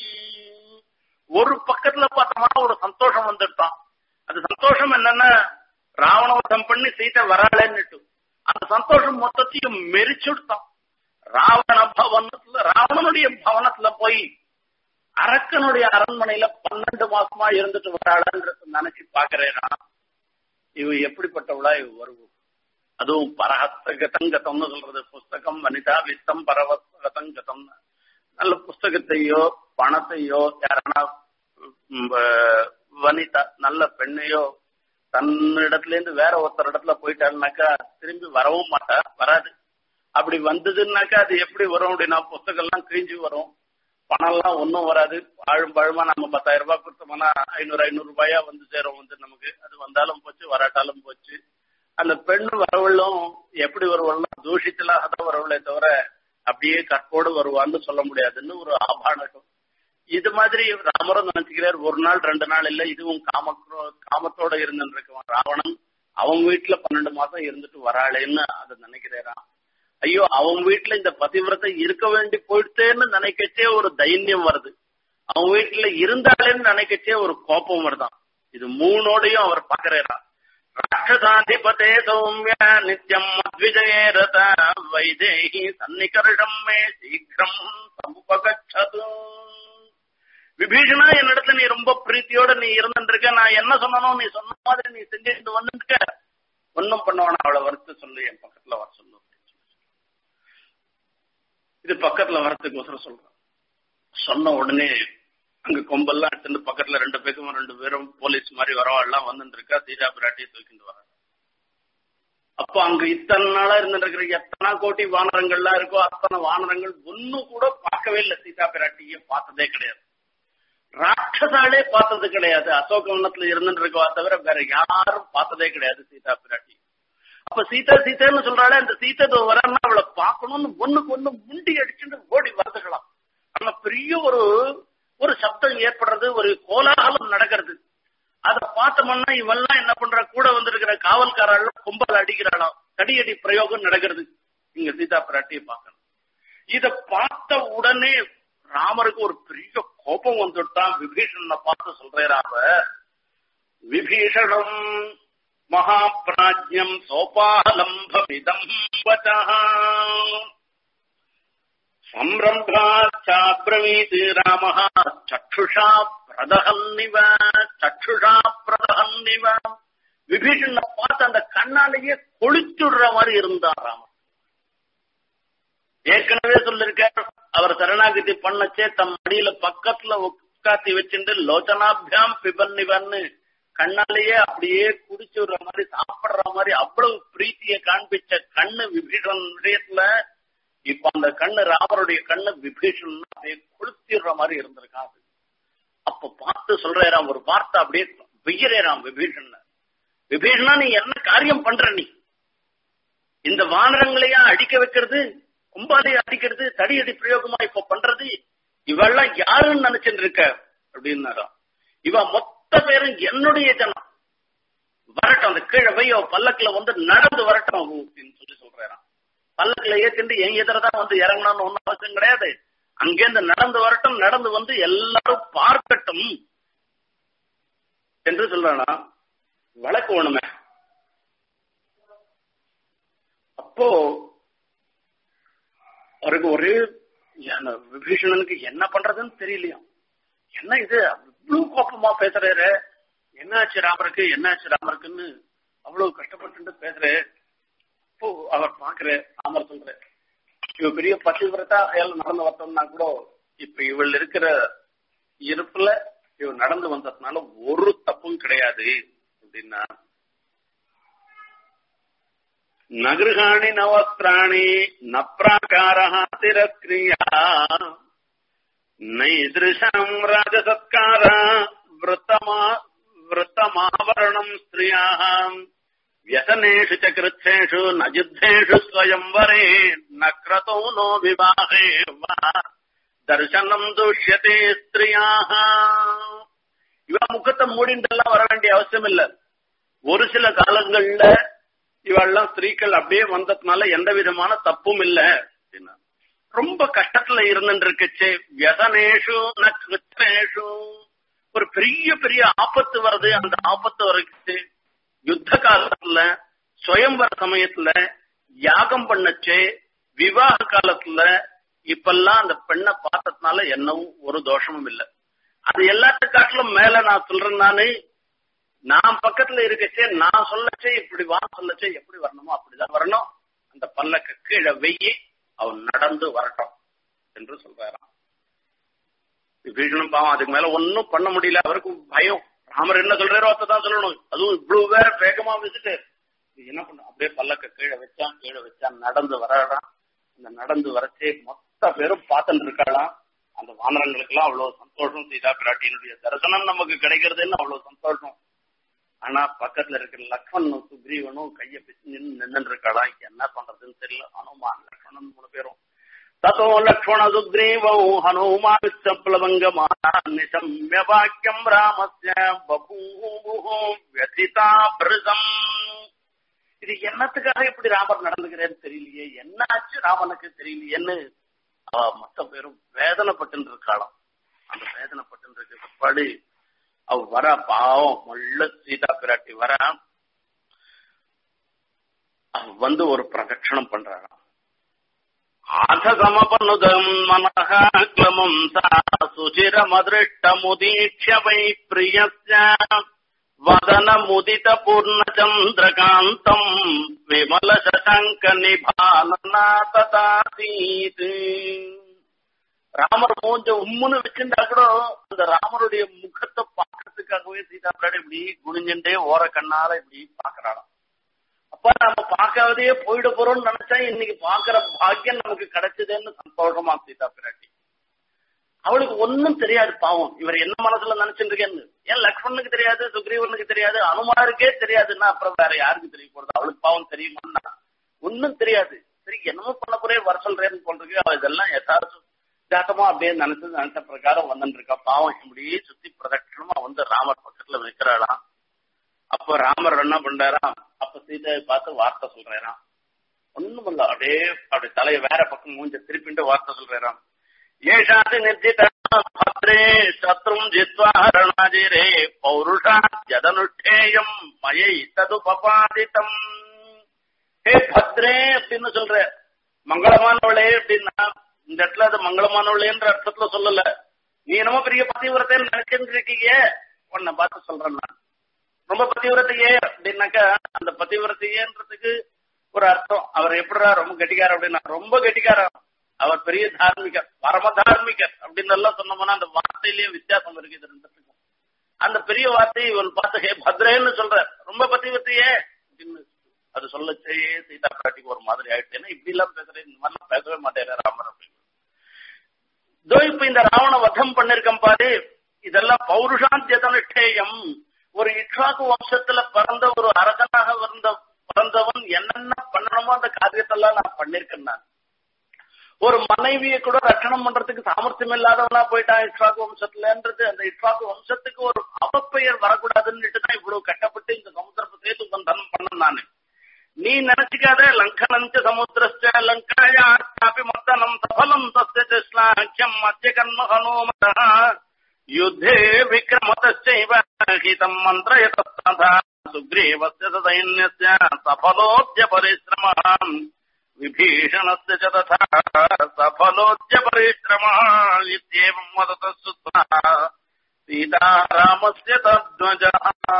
A: ஒரு பக்கத்துல பார்த்தோம்னா ஒரு சந்தோஷம் வந்துட்டான் அந்த சந்தோஷம் என்னன்னா ராவணவதம் பண்ணி சீதை வராளேன்னுட்டு அந்த சந்தோஷம் மொத்தத்தையும் மெரிச்சுடுத்தான் ராவண பவனத்துல ராவணனுடைய பவனத்துல போய் அரக்கனுடைய அரண்மனையில பன்னெண்டு மாசமா இருந்துட்டு வராளன்னு நினைச்சு பாக்குறேன் இவ எப்படிப்பட்டவளா இவ வருவோம் அதுவும் பரஹஸ்தகதம் கதம்னு சொல்றது புஸ்தகம் வனிதா வித்தம் பரவஸ்தகதம் கதம் நல்ல புஸ்தகத்தையோ பணத்தையோ யாரானா உம், அஹ், வனிதா நல்ல பெண்ணையோ தன்னிடத்துல இருந்து வேற ஒருத்தர் இடத்துல போயிட்டாருனாக்கா திரும்பி வரவும் மாட்டா வராது அப்படி வந்ததுன்னாக்கா அது எப்படி வரும் அப்படின்னா புஸ்தகம் எல்லாம் கிழிஞ்சு வரும் பணம் எல்லாம் ஒன்றும் வராது ஆழும் பழுமா நம்ம பத்தாயிரம் ரூபாய் கொடுத்தோம்னா ஐநூறு ஐநூறு ரூபாயா வந்து சேரும் வந்து நமக்கு அது வந்தாலும் போச்சு வராட்டாலும் போச்சு அந்த பெண்ணு வரவளும் எப்படி வருவாள்னா தூஷித்தலாக தான் வரவளே தவிர அப்படியே கற்போடு வருவான்னு சொல்ல முடியாதுன்னு ஒரு ஆபாணகம் இது மாதிரி ராமரும் நினைச்சுக்கிறார் ஒரு நாள் ரெண்டு நாள் இல்ல இதுவும் காம காமத்தோட இருந்துட்டு இருக்கவன் ராவணன் அவன் வீட்டுல பன்னெண்டு மாசம் இருந்துட்டு வராளேன்னு அதை நினைக்கிறாராம் ஐயோ அவன் வீட்டுல இந்த பதிவிரத்தை இருக்க வேண்டி போயிட்டேன்னு நினைக்கச்சே ஒரு தைரியம் வருது அவன் வீட்டுல இருந்தாளேன்னு நினைக்கச்சே ஒரு கோபம் வருதான் இது மூணோடையும் அவர் பாக்குறாரா ராட்சசாதிபதே சௌமிய நித்யம் மத்விஜயே ரத வைதேகி சன்னிகர்ஷம் மே சீக்கிரம் சமுபகச்சது விபீஷணா என்னிடத்துல நீ ரொம்ப பிரீத்தியோட நீ இருந்துருக்க நான் என்ன சொன்னனோ நீ சொன்ன மாதிரி நீ செஞ்சுட்டு வந்துருக்க ஒன்னும் பண்ணவன அவளை வறுத்து சொல்லு என் பக்கத்துல வர சொல்லு இது பக்கத்துல வரத்துக்கு ஒசரம் சொல்றான் சொன்ன உடனே அங்க கொம்பெல்லாம் எடுத்துட்டு பக்கத்துல ரெண்டு பேருக்கும் ரெண்டு பேரும் போலீஸ் மாதிரி வரவாள்லாம் வந்துட்டு இருக்கா சீதா பிராட்டியை தூக்கிட்டு வர அப்போ அங்க இத்தனை நாளா இருந்துட்டு இருக்கிற எத்தனை கோட்டி வானரங்கள்லாம் இருக்கோ அத்தனை வானரங்கள் ஒன்னும் கூட பார்க்கவே இல்லை சீதா பிராட்டியை பார்த்ததே கிடையாது ராட்சசாலே பார்த்தது கிடையாது அசோகவனத்துல இருந்துட்டு இருக்கவா தவிர வேற யாரும் பார்த்ததே கிடையாது சீதா பிராட்டி அப்ப சீதா சீதான்னு சொல்றாளே அந்த சீதை வரன்னா அவளை பார்க்கணும்னு ஒண்ணுக்கு ஒண்ணு முண்டி அடிச்சுட்டு ஓடி வரதுக்கலாம் ஆனா பெரிய ஒரு ஒரு சப்தம் ஏற்படுறது ஒரு கோலாகலம் நடக்கிறது அதை பார்த்தோம்னா இவெல்லாம் என்ன பண்ற கூட வந்திருக்கிற காவல்காராள் கும்பல் அடிக்கிறாளாம் தடியடி பிரயோகம் நடக்கிறது இங்க சீதா பிராட்டியை பார்க்கணும் இத பார்த்த உடனே ராமருக்கு ஒரு பெரிய கோபம் வந்துட்டான் விபீஷணனை பார்த்து சொல்றாராம விபீஷணம் மகாபிராஜ்யம் சோபாலம்பமிதம் வச்சா சம்பிரம்பாச்சாப்ரவீத் ராம சற்றுஷா பிரதகன்னிவ சற்றுஷா பிரதகன்னிவ விபீஷணனை பார்த்து அந்த கண்ணாலேயே கொளுத்துடுற மாதிரி இருந்தார் ராமர் ஏற்கனவே சொல்லிருக்கார் அவர் சரணாகதி பண்ணச்சே தம் மடியில பக்கத்துல உட்காத்தி வச்சுட்டு லோச்சனாபியாம் பிபன்னிவன்னு கண்ணாலேயே அப்படியே குடிச்சு விடுற மாதிரி சாப்பிடுற மாதிரி அவ்வளவு பிரீத்திய காண்பிச்ச கண்ணு விபீஷன் விஷயத்துல இப்ப அந்த கண்ணு ராமருடைய கண்ணு விபீஷன் அப்படியே கொளுத்திடுற மாதிரி இருந்திருக்கான் அது அப்ப பார்த்து சொல்றாராம் ஒரு வார்த்தை அப்படியே வெய்யறேராம் விபீஷன் விபீஷனா நீ என்ன காரியம் பண்ற நீ இந்த வானரங்களையா அடிக்க வைக்கிறது கும்பாலையை அடிக்கிறது தடியடி பிரயோகமா இப்ப பண்றது இவெல்லாம் யாருன்னு நினைச்சுட்டு இருக்க அப்படின்னாராம் இவ மொத்த பேரும் என்னுடைய ஜனம் வரட்டும் அந்த கீழே வையோ பல்லக்குல வந்து நடந்து வரட்டும் அப்படின்னு சொல்லி சொல்றாராம் பல்லக்குல ஏத்திண்டு என் எதிரதான் வந்து இறங்கணும்னு ஒன்னும் அவசியம் கிடையாது அங்கேருந்து நடந்து வரட்டும் நடந்து வந்து எல்லாரும் பார்க்கட்டும் என்று சொல்றானா வழக்கு வேணுமே அப்போ அவருக்கு ஒரே விபீஷணனுக்கு என்ன பண்றதுன்னு தெரியலையா என்ன இது இவ்வளவு கோபமா பேசுறாரு என்னாச்சு ராமருக்கு என்னாச்சு ராமருக்குன்னு அவ்வளவு கஷ்டப்பட்டு பேசுறே இப்போ அவர் பாக்குற ராமர் சொல்ற இவ பெரிய பத்திவிரதா செயல் நடந்து வரட்டோம்னா கூட இப்ப இவள் இருக்கிற இருப்புல இவ நடந்து வந்ததுனால ஒரு தப்பும் கிடையாது அப்படின்னா நகிருகாணி நவஸ்திராணி நப்ராகாரா திரஸ்கிரியா நைதிருஷம் ராஜசத்காரா விருத்தமா விருத்தமாவரணம் ஸ்திரியாம் व्यसनेषु च कृच्छेषु न युद्धेषु स्वयंवरे न क्रतौ नो विवाहे वा தர்சனம் துஷ்யதே ஸ்திரியாக இவ முகத்தை மூடிண்டெல்லாம் வர வேண்டிய அவசியம் இல்ல ஒரு சில காலங்கள்ல இவெல்லாம் ஸ்திரீகள் அப்படியே வந்ததுனால எந்த விதமான தப்பும் இல்ல அப்படின்னா ரொம்ப கஷ்டத்துல இருந்துட்டு இருக்குச்சு வியசனேஷு நேஷு ஒரு பெரிய பெரிய ஆபத்து வருது அந்த ஆபத்து வரைக்கு யுத்த காலத்துல சுயம்பர சமயத்துல யாகம் பண்ணச்சே விவாக காலத்துல இப்பெல்லாம் அந்த பெண்ணை பார்த்ததுனால என்னவும் ஒரு தோஷமும் இல்லை அது எல்லாத்த காட்டிலும் மேல நான் சொல்றேன் நானு நான் பக்கத்துல இருக்கச்சே நான் சொல்லச்சே இப்படி வா சொல்லச்சே எப்படி வரணுமோ அப்படிதான் வரணும் அந்த பல்லக்க கீழே வெய்யி அவன் நடந்து வரட்டும் என்று சொல்றாராம் விபீஷணம் பாவம் அதுக்கு மேல ஒன்னும் பண்ண முடியல அவருக்கும் பயம் ராமர் என்ன சொல்றாரோ தான் சொல்லணும் அதுவும் இவ்வளவு வேற வேகமா வச்சுட்டு என்ன பண்ண அப்படியே பல்லக்க கீழே வச்சான் கீழே வச்சான் நடந்து வரான் அந்த நடந்து வரச்சே மொத்த பேரும் பார்த்துட்டு இருக்காளாம் அந்த வானரங்களுக்கு எல்லாம் அவ்வளவு சந்தோஷம் சீதா பிராட்டியினுடைய தரிசனம் நமக்கு கிடைக்கிறதுன்னு அவ்வளவு சந்தோஷம் ஆனா பக்கத்துல இருக்கிற லக்ஷ்மணும் சுக்ரீவனும் கைய பிச்சு நின்று நின்று இருக்காளாம் என்ன பண்றதுன்னு தெரியல அனுமான் லக்ஷ்மணன் மூணு பேரும் ततो लक्ष्मणसुग्रीवौ हनूमाविश्चप्लवङ्गमानिशम्य वाक्यम् रामस्य बभूवुः व्यथिता भृதம் இது என்னத்துக்காக இப்படி ராமர் நடந்துக்கிறேன்னு தெரியலையே என்னாச்சு ராமனுக்கு தெரியலையேன்னு அவ மொத்த பேரும் வேதனைப்பட்டு இருக்காளாம் அந்த வேதனைப்பட்டு இருக்க படி அவ வர பாவம் முள்ள சீதா பிராட்டி வர வந்து ஒரு பிரதட்சணம் பண்றாராம் ஆத சமபனுதம் மனஹ கிளமம் சா சுச்சிரமதிருஷ்டமுதீட்ச வை பிரியஸ்ய வதன முதித பூர்ணச்சந்திரகாந்தம் விமல சசங்க நிபாலனா ததாசீத் ராமர் மூஞ்ச உம்முன்னு வச்சிருந்தா கூட அந்த ராமருடைய முகத்தை பாக்குறதுக்காகவே சீதா பிராடி இப்படி குனிஞ்சுட்டே ஓர கண்ணால இப்படி பாக்குறாளாம் அப்ப நம்ம பார்க்காதே போயிட போறோம்னு நினைச்சா இன்னைக்கு பாக்குற பாக்கியம் நமக்கு கிடைச்சதுன்னு சந்தோஷமா சீதா பிராட்டி அவளுக்கு ஒன்னும் தெரியாது பாவம் இவர் என்ன மனசுல நினைச்சிட்டு இருக்கேன்னு ஏன் லக்ஷ்மணுக்கு தெரியாது சுக்ரீவனுக்கு தெரியாது அனுமாருக்கே தெரியாதுன்னா அப்புறம் வேற யாருக்கு தெரிய போறது அவளுக்கு பாவம் தெரியுமான்னா ஒன்னும் தெரியாது சரி என்னமோ பண்ண போறே வர சொல்றேன்னு போன்றிருக்கு அவ இதெல்லாம் எதாச்சும் ஜாத்தமா அப்படியே நினைச்சு நினைச்ச பிரகாரம் வந்துட்டு இருக்கா பாவம் இப்படியே சுத்தி பிரதட்சணமா வந்து ராமர் பக்கத்துல வைக்கிறாளாம் அப்ப ராமர் என்ன பண்றாராம் அப்ப சீதையை பார்த்து வார்த்தை சொல்றாராம் ஒண்ணும் இல்ல அப்படியே அப்படி தலையை வேற பக்கம் மூஞ்ச திருப்பிட்டு வார்த்தை சொல்றாராம் ஏஷாதி நிர்ஜித பத்ரே சத்ரும் ஜித்வா ரணாஜிரே பௌருஷா ஜதனுஷ்டேயம் மயை தது பபாதிதம் ஹே பத்ரே அப்படின்னு சொல்ற மங்களமானவளே அப்படின்னா இந்த இடத்துல அது மங்களமானவளேன்ற அர்த்தத்துல சொல்லல நீ என்னமோ பெரிய பதிவிரத்தைன்னு நினைச்சுட்டு இருக்கீங்க உன்னை பார்த்து சொல்றேன் நான் ரொம்ப பதிவிரத்தையே அப்படின்னாக்கா அந்த பதிவிரத்தையேன்றதுக்கு ஒரு அர்த்தம் அவர் எப்படிடா ரொம்ப கெட்டிக்கார அப்படின்னா ரொம்ப கெட்டிக்காரர் அவர் பெரிய தார்மிகர் பரம தார்மிகர் அப்படின்னு எல்லாம் சொன்னோம்னா அந்த வார்த்தையிலேயே வித்தியாசம் இருக்கு இது ரெண்டுத்துக்கும் அந்த பெரிய வார்த்தையை இவன் பார்த்து ஹே பத்ரேன்னு சொல்ற ரொம்ப பதிவிரத்தையே அப்படின்னு அது சொல்லச்சே சீதா பிராட்டிக்கு ஒரு மாதிரி ஆயிடுச்சு ஏன்னா இப்படி எல்லாம் பேசுறேன் இந்த மாதிரிலாம் பேசவே மாட்டேன் ராமர் அப்படின்னு இதோ இப்ப இந்த ராவண வதம் பண்ணிருக்கேன் பாரு இதெல்லாம் பௌருஷாந்தியதனுஷ்டேயம் ஒரு இக்ஷாக்கு வம்சத்துல பிறந்த ஒரு அரசனாக இருந்த பிறந்தவன் என்னென்ன பண்ணணுமோ அந்த காரியத்தெல்லாம் நான் பண்ணிருக்கேன் நான் ஒரு மனைவியை கூட ரட்சணம் பண்றதுக்கு சாமர்த்தியம் இல்லாதவனா போயிட்டான் இஸ்ராக்கு வம்சத்துலன்றது அந்த இஸ்ராக்கு வம்சத்துக்கு ஒரு அவப்பெயர் வரக்கூடாதுன்னு தான் இவ்வளவு கட்டப்பட்டு இந்த சமுத்திரத்தை சேது பந்தனம் பண்ண நானு நீ நினைச்சுக்காத லங்கனஞ்ச சமுத்திரஸ்ட லங்காயாபி மத்தனம் சபலம் தஸ்ய ஸ்லாக்கியம் மத்திய கர்ம ஹனுமத யுத்தே விக்ரமதச்சைவ ஹிதம் மந்திரயதா சுக்ரீவஸ்ய சைன்யஸ்ய சபலோத்ய பரிசிரமாம் विभीषणस्य च तथा सफलोच्च परिश्रमः इत्येवम् वदतः सुत्वा सीतारामस्य तद्वजः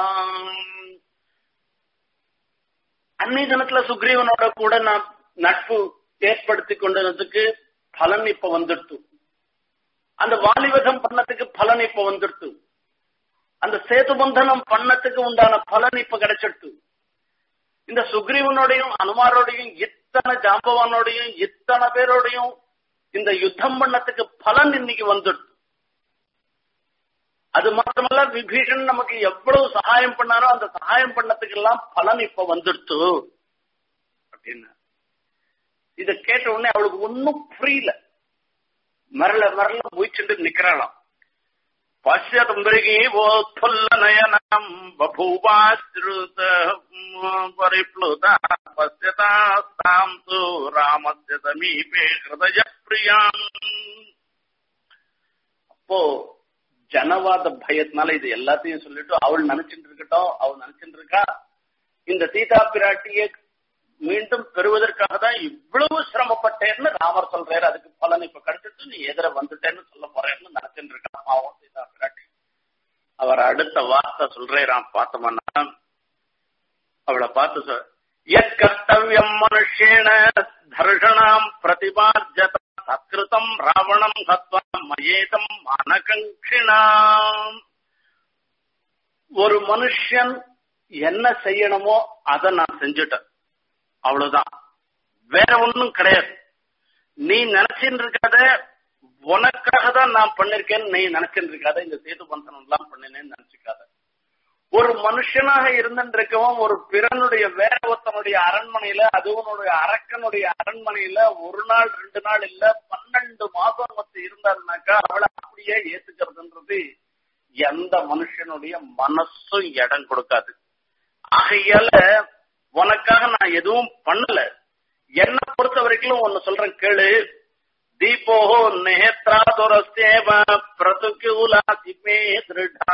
A: அன்னை தினத்துல சுக்ரீவனோட கூட நான் நட்பு ஏற்படுத்தி கொண்டதுக்கு பலன் இப்ப வந்துடுத்து அந்த வாலிவதம் பண்ணத்துக்கு பலன் இப்ப வந்துடுத்து அந்த சேது பந்தனம் பண்ணத்துக்கு உண்டான பலன் இப்ப கிடைச்சிடுத்து இந்த சுக்ரீவனோடையும் அனுமாரோடையும் இத்தனை ஜாம்பவானோடையும் இத்தனை பேரோடையும் இந்த யுத்தம் பண்ணத்துக்கு பலன் இன்னைக்கு வந்துடுது அது மாத்திரமல்ல விபீஷன் நமக்கு எவ்வளவு சகாயம் பண்ணாரோ அந்த சகாயம் பண்ணத்துக்கு எல்லாம் பலன் இப்ப வந்துடுத்து அப்படின்னு இத கேட்ட உடனே அவளுக்கு ஒன்னும் புரியல மரல மரல முயற்சிட்டு நிக்கிறாளாம் பசியத் மிருகீவோத்புல்ல நயனம் பபூவாஸ்ருத परिप्लुता पश्यतास्ताम् तु रामस्य समीपे हृदय प्रियाम् அப்போ ஜனவாத பயத்தினால இது எல்லாத்தையும் சொல்லிட்டு அவள் நினைச்சிட்டு இருக்கட்டும் அவள் நினைச்சிட்டு இருக்கா இந்த சீதா பிராட்டியை மீண்டும் பெறுவதற்காக தான் இவ்வளவு சிரமப்பட்டேன்னு ராமர் சொல்றாரு அதுக்கு பலன் இப்ப கிடைச்சிட்டு நீ எதிர வந்துட்டேன்னு சொல்ல போறேன்னு நினைச்சிட்டு இருக்கா பாவம் சீதா பிராட்டி அவர் அடுத்த வார்த்தை சொல்றேன் பார்த்தோம்னா அவளை பார்த்து சொல் எத் கர்த்தவியம் மனுஷேன தர்ஷணாம் பிரதிபார்ஜத சத்கிருதம் ராவணம் ஹத்வா மயேதம் மனகங்கிணாம் ஒரு மனுஷன் என்ன செய்யணுமோ அதை நான் செஞ்சுட்டேன் அவ்வளவுதான் வேற ஒண்ணும் கிடையாது நீ நினைச்சிட்டு இருக்காத உனக்காக தான் நான் பண்ணிருக்கேன்னு நீ நினைச்சிட்டு இருக்காத இந்த சேது பந்தனம் எல்லாம் பண்ணினேன்னு நினைச்சுக்காத ஒரு மனுஷனாக இருந்திருக்கவன் ஒரு பிறனுடைய வேற ஒருத்தனுடைய அரண்மனையில அதுவனுடைய அரக்கனுடைய அரண்மனையில ஒரு நாள் ரெண்டு நாள் இல்ல பன்னெண்டு மாசம் மத்த இருந்தாருனாக்கா அவளை அப்படியே ஏத்துக்கிறதுன்றது எந்த மனுஷனுடைய மனசும் இடம் கொடுக்காது ஆகையால உனக்காக நான் எதுவும் பண்ணல என்ன பொறுத்த வரைக்கும் ஒன்னு சொல்றேன் கேளு தீபோ நேத்ராதுரஸ்தேவ பிரதுகுலா திமே திருடா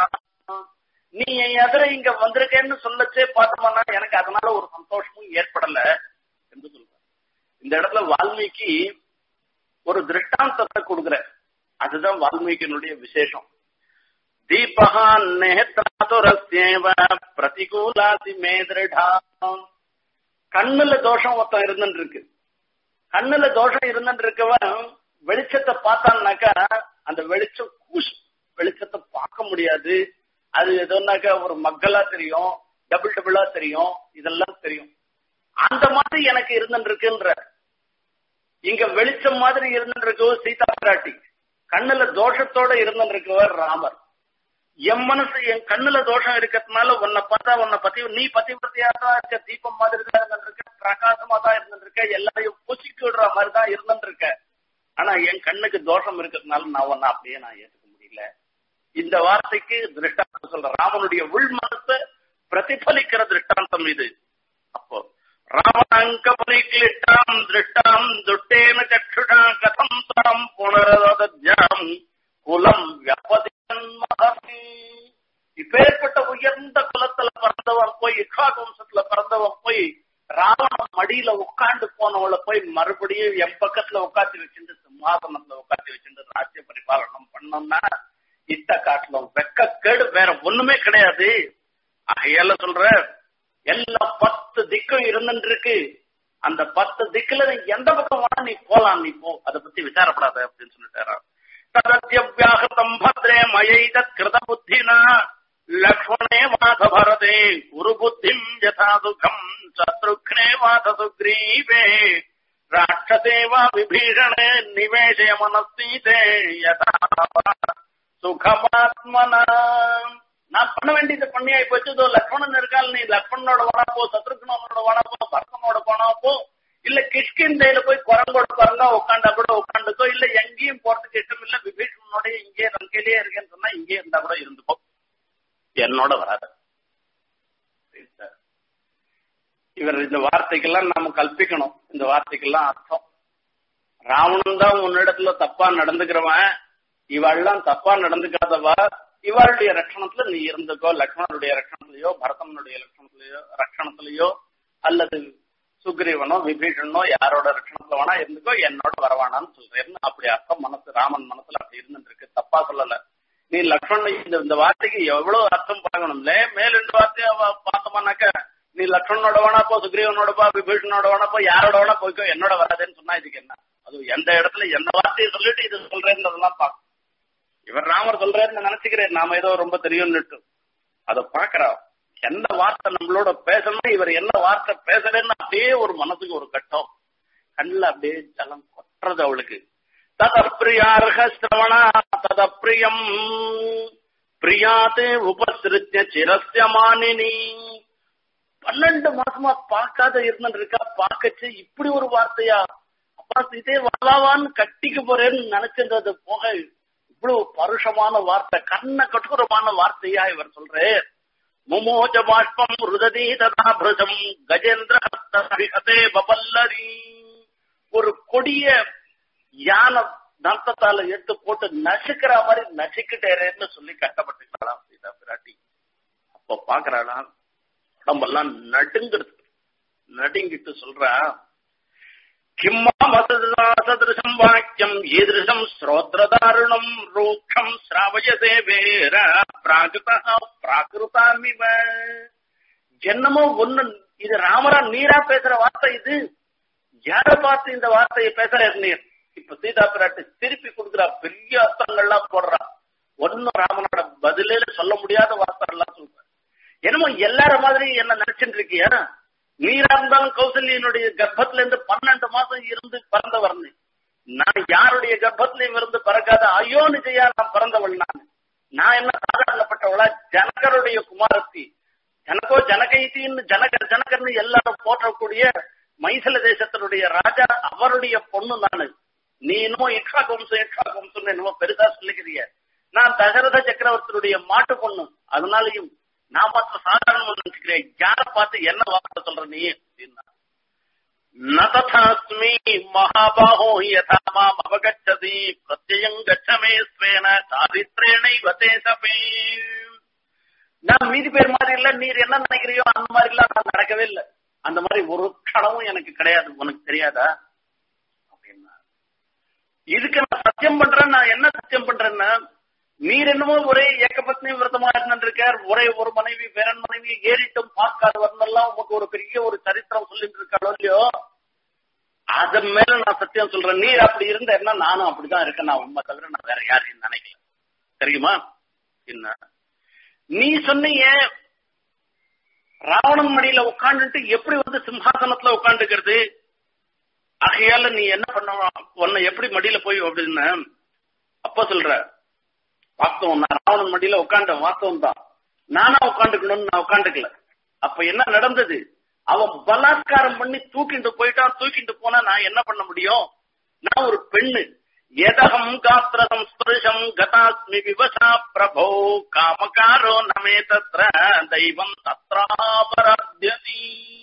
A: நீ என் எதிர இங்க வந்திருக்கேன்னு சொல்லச்சே பார்த்தோம்னா எனக்கு அதனால ஒரு சந்தோஷமும் ஏற்படல என்று சொல்றார் இந்த இடத்துல வால்மீகி ஒரு திருஷ்டாந்தத்தை கொடுக்குற அதுதான் வால்மீகியினுடைய விசேஷம் தீபகா நேத்ராதுரஸ்யேவ பிரதிகூலாதி மே திருடாம் கண்ணுல தோஷம் ஒருத்தன் இருந்துட்டு இருக்கு கண்ணுல தோஷம் இருந்துட்டு இருக்கவன் வெளிச்சத்தை பார்த்தான்னாக்கா அந்த வெளிச்சம் கூஸ் வெளிச்சத்தை பார்க்க முடியாது அது எதோன்னாக்கா ஒரு மக்களா தெரியும் டபுள் டபுளா தெரியும் இதெல்லாம் தெரியும் அந்த மாதிரி எனக்கு இருந்துட்டு இருக்குன்ற இங்க வெளிச்சம் மாதிரி இருந்துட்டு இருக்கவர் சீதா பிராட்டி கண்ணுல தோஷத்தோட இருந்துட்டு இருக்கவர் ராமர் என் மனசு என் கண்ணுல தோஷம் இருக்கிறதுனால உன்னை பார்த்தா உன்னை பத்தி நீ பத்திவர்த்தியா தான் இருக்க தீபம் மாதிரி தான் இருந்துட்டு இருக்க பிரகாசமா தான் இருந்துட்டு இருக்க எல்லாரையும் பூசிக்கு விடுற மாதிரி தான் இருந்துட்டு இருக்க ஆனா என் கண்ணுக்கு தோஷம் இருக்கிறதுனால நான் உன்னை அப்படியே நான் ஏத்துக்க முடியல இந்த வார்த்தைக்கு திருஷ்டாந்தம் சொல்ற ராமனுடைய உள் மனசை பிரதிபலிக்கிற திருஷ்டாந்தம் இது அப்போ ராமாங்க பரிக்லிஷ்டாம் திருஷ்டாம் துட்டேன சக்ஷுஷா கதம் தாம் புனரதத்யாம் குலம் வியபதின் மகமே இப்பேற்பட்ட உயர்ந்த குலத்துல பிறந்தவன் போய் இக்ஷா வம்சத்துல பிறந்தவன் போய் ராவண மடியில உட்காந்து போனவளை போய் மறுபடியும் என் பக்கத்துல உட்காந்து வச்சுட்டு சிம்மாசனத்துல உட்காந்து வச்சுட்டு ராஜ்ய பரிபாலனம் பண்ணோம்னா இத்த காட்டிலும் வெக்க கேடு வேற ஒண்ணுமே கிடையாது ஆகையால சொல்ற எல்லா பத்து திக்கும் இருந்துட்டு இருக்கு அந்த பத்து திக்குல நீ எந்த பக்கம் வேணா நீ போலாம் நீ போ அதை பத்தி விசாரப்படாத அப்படின்னு சொல்லிட்டாரா ததத்யவியாகதம் பத்ரே மயைத கிருத புத்தினா லக்ஷ்மணே மாத பரதே குரு புத்திம் யதா சுகம் சத்ருக்னே மாத சுக்ரீவே ராட்சசே வா விபீஷணே நிவேசய மனஸ்தீதே யதா சுகமாத்மனா நான் பண்ண வேண்டியது பண்ணியாய் போச்சு இதோ லக்ஷ்மணன் இருக்கால் நீ லக்ஷ்மணனோட வானா போ சத்ருக்னோட வானா போ பரதனோட போனா போ இல்ல கிஷ்கிந்தையில போய் குரங்கோட குரங்கா உட்காண்டா கூட உட்காந்துக்கோ இல்ல எங்கேயும் போறதுக்கு இஷ்டம் இல்ல விபீஷணனோட இங்கே லங்கையிலேயே இருக்கேன்னு சொன்னா இங்கே இருந்தா கூட இருந்துக்கோ என்னோட வராத இவர் இந்த வார்த்தைக்கெல்லாம் நாம கல்பிக்கணும் இந்த வார்த்தைக்கெல்லாம் அர்த்தம் ராவணன் தான் உன்னிடத்துல தப்பா நடந்துக்கிறவன் இவாள்லாம் தப்பா நடந்துக்காதவா இவாளுடைய ரட்சணத்துல நீ இருந்துக்கோ லக்ஷ்மணனுடைய ரட்சணத்திலேயோ பரதனுடைய லட்சணத்திலேயோ ரட்சணத்திலேயோ அல்லது சுக்ரீவனோ விபீஷணனோ யாரோட ரட்சணத்துல வேணா இருந்துக்கோ என்னோட வரவானான்னு சொல்றேன்னு அப்படி அர்த்தம் மனசு ராமன் மனசுல அப்படி இருந்துட்டு இருக்கு தப்பா சொல்லல நீ லக்ஷ்மணன் இந்த இந்த வார்த்தைக்கு எவ்வளவு அர்த்தம் பார்க்கணும்ல மேல் ரெண்டு வார்த்தையை பார்த்தோம்னாக்க நீ லக்ஷ்மணனோட வேணா போ சுக்ரீவனோட போ விபீஷணனோட வேணா போ யாரோட வேணா போய்க்கோ என்னோட வராதுன்னு சொன்னா இதுக்கு என்ன அது எந்த இடத்துல எந்த வார்த்தையை சொல்லிட்டு இது சொல்றேன்றதெல்லாம் பார்க்கணும் இவர் ராமர் சொல்றாருன்னு நினைச்சுக்கிறேன் நாம ஏதோ ரொம்ப தெரியும்னுட்டு அதை பாக்குறா என்ன வார்த்தை நம்மளோட பேசணும் இவர் என்ன வார்த்தை பேசுறேன்னு அப்படியே ஒரு மனசுக்கு ஒரு கட்டம் கண்ணுல அப்படியே ஜலம் கொட்டுறது அவளுக்கு ததப்பிரியார்க சிரவணா ததப்பிரியம் பிரியாத்து உபசிருத்திய சிரஸ்ய மானினி பன்னெண்டு மாசமா பார்க்காத இருந்துட்டு இருக்கா பார்க்கச்சு இப்படி ஒரு வார்த்தையா அப்பா இதே வாவான்னு கட்டிக்க போறேன்னு நினைச்சிருந்தது போக இவ்வளவு பருஷமான வார்த்தை கண்ண கட்டுரமான வார்த்தையா இவர் சொல்றே முமோஜ பாஷ்பம் ருததி ததா பிரஜம் கஜேந்திர ஹஸ்தே பபல்லரி ஒரு கொடிய யானை தந்தத்தால எடுத்து போட்டு நசுக்கிற மாதிரி நசுக்கிட்டேரேன்னு சொல்லி கஷ்டப்பட்டுக்கலாம் சீதா பிராட்டி அப்ப பாக்குறாளா உடம்பெல்லாம் நடுங்கிறது நடுங்கிட்டு சொல்றா கிம்மாமசதிருஷம் வாக்கியம் ஈதிருஷம் ஸ்ரோத்ரதாருணம் ரூக்ஷம் ஸ்ராவயசே வேர பிராகிருதா பிராகிருதாமிவ என்னமோ ஒண்ணு இது ராமரா நீரா பேசுற வார்த்தை இது யார பார்த்து இந்த வார்த்தையை பேசுற நீர் இப்ப சீதா பிராட்டி திருப்பி கொடுக்குறா பெரிய அர்த்தங்கள்லாம் போடுறா ஒன்னும் ராமனோட பதிலே சொல்ல முடியாத வார்த்தை எல்லாம் சொல்ற என்னமோ எல்லார மாதிரி என்ன நினைச்சுட்டு இருக்கியா நீரா இருந்தாலும் கௌசல்யனுடைய கர்ப்பத்துல இருந்து பன்னெண்டு மாசம் இருந்து பிறந்தவர் நான் யாருடைய கர்ப்பத்திலையும் இருந்து பிறக்காத ஐயோ நிஜயா நான் பிறந்தவள் நான் நான் என்ன சாதாரணப்பட்டவளா ஜனகருடைய குமாரத்தி ஜனகோ ஜனகைத்தின்னு ஜனகர் ஜனகர்னு எல்லாரும் போற்றக்கூடிய மைசல தேசத்தினுடைய ராஜா அவருடைய பொண்ணு நானு நீ என்னமோ இக்ஷா வம்சம் இக்ஷா வம்சம் என்னமோ பெருசா சொல்லிக்கிறிய நான் தசரத சக்கரவர்த்தியுடைய மாட்டு பொண்ணு அதனாலையும் நான் பார்த்து சாதாரணமா நினைச்சுக்கிறேன் யார பார்த்து என்ன வார்த்தை சொல்ற நீ அப்படின்னா நததாஸ்மி மகாபாஹோ யதா மாம் அவகச்சதி பிரத்யம் கச்சமே ஸ்வேன சாரித்ரேணை வதே சபே நான் மீதி பேர் மாதிரி இல்ல நீர் என்ன நினைக்கிறியோ அந்த மாதிரி எல்லாம் நான் நடக்கவே இல்லை அந்த மாதிரி ஒரு க்ஷணமும் எனக்கு கிடையாது உனக்கு தெரியாதா அப்படின்னா இதுக்கு நான் சத்தியம் பண்றேன் நான் என்ன சத்தியம் பண்றேன்னா நீர் என்னமோ ஒரே ஏகபத்னி விரதமா இருந்திருக்கார் ஒரே ஒரு மனைவி வேறன் மனைவி ஏறிட்டும் பார்க்காதவர்னெல்லாம் உமக்கு ஒரு பெரிய ஒரு சரித்திரம் சொல்லிட்டு இருக்காளோ இல்லையோ அதன் மேல நான் சத்தியம் சொல்றேன் நீர் அப்படி இருந்தேன்னா நானும் அப்படிதான் இருக்கேன் நான் உண்மை தவிர நான் வேற யாரையும் நினைக்கல தெரியுமா என்ன நீ சொன்னீங்க ராவணன் மடியில உட்காந்துட்டு எப்படி வந்து சிம்ஹாசனத்துல உட்காந்துக்கிறது ஆகையால நீ என்ன பண்ண உன்னை எப்படி மடியில போய் அப்படின்னு அப்ப சொல்ற வாஸ்தவம் நான் ராவணன் மடியில உட்காண்டேன் வாஸ்தவம் தான் நானா உட்காந்துக்கணும்னு நான் உட்காந்துக்கல அப்ப என்ன நடந்தது அவன் பலாத்காரம் பண்ணி தூக்கிட்டு போயிட்டான் தூக்கிட்டு போனா நான் என்ன பண்ண முடியும் நான் ஒரு பெண்ணு எதகம் காத்திரம் ஸ்பர்ஷம் கதாஸ்மி விவசா பிரபோ காமகாரோ நமே தத்ர தெய்வம் தத்ராபராத்யதி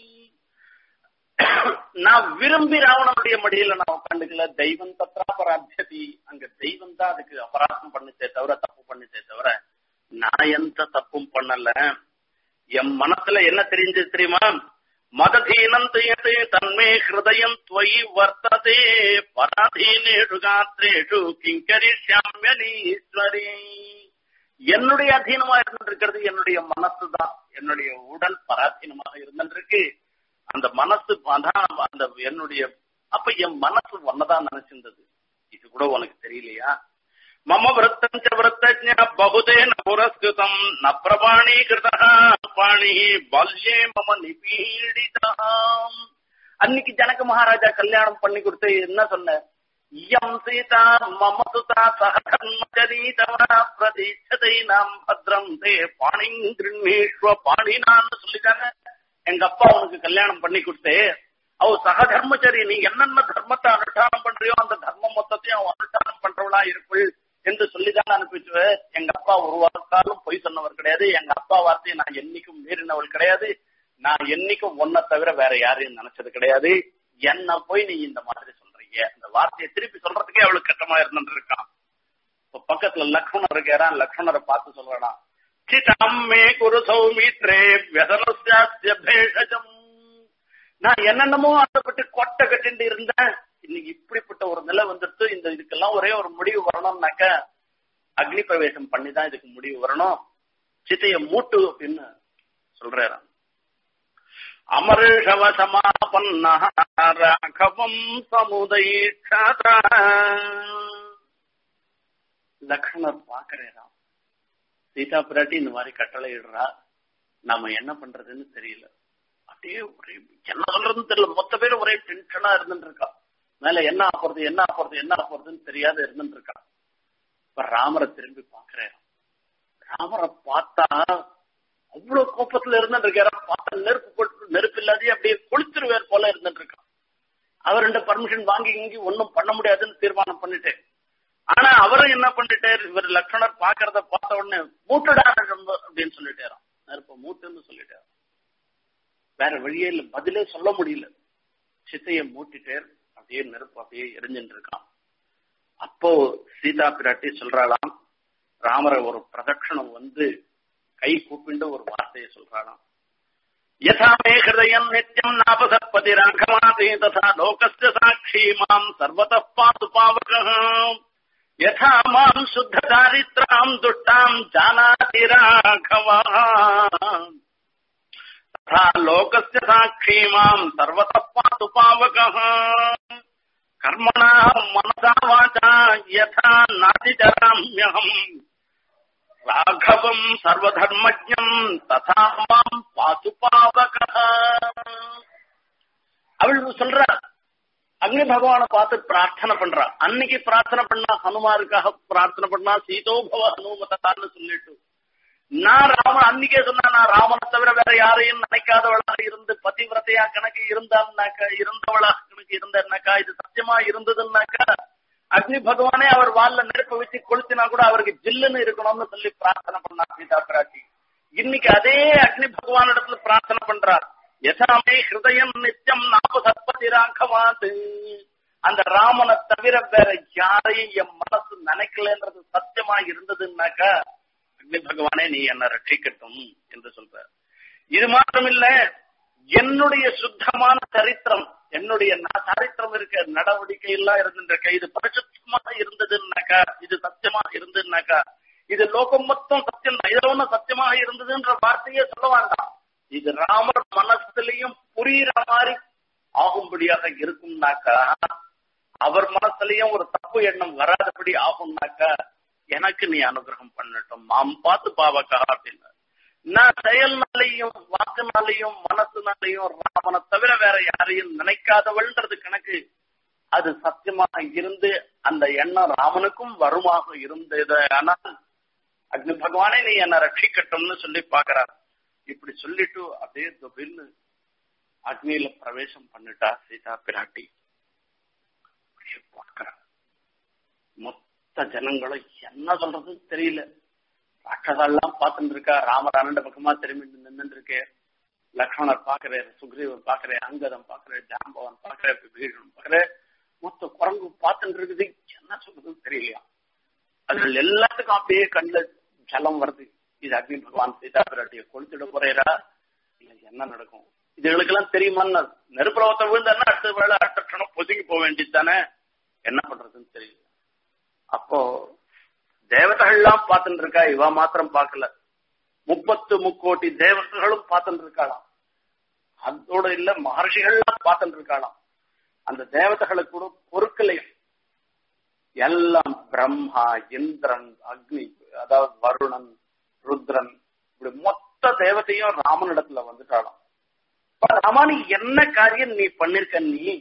A: நான் விரும்பி ராவணனுடைய மடியில நான் உட்காந்துக்கல தெய்வம் தத்ராபராத்தியதி அங்க தெய்வம் தான் அதுக்கு அபராதம் பண்ணுச்சே தவிர தப்பு பண்ணுச்சே தவிர நான் எந்த தப்பும் பண்ணல என் மனசுல என்ன தெரிஞ்சது தெரியுமா மததீனம் துயது தன்மே ஹிருதயம் துவயி வர்த்ததே பராதீனேஷு காத்திரேஷு கிங்கரிஷ்யாமியனீஸ்வரி என்னுடைய அதீனமா இருந்திருக்கிறது என்னுடைய மனசு தான் என்னுடைய உடல் பராதீனமாக இருந்திருக்கு அந்த மனசு அதான் அந்த என்னுடைய அப்ப என் மனசு ஒன்னதான் நினைச்சிருந்தது இது கூட உனக்கு தெரியலையா மம விரத்தம் ச விரத்தஜ பகுதேன புரஸ்கிருதம் ந பிரபாணீகிருத பாணி பால்யே மம நிபீடிதாம் அன்னைக்கு ஜனக மகாராஜா கல்யாணம் பண்ணி கொடுத்து என்ன சொன்ன இயம் சீதா மம சுதா சகதர்மச்சரீதவ பிரதீட்சதை நாம் பத்ரம் தே பாணி கிருண்ணீஸ்வ பாணினான்னு சொல்லிட்டாங்க எங்க அப்பா உனக்கு கல்யாணம் பண்ணி கொடுத்து அவ சக தர்மச்சரி நீ என்னென்ன தர்மத்தை அனுஷ்டானம் பண்றியோ அந்த தர்மம் மொத்தத்தையும் அவன் அனுஷ்டானம் பண்றவளா இருப்பள் என்று சொல்லிதான் அனுப்பிச்சு எங்க அப்பா ஒரு வார்த்தாலும் பொய் சொன்னவர் கிடையாது எங்க அப்பா வார்த்தையை நான் என்னைக்கும் மீறினவள் கிடையாது நான் என்னைக்கும் ஒன்ன தவிர வேற யாரையும் நினைச்சது கிடையாது என்ன போய் நீ இந்த மாதிரி சொல்றீங்க அந்த வார்த்தையை திருப்பி சொல்றதுக்கே அவளுக்கு கஷ்டமா இருந்துட்டு இருக்கான் இப்ப பக்கத்துல லக்ஷ்மணர் இருக்காரான் லக்ஷ்மணரை பார்த்து சொல்றானா சிதம் மே குரு சௌமித்ரே வியசனஸ்யாஸ்ய பேஷஜம் நான் என்னென்னமோ ஆசைப்பட்டு கொட்டை கட்டிட்டு இருந்தேன் இன்னைக்கு இப்படிப்பட்ட ஒரு நிலை வந்துட்டு இந்த இதுக்கெல்லாம் ஒரே ஒரு முடிவு வரணும்னாக்க அக்னி பிரவேசம் பண்ணி தான் இதுக்கு முடிவு வரணும் சித்தைய மூட்டு அப்படின்னு சொல்றாரு அமருஷவ சமாபன்ன ராഘவம் சமுதயிஷாத லக்ஷ்மணர் பாக்குறேன் சீதா பிராட்டி இந்த மாதிரி கட்டளை இடுறா நாம என்ன பண்றதுன்னு தெரியல அப்படியே ஒரே என்ன சொல்றதுன்னு தெரியல மொத்த பேரும் ஒரே டென்ஷனா இருந்துட்டு இருக்கா மேல என்ன ஆப்பறது என்ன ஆப்பறது என்ன ஆப்பறதுன்னு தெரியாத இருந்துட்டு இருக்கா இப்ப ராமரை திரும்பி பாக்குறேன் ராமரை பார்த்தா அவ்வளவு கோப்பத்துல இருந்துட்டு இருக்காரு பார்த்தா நெருப்பு போட்டு நெருப்பு இல்லாதே அப்படியே கொளுத்துருவேர் போல இருந்துட்டு இருக்கான் அவர் ரெண்டு பர்மிஷன் வாங்கி இங்கி ஒன்னும் பண்ண முடியாதுன்னு தீர்மானம் பண்ணிட்டு ஆனா அவரும் என்ன பண்ணிட்டாரு இவர் லக்ஷ்மணர் பாக்குறத பார்த்த உடனே மூட்டுடா அப்படின்னு சொல்லிட்டாராம் நெருப்ப மூட்டுன்னு சொல்லிட்டாரு வேற வழியே இல்ல பதிலே சொல்ல முடியல சித்தைய மூட்டிட்டேர் அப்படியே நெருப்பு அப்படியே எரிஞ்சுட்டு இருக்கான் அப்போ சீதா பிராட்டி சொல்றாளாம் ராமரை ஒரு பிரதட்சணம் வந்து கை கூப்பிண்டு ஒரு வார்த்தையை சொல்றாளாம் யதா மே ஹிருதயம் நித்யம் நாபசத்பதி ராகமாதே ததா லோகஸ்ய சாட்சி மாம் சர்வதः பாது பாவகம் யதா மாம் சுத்த தாரித்ராம் துஷ்டாம் ஜானாதி ராഘவா तथा लोकस्य साक्षी माम् सर्वतः पातु पावकः कर्मणा मनसा वाचा यथा नातिचराम्यहम् राघवम् सर्वधर्मज्ञम् तथा माम् पातु पावकः அவள் சொல்ற அக்னி பகவான பார்த்து பிரார்த்தனை பண்றா அன்னைக்கு பிரார்த்தனை பண்ணா ஹனுமாருக்காக பிரார்த்தனை பண்ணா சீதோபவ ஹனுமதான்னு சொல்லிட்டு நான் ராமன் அன்னைக்கே சொன்னா நான் ராமனை தவிர வேற யாரையும் நினைக்காதவளா இருந்து பதிவிரதையா கணக்கு இருந்தான்னாக்கா இருந்தவளா கணக்கு இருந்தாக்கா இது சத்தியமா இருந்ததுன்னாக்கா அக்னி பகவானே அவர் வால்ல நெருப்ப வச்சு கொளுத்தினா கூட அவருக்கு ஜில்லுன்னு இருக்கணும்னு சொல்லி பிரார்த்தனை பண்ணா சீதா பிராட்டி இன்னைக்கு அதே அக்னி பகவான் இடத்துல பிரார்த்தனை பண்றார் யசாமே ஹிருதயம் நித்தியம் நாம சத்பதி ராகவாது அந்த ராமனை தவிர வேற யாரையும் என் மனசு நினைக்கலன்றது சத்தியமா இருந்ததுன்னாக்கா அக்னி பகவானே நீ என்ன ரட்சிக்கட்டும் என்று சொல்ற இது மாத்திரம் இல்ல என்னுடைய சுத்தமான சரித்திரம் என்னுடைய சரித்திரம் இருக்க நடவடிக்கை எல்லாம் இருந்துருக்க இது பரிசுத்தமாக இருந்ததுன்னாக்கா இது சத்தியமாக இருந்ததுன்னாக்கா இது லோகம் மொத்தம் சத்தியம் தான் இதுல ஒண்ணு சத்தியமாக இருந்ததுன்ற வார்த்தையே சொல்ல வேண்டாம் இது ராமர் மனசுலயும் புரியுற மாதிரி ஆகும்படியாக இருக்கும்னாக்கா அவர் மனசுலயும் ஒரு தப்பு எண்ணம் வராதபடி ஆகும்னாக்கா எனக்கு நீ அனுகிரகம் பண்ணட்டும் மாம் பார்த்து பாவக்கா அப்படின்னு நான் செயல்னாலையும் வாக்குனாலையும் மனசுனாலையும் ராமனை தவிர வேற யாரையும் நினைக்காதவள்ன்றது கணக்கு அது சத்தியமாக இருந்து அந்த எண்ணம் ராமனுக்கும் வருமாக இருந்தது ஆனால் அக்னி பகவானே நீ என்ன ரட்சிக்கட்டும்னு சொல்லி பாக்குறார் இப்படி சொல்லிட்டு அப்படியே தொபின்னு அக்னியில பிரவேசம் பண்ணிட்டா சீதா பிராட்டி பார்க்கிறார் மொத்த ஜனங்களும் என்ன சொல்றது தெரியல ராட்சதெல்லாம் பார்த்துட்டு இருக்கா ராமர் அனண்ட பக்கமா திரும்பி நின்று இருக்கே லக்ஷ்மணர் பாக்குறாரு சுக்ரீவர் பாக்குறேன் அங்கதம் பாக்குறேன் ஜாம்பவன் பாக்குறேன் விபீஷன் பாக்குறேன் மொத்த குரங்கு பார்த்துட்டு இருக்குது என்ன சொல்றது தெரியலையா அதுல எல்லாத்துக்கும் அப்படியே கண்ணுல ஜலம் வருது இது அக்னி பகவான் சீதா பிராட்டியை கொளுத்திட போறேரா இல்ல என்ன நடக்கும் இதுகளுக்கெல்லாம் தெரியுமான்னு நெருப்புல ஒருத்த விழுந்தான்னா அடுத்த வேலை அடுத்த க்ஷணம் பொதுங்கி போக வேண்டியது தானே என்ன பண்றதுன்னு தெரியல அப்போ தேவதைகள்லாம் பார்த்துட்டு இருக்கா இவ மாத்திரம் பார்க்கல முப்பத்து முக்கோட்டி தேவதைகளும் பார்த்துட்டு இருக்காளாம் அதோட இல்ல மகர்ஷிகள்லாம் பார்த்துட்டு இருக்காளாம் அந்த தேவதைகளுக்கு கூட பொருட்களையும் எல்லாம் பிரம்மா இந்திரன் அக்னி அதாவது வருணன் ருத்ரன் இப்படி மொத்த தேவதையும் ராமனிடத்துல வந்துட்டாளாம் ராமா நீ என்ன காரியம் நீ பண்ணிருக்க நீ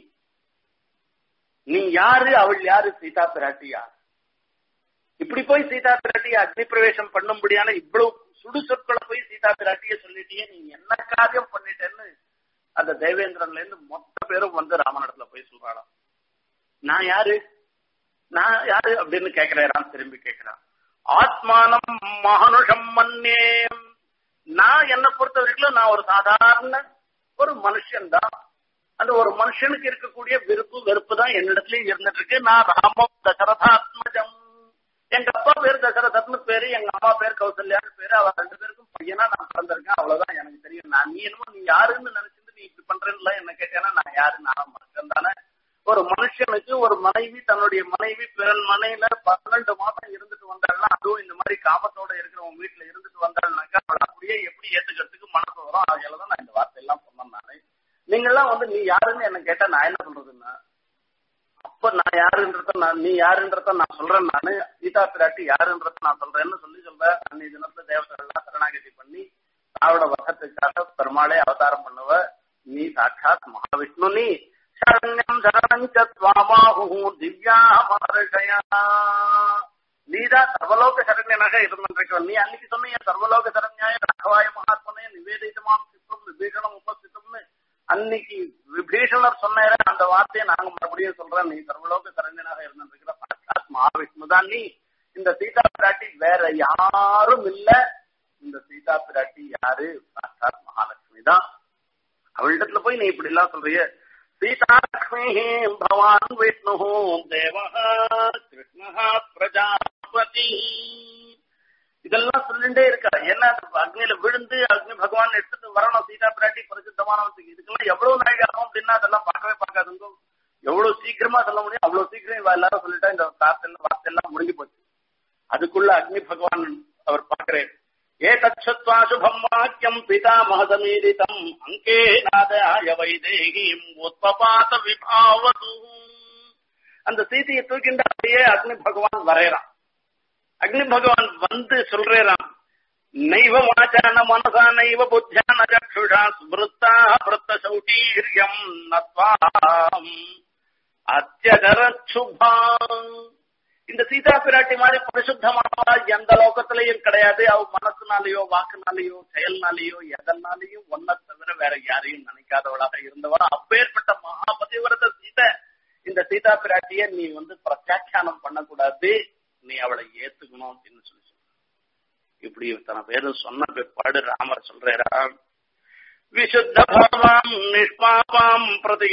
A: நீ யாரு அவள் யாரு சீதா பிராட்டி யார் இப்படி போய் சீதா பிராட்டிய அக்னி பிரவேசம் பண்ணும்படியான இவ்வளவு சுடு சொற்களை போய் சீதா பிராட்டிய சொல்லிட்டியே நீ என்ன காரியம் பண்ணிட்டேன்னு அந்த தேவேந்திரன்ல இருந்து மொத்த பேரும் வந்து ராமனிடத்துல போய் சொல்றாளாம் நான் யாரு நான் யாரு அப்படின்னு கேட்கிறேன் திரும்பி கேட்கிறான் ஆத்மானம் மகனுஷம் மன்னே நான் என்ன பொறுத்த வரைக்கும் நான் ஒரு சாதாரண ஒரு மனுஷன் தான் அந்த ஒரு மனுஷனுக்கு இருக்கக்கூடிய விருப்பு வெறுப்பு தான் என்னிடத்துலயும் இருந்துட்டு இருக்கு நான் ராமம் தசரதாத்மஜம் எங்க அப்பா பேர் தசரதத்னு பேரு எங்க அம்மா பேர் கௌசல்யான்னு பேரு அவ ரெண்டு பேருக்கும் பையனா நான் பிறந்திருக்கேன் அவ்வளவுதான் எனக்கு தெரியும் நான் நீ என்னமோ நீ யாருன்னு நினைச்சிட்டு நீ இப்படி பண்றேன்ல என்ன கேட்டேன்னா நான் யாரு நான் மனுஷன் தானே ஒரு மனுஷனுக்கு ஒரு மனைவி தன்னுடைய மனைவி பிறன் மனையில பன்னெண்டு மாசம் இருந்துட்டு வந்தாள்னா அதுவும் இந்த மாதிரி காமத்தோட இருக்கிறவங்க வீட்டுல இருந்துட்டு வந்தாள்னாக்கா அவளை அப்படியே எப்படி ஏத்துக்கிறதுக்கு மனசு வரும் அதையில தான் நான் இந்த வார்த்தை எல்லாம் சொன்னேன் நானு நீங்க எல்லாம் வந்து நீ யாருன்னு என்ன கேட்டா நான் என்ன சொல்றதுன்னா அப்ப நான் யாருன்றத நான் நீ யாருன்றத நான் சொல்றேன் நானு சீதா பிராட்டி யாருன்றத நான் சொல்றேன்னு சொல்லி சொல்றேன் அன்னை தினத்துல தேவதைகள்லாம் சரணாகதி பண்ணி தாவோட வகத்துக்காக பெருமாளே அவதாரம் பண்ணுவ நீ சாட்சாத் மகாவிஷ்ணு நீ சரண்யம் சரணஞ்ச சுவாமாஹு திவ்யா மகர்ஷயா நீதான் சர்வலோக சரண்யனாக இருந்திருக்க நீ அன்னைக்கு சொன்னீங்க சர்வலோக சரண்யாய ராகவாய மகாத்மனே நிவேதிதமாம் சித்தம் விபீஷணம் உபஸ்தித்தம்னு அன்னைக்கு விபீஷணர் சொன்னார அந்த வார்த்தையை நாங்க மறுபடியும் சொல்றோம் நீ சர்வலோக சரண்யனாக இருந்திருக்கிற சாட்சாத் மகாவிஷ்ணு தான் நீ இந்த சீதா பிராட்டி வேற யாரும் இல்ல இந்த சீதா பிராட்டி யாரு சாட்சாத் மகாலட்சுமி தான் அவளிடத்துல போய் நீ இப்படி எல்லாம் சொல்றிய சீதாலக்ஷ்மி பவான் விஷ்ணு தேவ கிருஷ்ண பிரஜாபதி இதெல்லாம் சொல்லிட்டே இருக்கா என்ன அக்னியில விழுந்து அக்னி பகவான் எடுத்துட்டு வரணும் சீதா பிராட்டி பரிசுத்தமானவத்துக்கு இதுக்கெல்லாம் எவ்வளவு நாள் ஆகும் அப்படின்னா அதெல்லாம் பார்க்கவே பார்க்காதுங்க எவ்வளவு சீக்கிரமா சொல்ல முடியும் அவ்வளவு சீக்கிரம் இவ எல்லாரும் சொல்லிட்டா இந்த வார்த்தை வார்த்தை எல்லாம் முடிஞ்சு போச்சு அதுக்குள்ள அக்னி பகவான் அவர் பார்க்கிறேன் ஏதச்சுத்வா சுபம் வாக்கியம் பிதாமகதமீதிதம் அங்கே நாதாய வைதேகிம் உத்பபாத விபாவது அந்த சீதையை தூக்கின்ற அப்படியே அக்னி பகவான் வரையறான் அக்னி பகவான் வந்து சொல்றான் நைவ வாச்சான மனசா நைவ புத்தியான சக்ஷுஷா ஸ்மிருத்தா பிரத்த சௌட்டீரியம் நத்வாம் அத்தியகரச்சுபா இந்த சீதா பிராட்டி மாதிரி பரிசுத்தமானவா எந்த லோகத்திலையும் கிடையாது அவ மனசுனாலேயோ வாக்குனாலேயோ செயல்னாலேயோ எதனாலேயும் ஒன்ன தவிர வேற யாரையும் நினைக்காதவளாக இருந்தவா அப்பேற்பட்ட மகாபதிவிரத சீதை இந்த சீதா பிராட்டிய நீ வந்து பிரத்யாக்கியானம் பண்ணக்கூடாது நீ அவளை ஏத்துக்கணும் அப்படின்னு சொல்லி சொல்ற இப்படி இத்தனை பேரும் சொன்ன பிற்பாடு ராமர் சொல்றாரா விசுத்த பாவாம் நிஷ்பாபாம்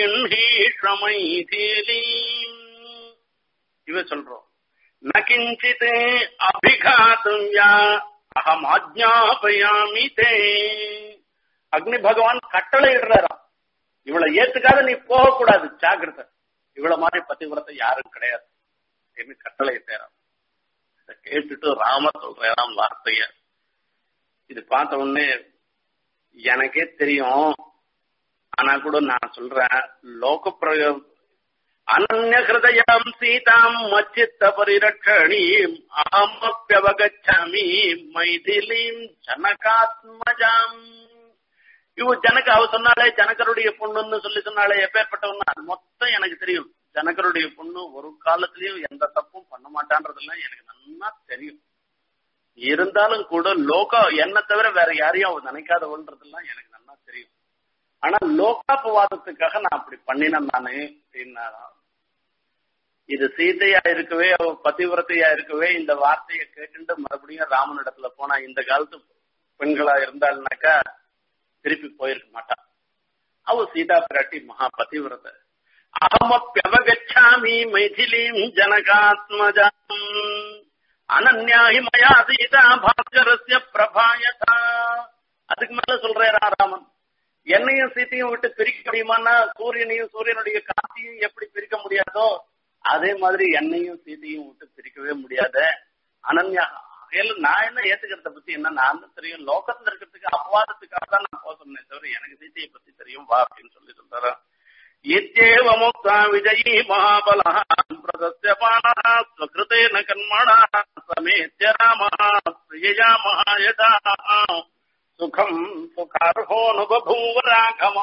A: பிரதிகின்றீஷமைதீலீம் இவ சொல்றோம் நகிஞ்சித் அபிகாத்தும் யா அகம் ஆஜ்ஞாபயாமி தே அக்னி பகவான் கட்டளை இடுறாராம் இவளை ஏத்துக்காத நீ போகக்கூடாது ஜாக்கிரதை இவள மாதிரி பதிவிரத்தை யாரும் கிடையாது என்று கட்டளை இட்டாராம் இதை கேட்டுட்டு ராமர் சொல்றாராம் வார்த்தைய இது பார்த்த உடனே எனக்கே தெரியும் ஆனா கூட நான் சொல்றேன் லோக பிரயோ அனன்ய ஹிருதயம் சீதாம் மச்சித்த பரிரட்சணீம் அகமப்பியவகச்சாமி மைதிலீம் ஜனகாத்மஜாம் இவ ஜனக அவ சொன்னாலே ஜனகருடைய பொண்ணுன்னு சொல்லி சொன்னாலே எப்பேற்பட்டவன்னா அது மொத்தம் எனக்கு தெரியும் ஜனகருடைய பொண்ணு ஒரு காலத்திலயும் எந்த தப்பும் பண்ண மாட்டான்றதெல்லாம் எனக்கு நல்லா தெரியும் இருந்தாலும் கூட லோகா என்ன தவிர வேற யாரையும் அவ நினைக்காதவன்றதெல்லாம் எனக்கு நல்லா தெரியும் ஆனா லோகாபவாதத்துக்காக நான் அப்படி பண்ணினேன் நானு அப்படின்னாராம் இது சீதையா இருக்கவே அவ பதிவிரத்தையா இருக்கவே இந்த வார்த்தையை கேட்டுட்டு மறுபடியும் ராமனிடத்துல போனா இந்த காலத்து பெண்களா இருந்தாள்னாக்கா திருப்பி போயிருக்க மாட்டான் அவ சீதா பிராட்டி மகா பதிவிரத அகமப்பியவகச்சாமி மைதிலீம் ஜனகாத்மஜாம் அனன்யாஹி மயா சீதா பாஸ்கரஸ்ய பிரபாயதா அதுக்கு மேல சொல்றேன் ராமன் என்னையும் சீத்தையும் விட்டு பிரிக்க முடியுமான்னா சூரியனையும் சூரியனுடைய காந்தியும் எப்படி பிரிக்க முடியாதோ அதே மாதிரி என்னையும் சீதையும் விட்டு பிரிக்கவே முடியாத அனன்யா நான் என்ன ஏத்துக்கிறத பத்தி என்ன நான் தான் தெரியும் லோகத்துல இருக்கிறதுக்கு அபவாதத்துக்காக தான் நான் போக சொன்னேன் தவிர எனக்கு சீதையை பத்தி தெரியும் வா அப்படின்னு சொல்லி சொல்றாரு இத்தேவ முக்தா விஜயி மகாபலா பிரதஸ்யபானா ஸ்வகிருதேன கர்மணா சமேத்ய ராம பிரியயா மகாயதா சுகம் சுகார்ஹோனுபூவ ராகமா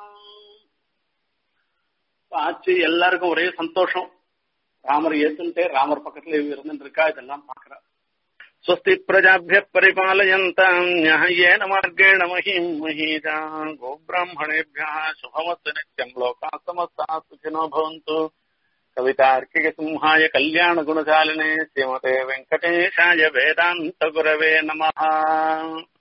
A: ஆச்சு எல்லாருக்கும் ஒரே சந்தோஷம் ராமர் ஏத்துன்ட்டே ராமர் பக்கத்துல இருந்துட்டு இருக்கா இதெல்லாம் பாக்குறா स्वस्ति प्रजाभ्यः परिपालयन्ताम् न्याय्येन मार्गेण महीम् महीजा गोब्राह्मणेभ्यः शुभमस्तु नित्यम् लोकाः समस्ताः सुखिनो भवन्तु कवितार्किकसिंहाय कल्याणगुणशालिने श्रीमते वेङ्कटेशाय वेदान्तगुरवे नमः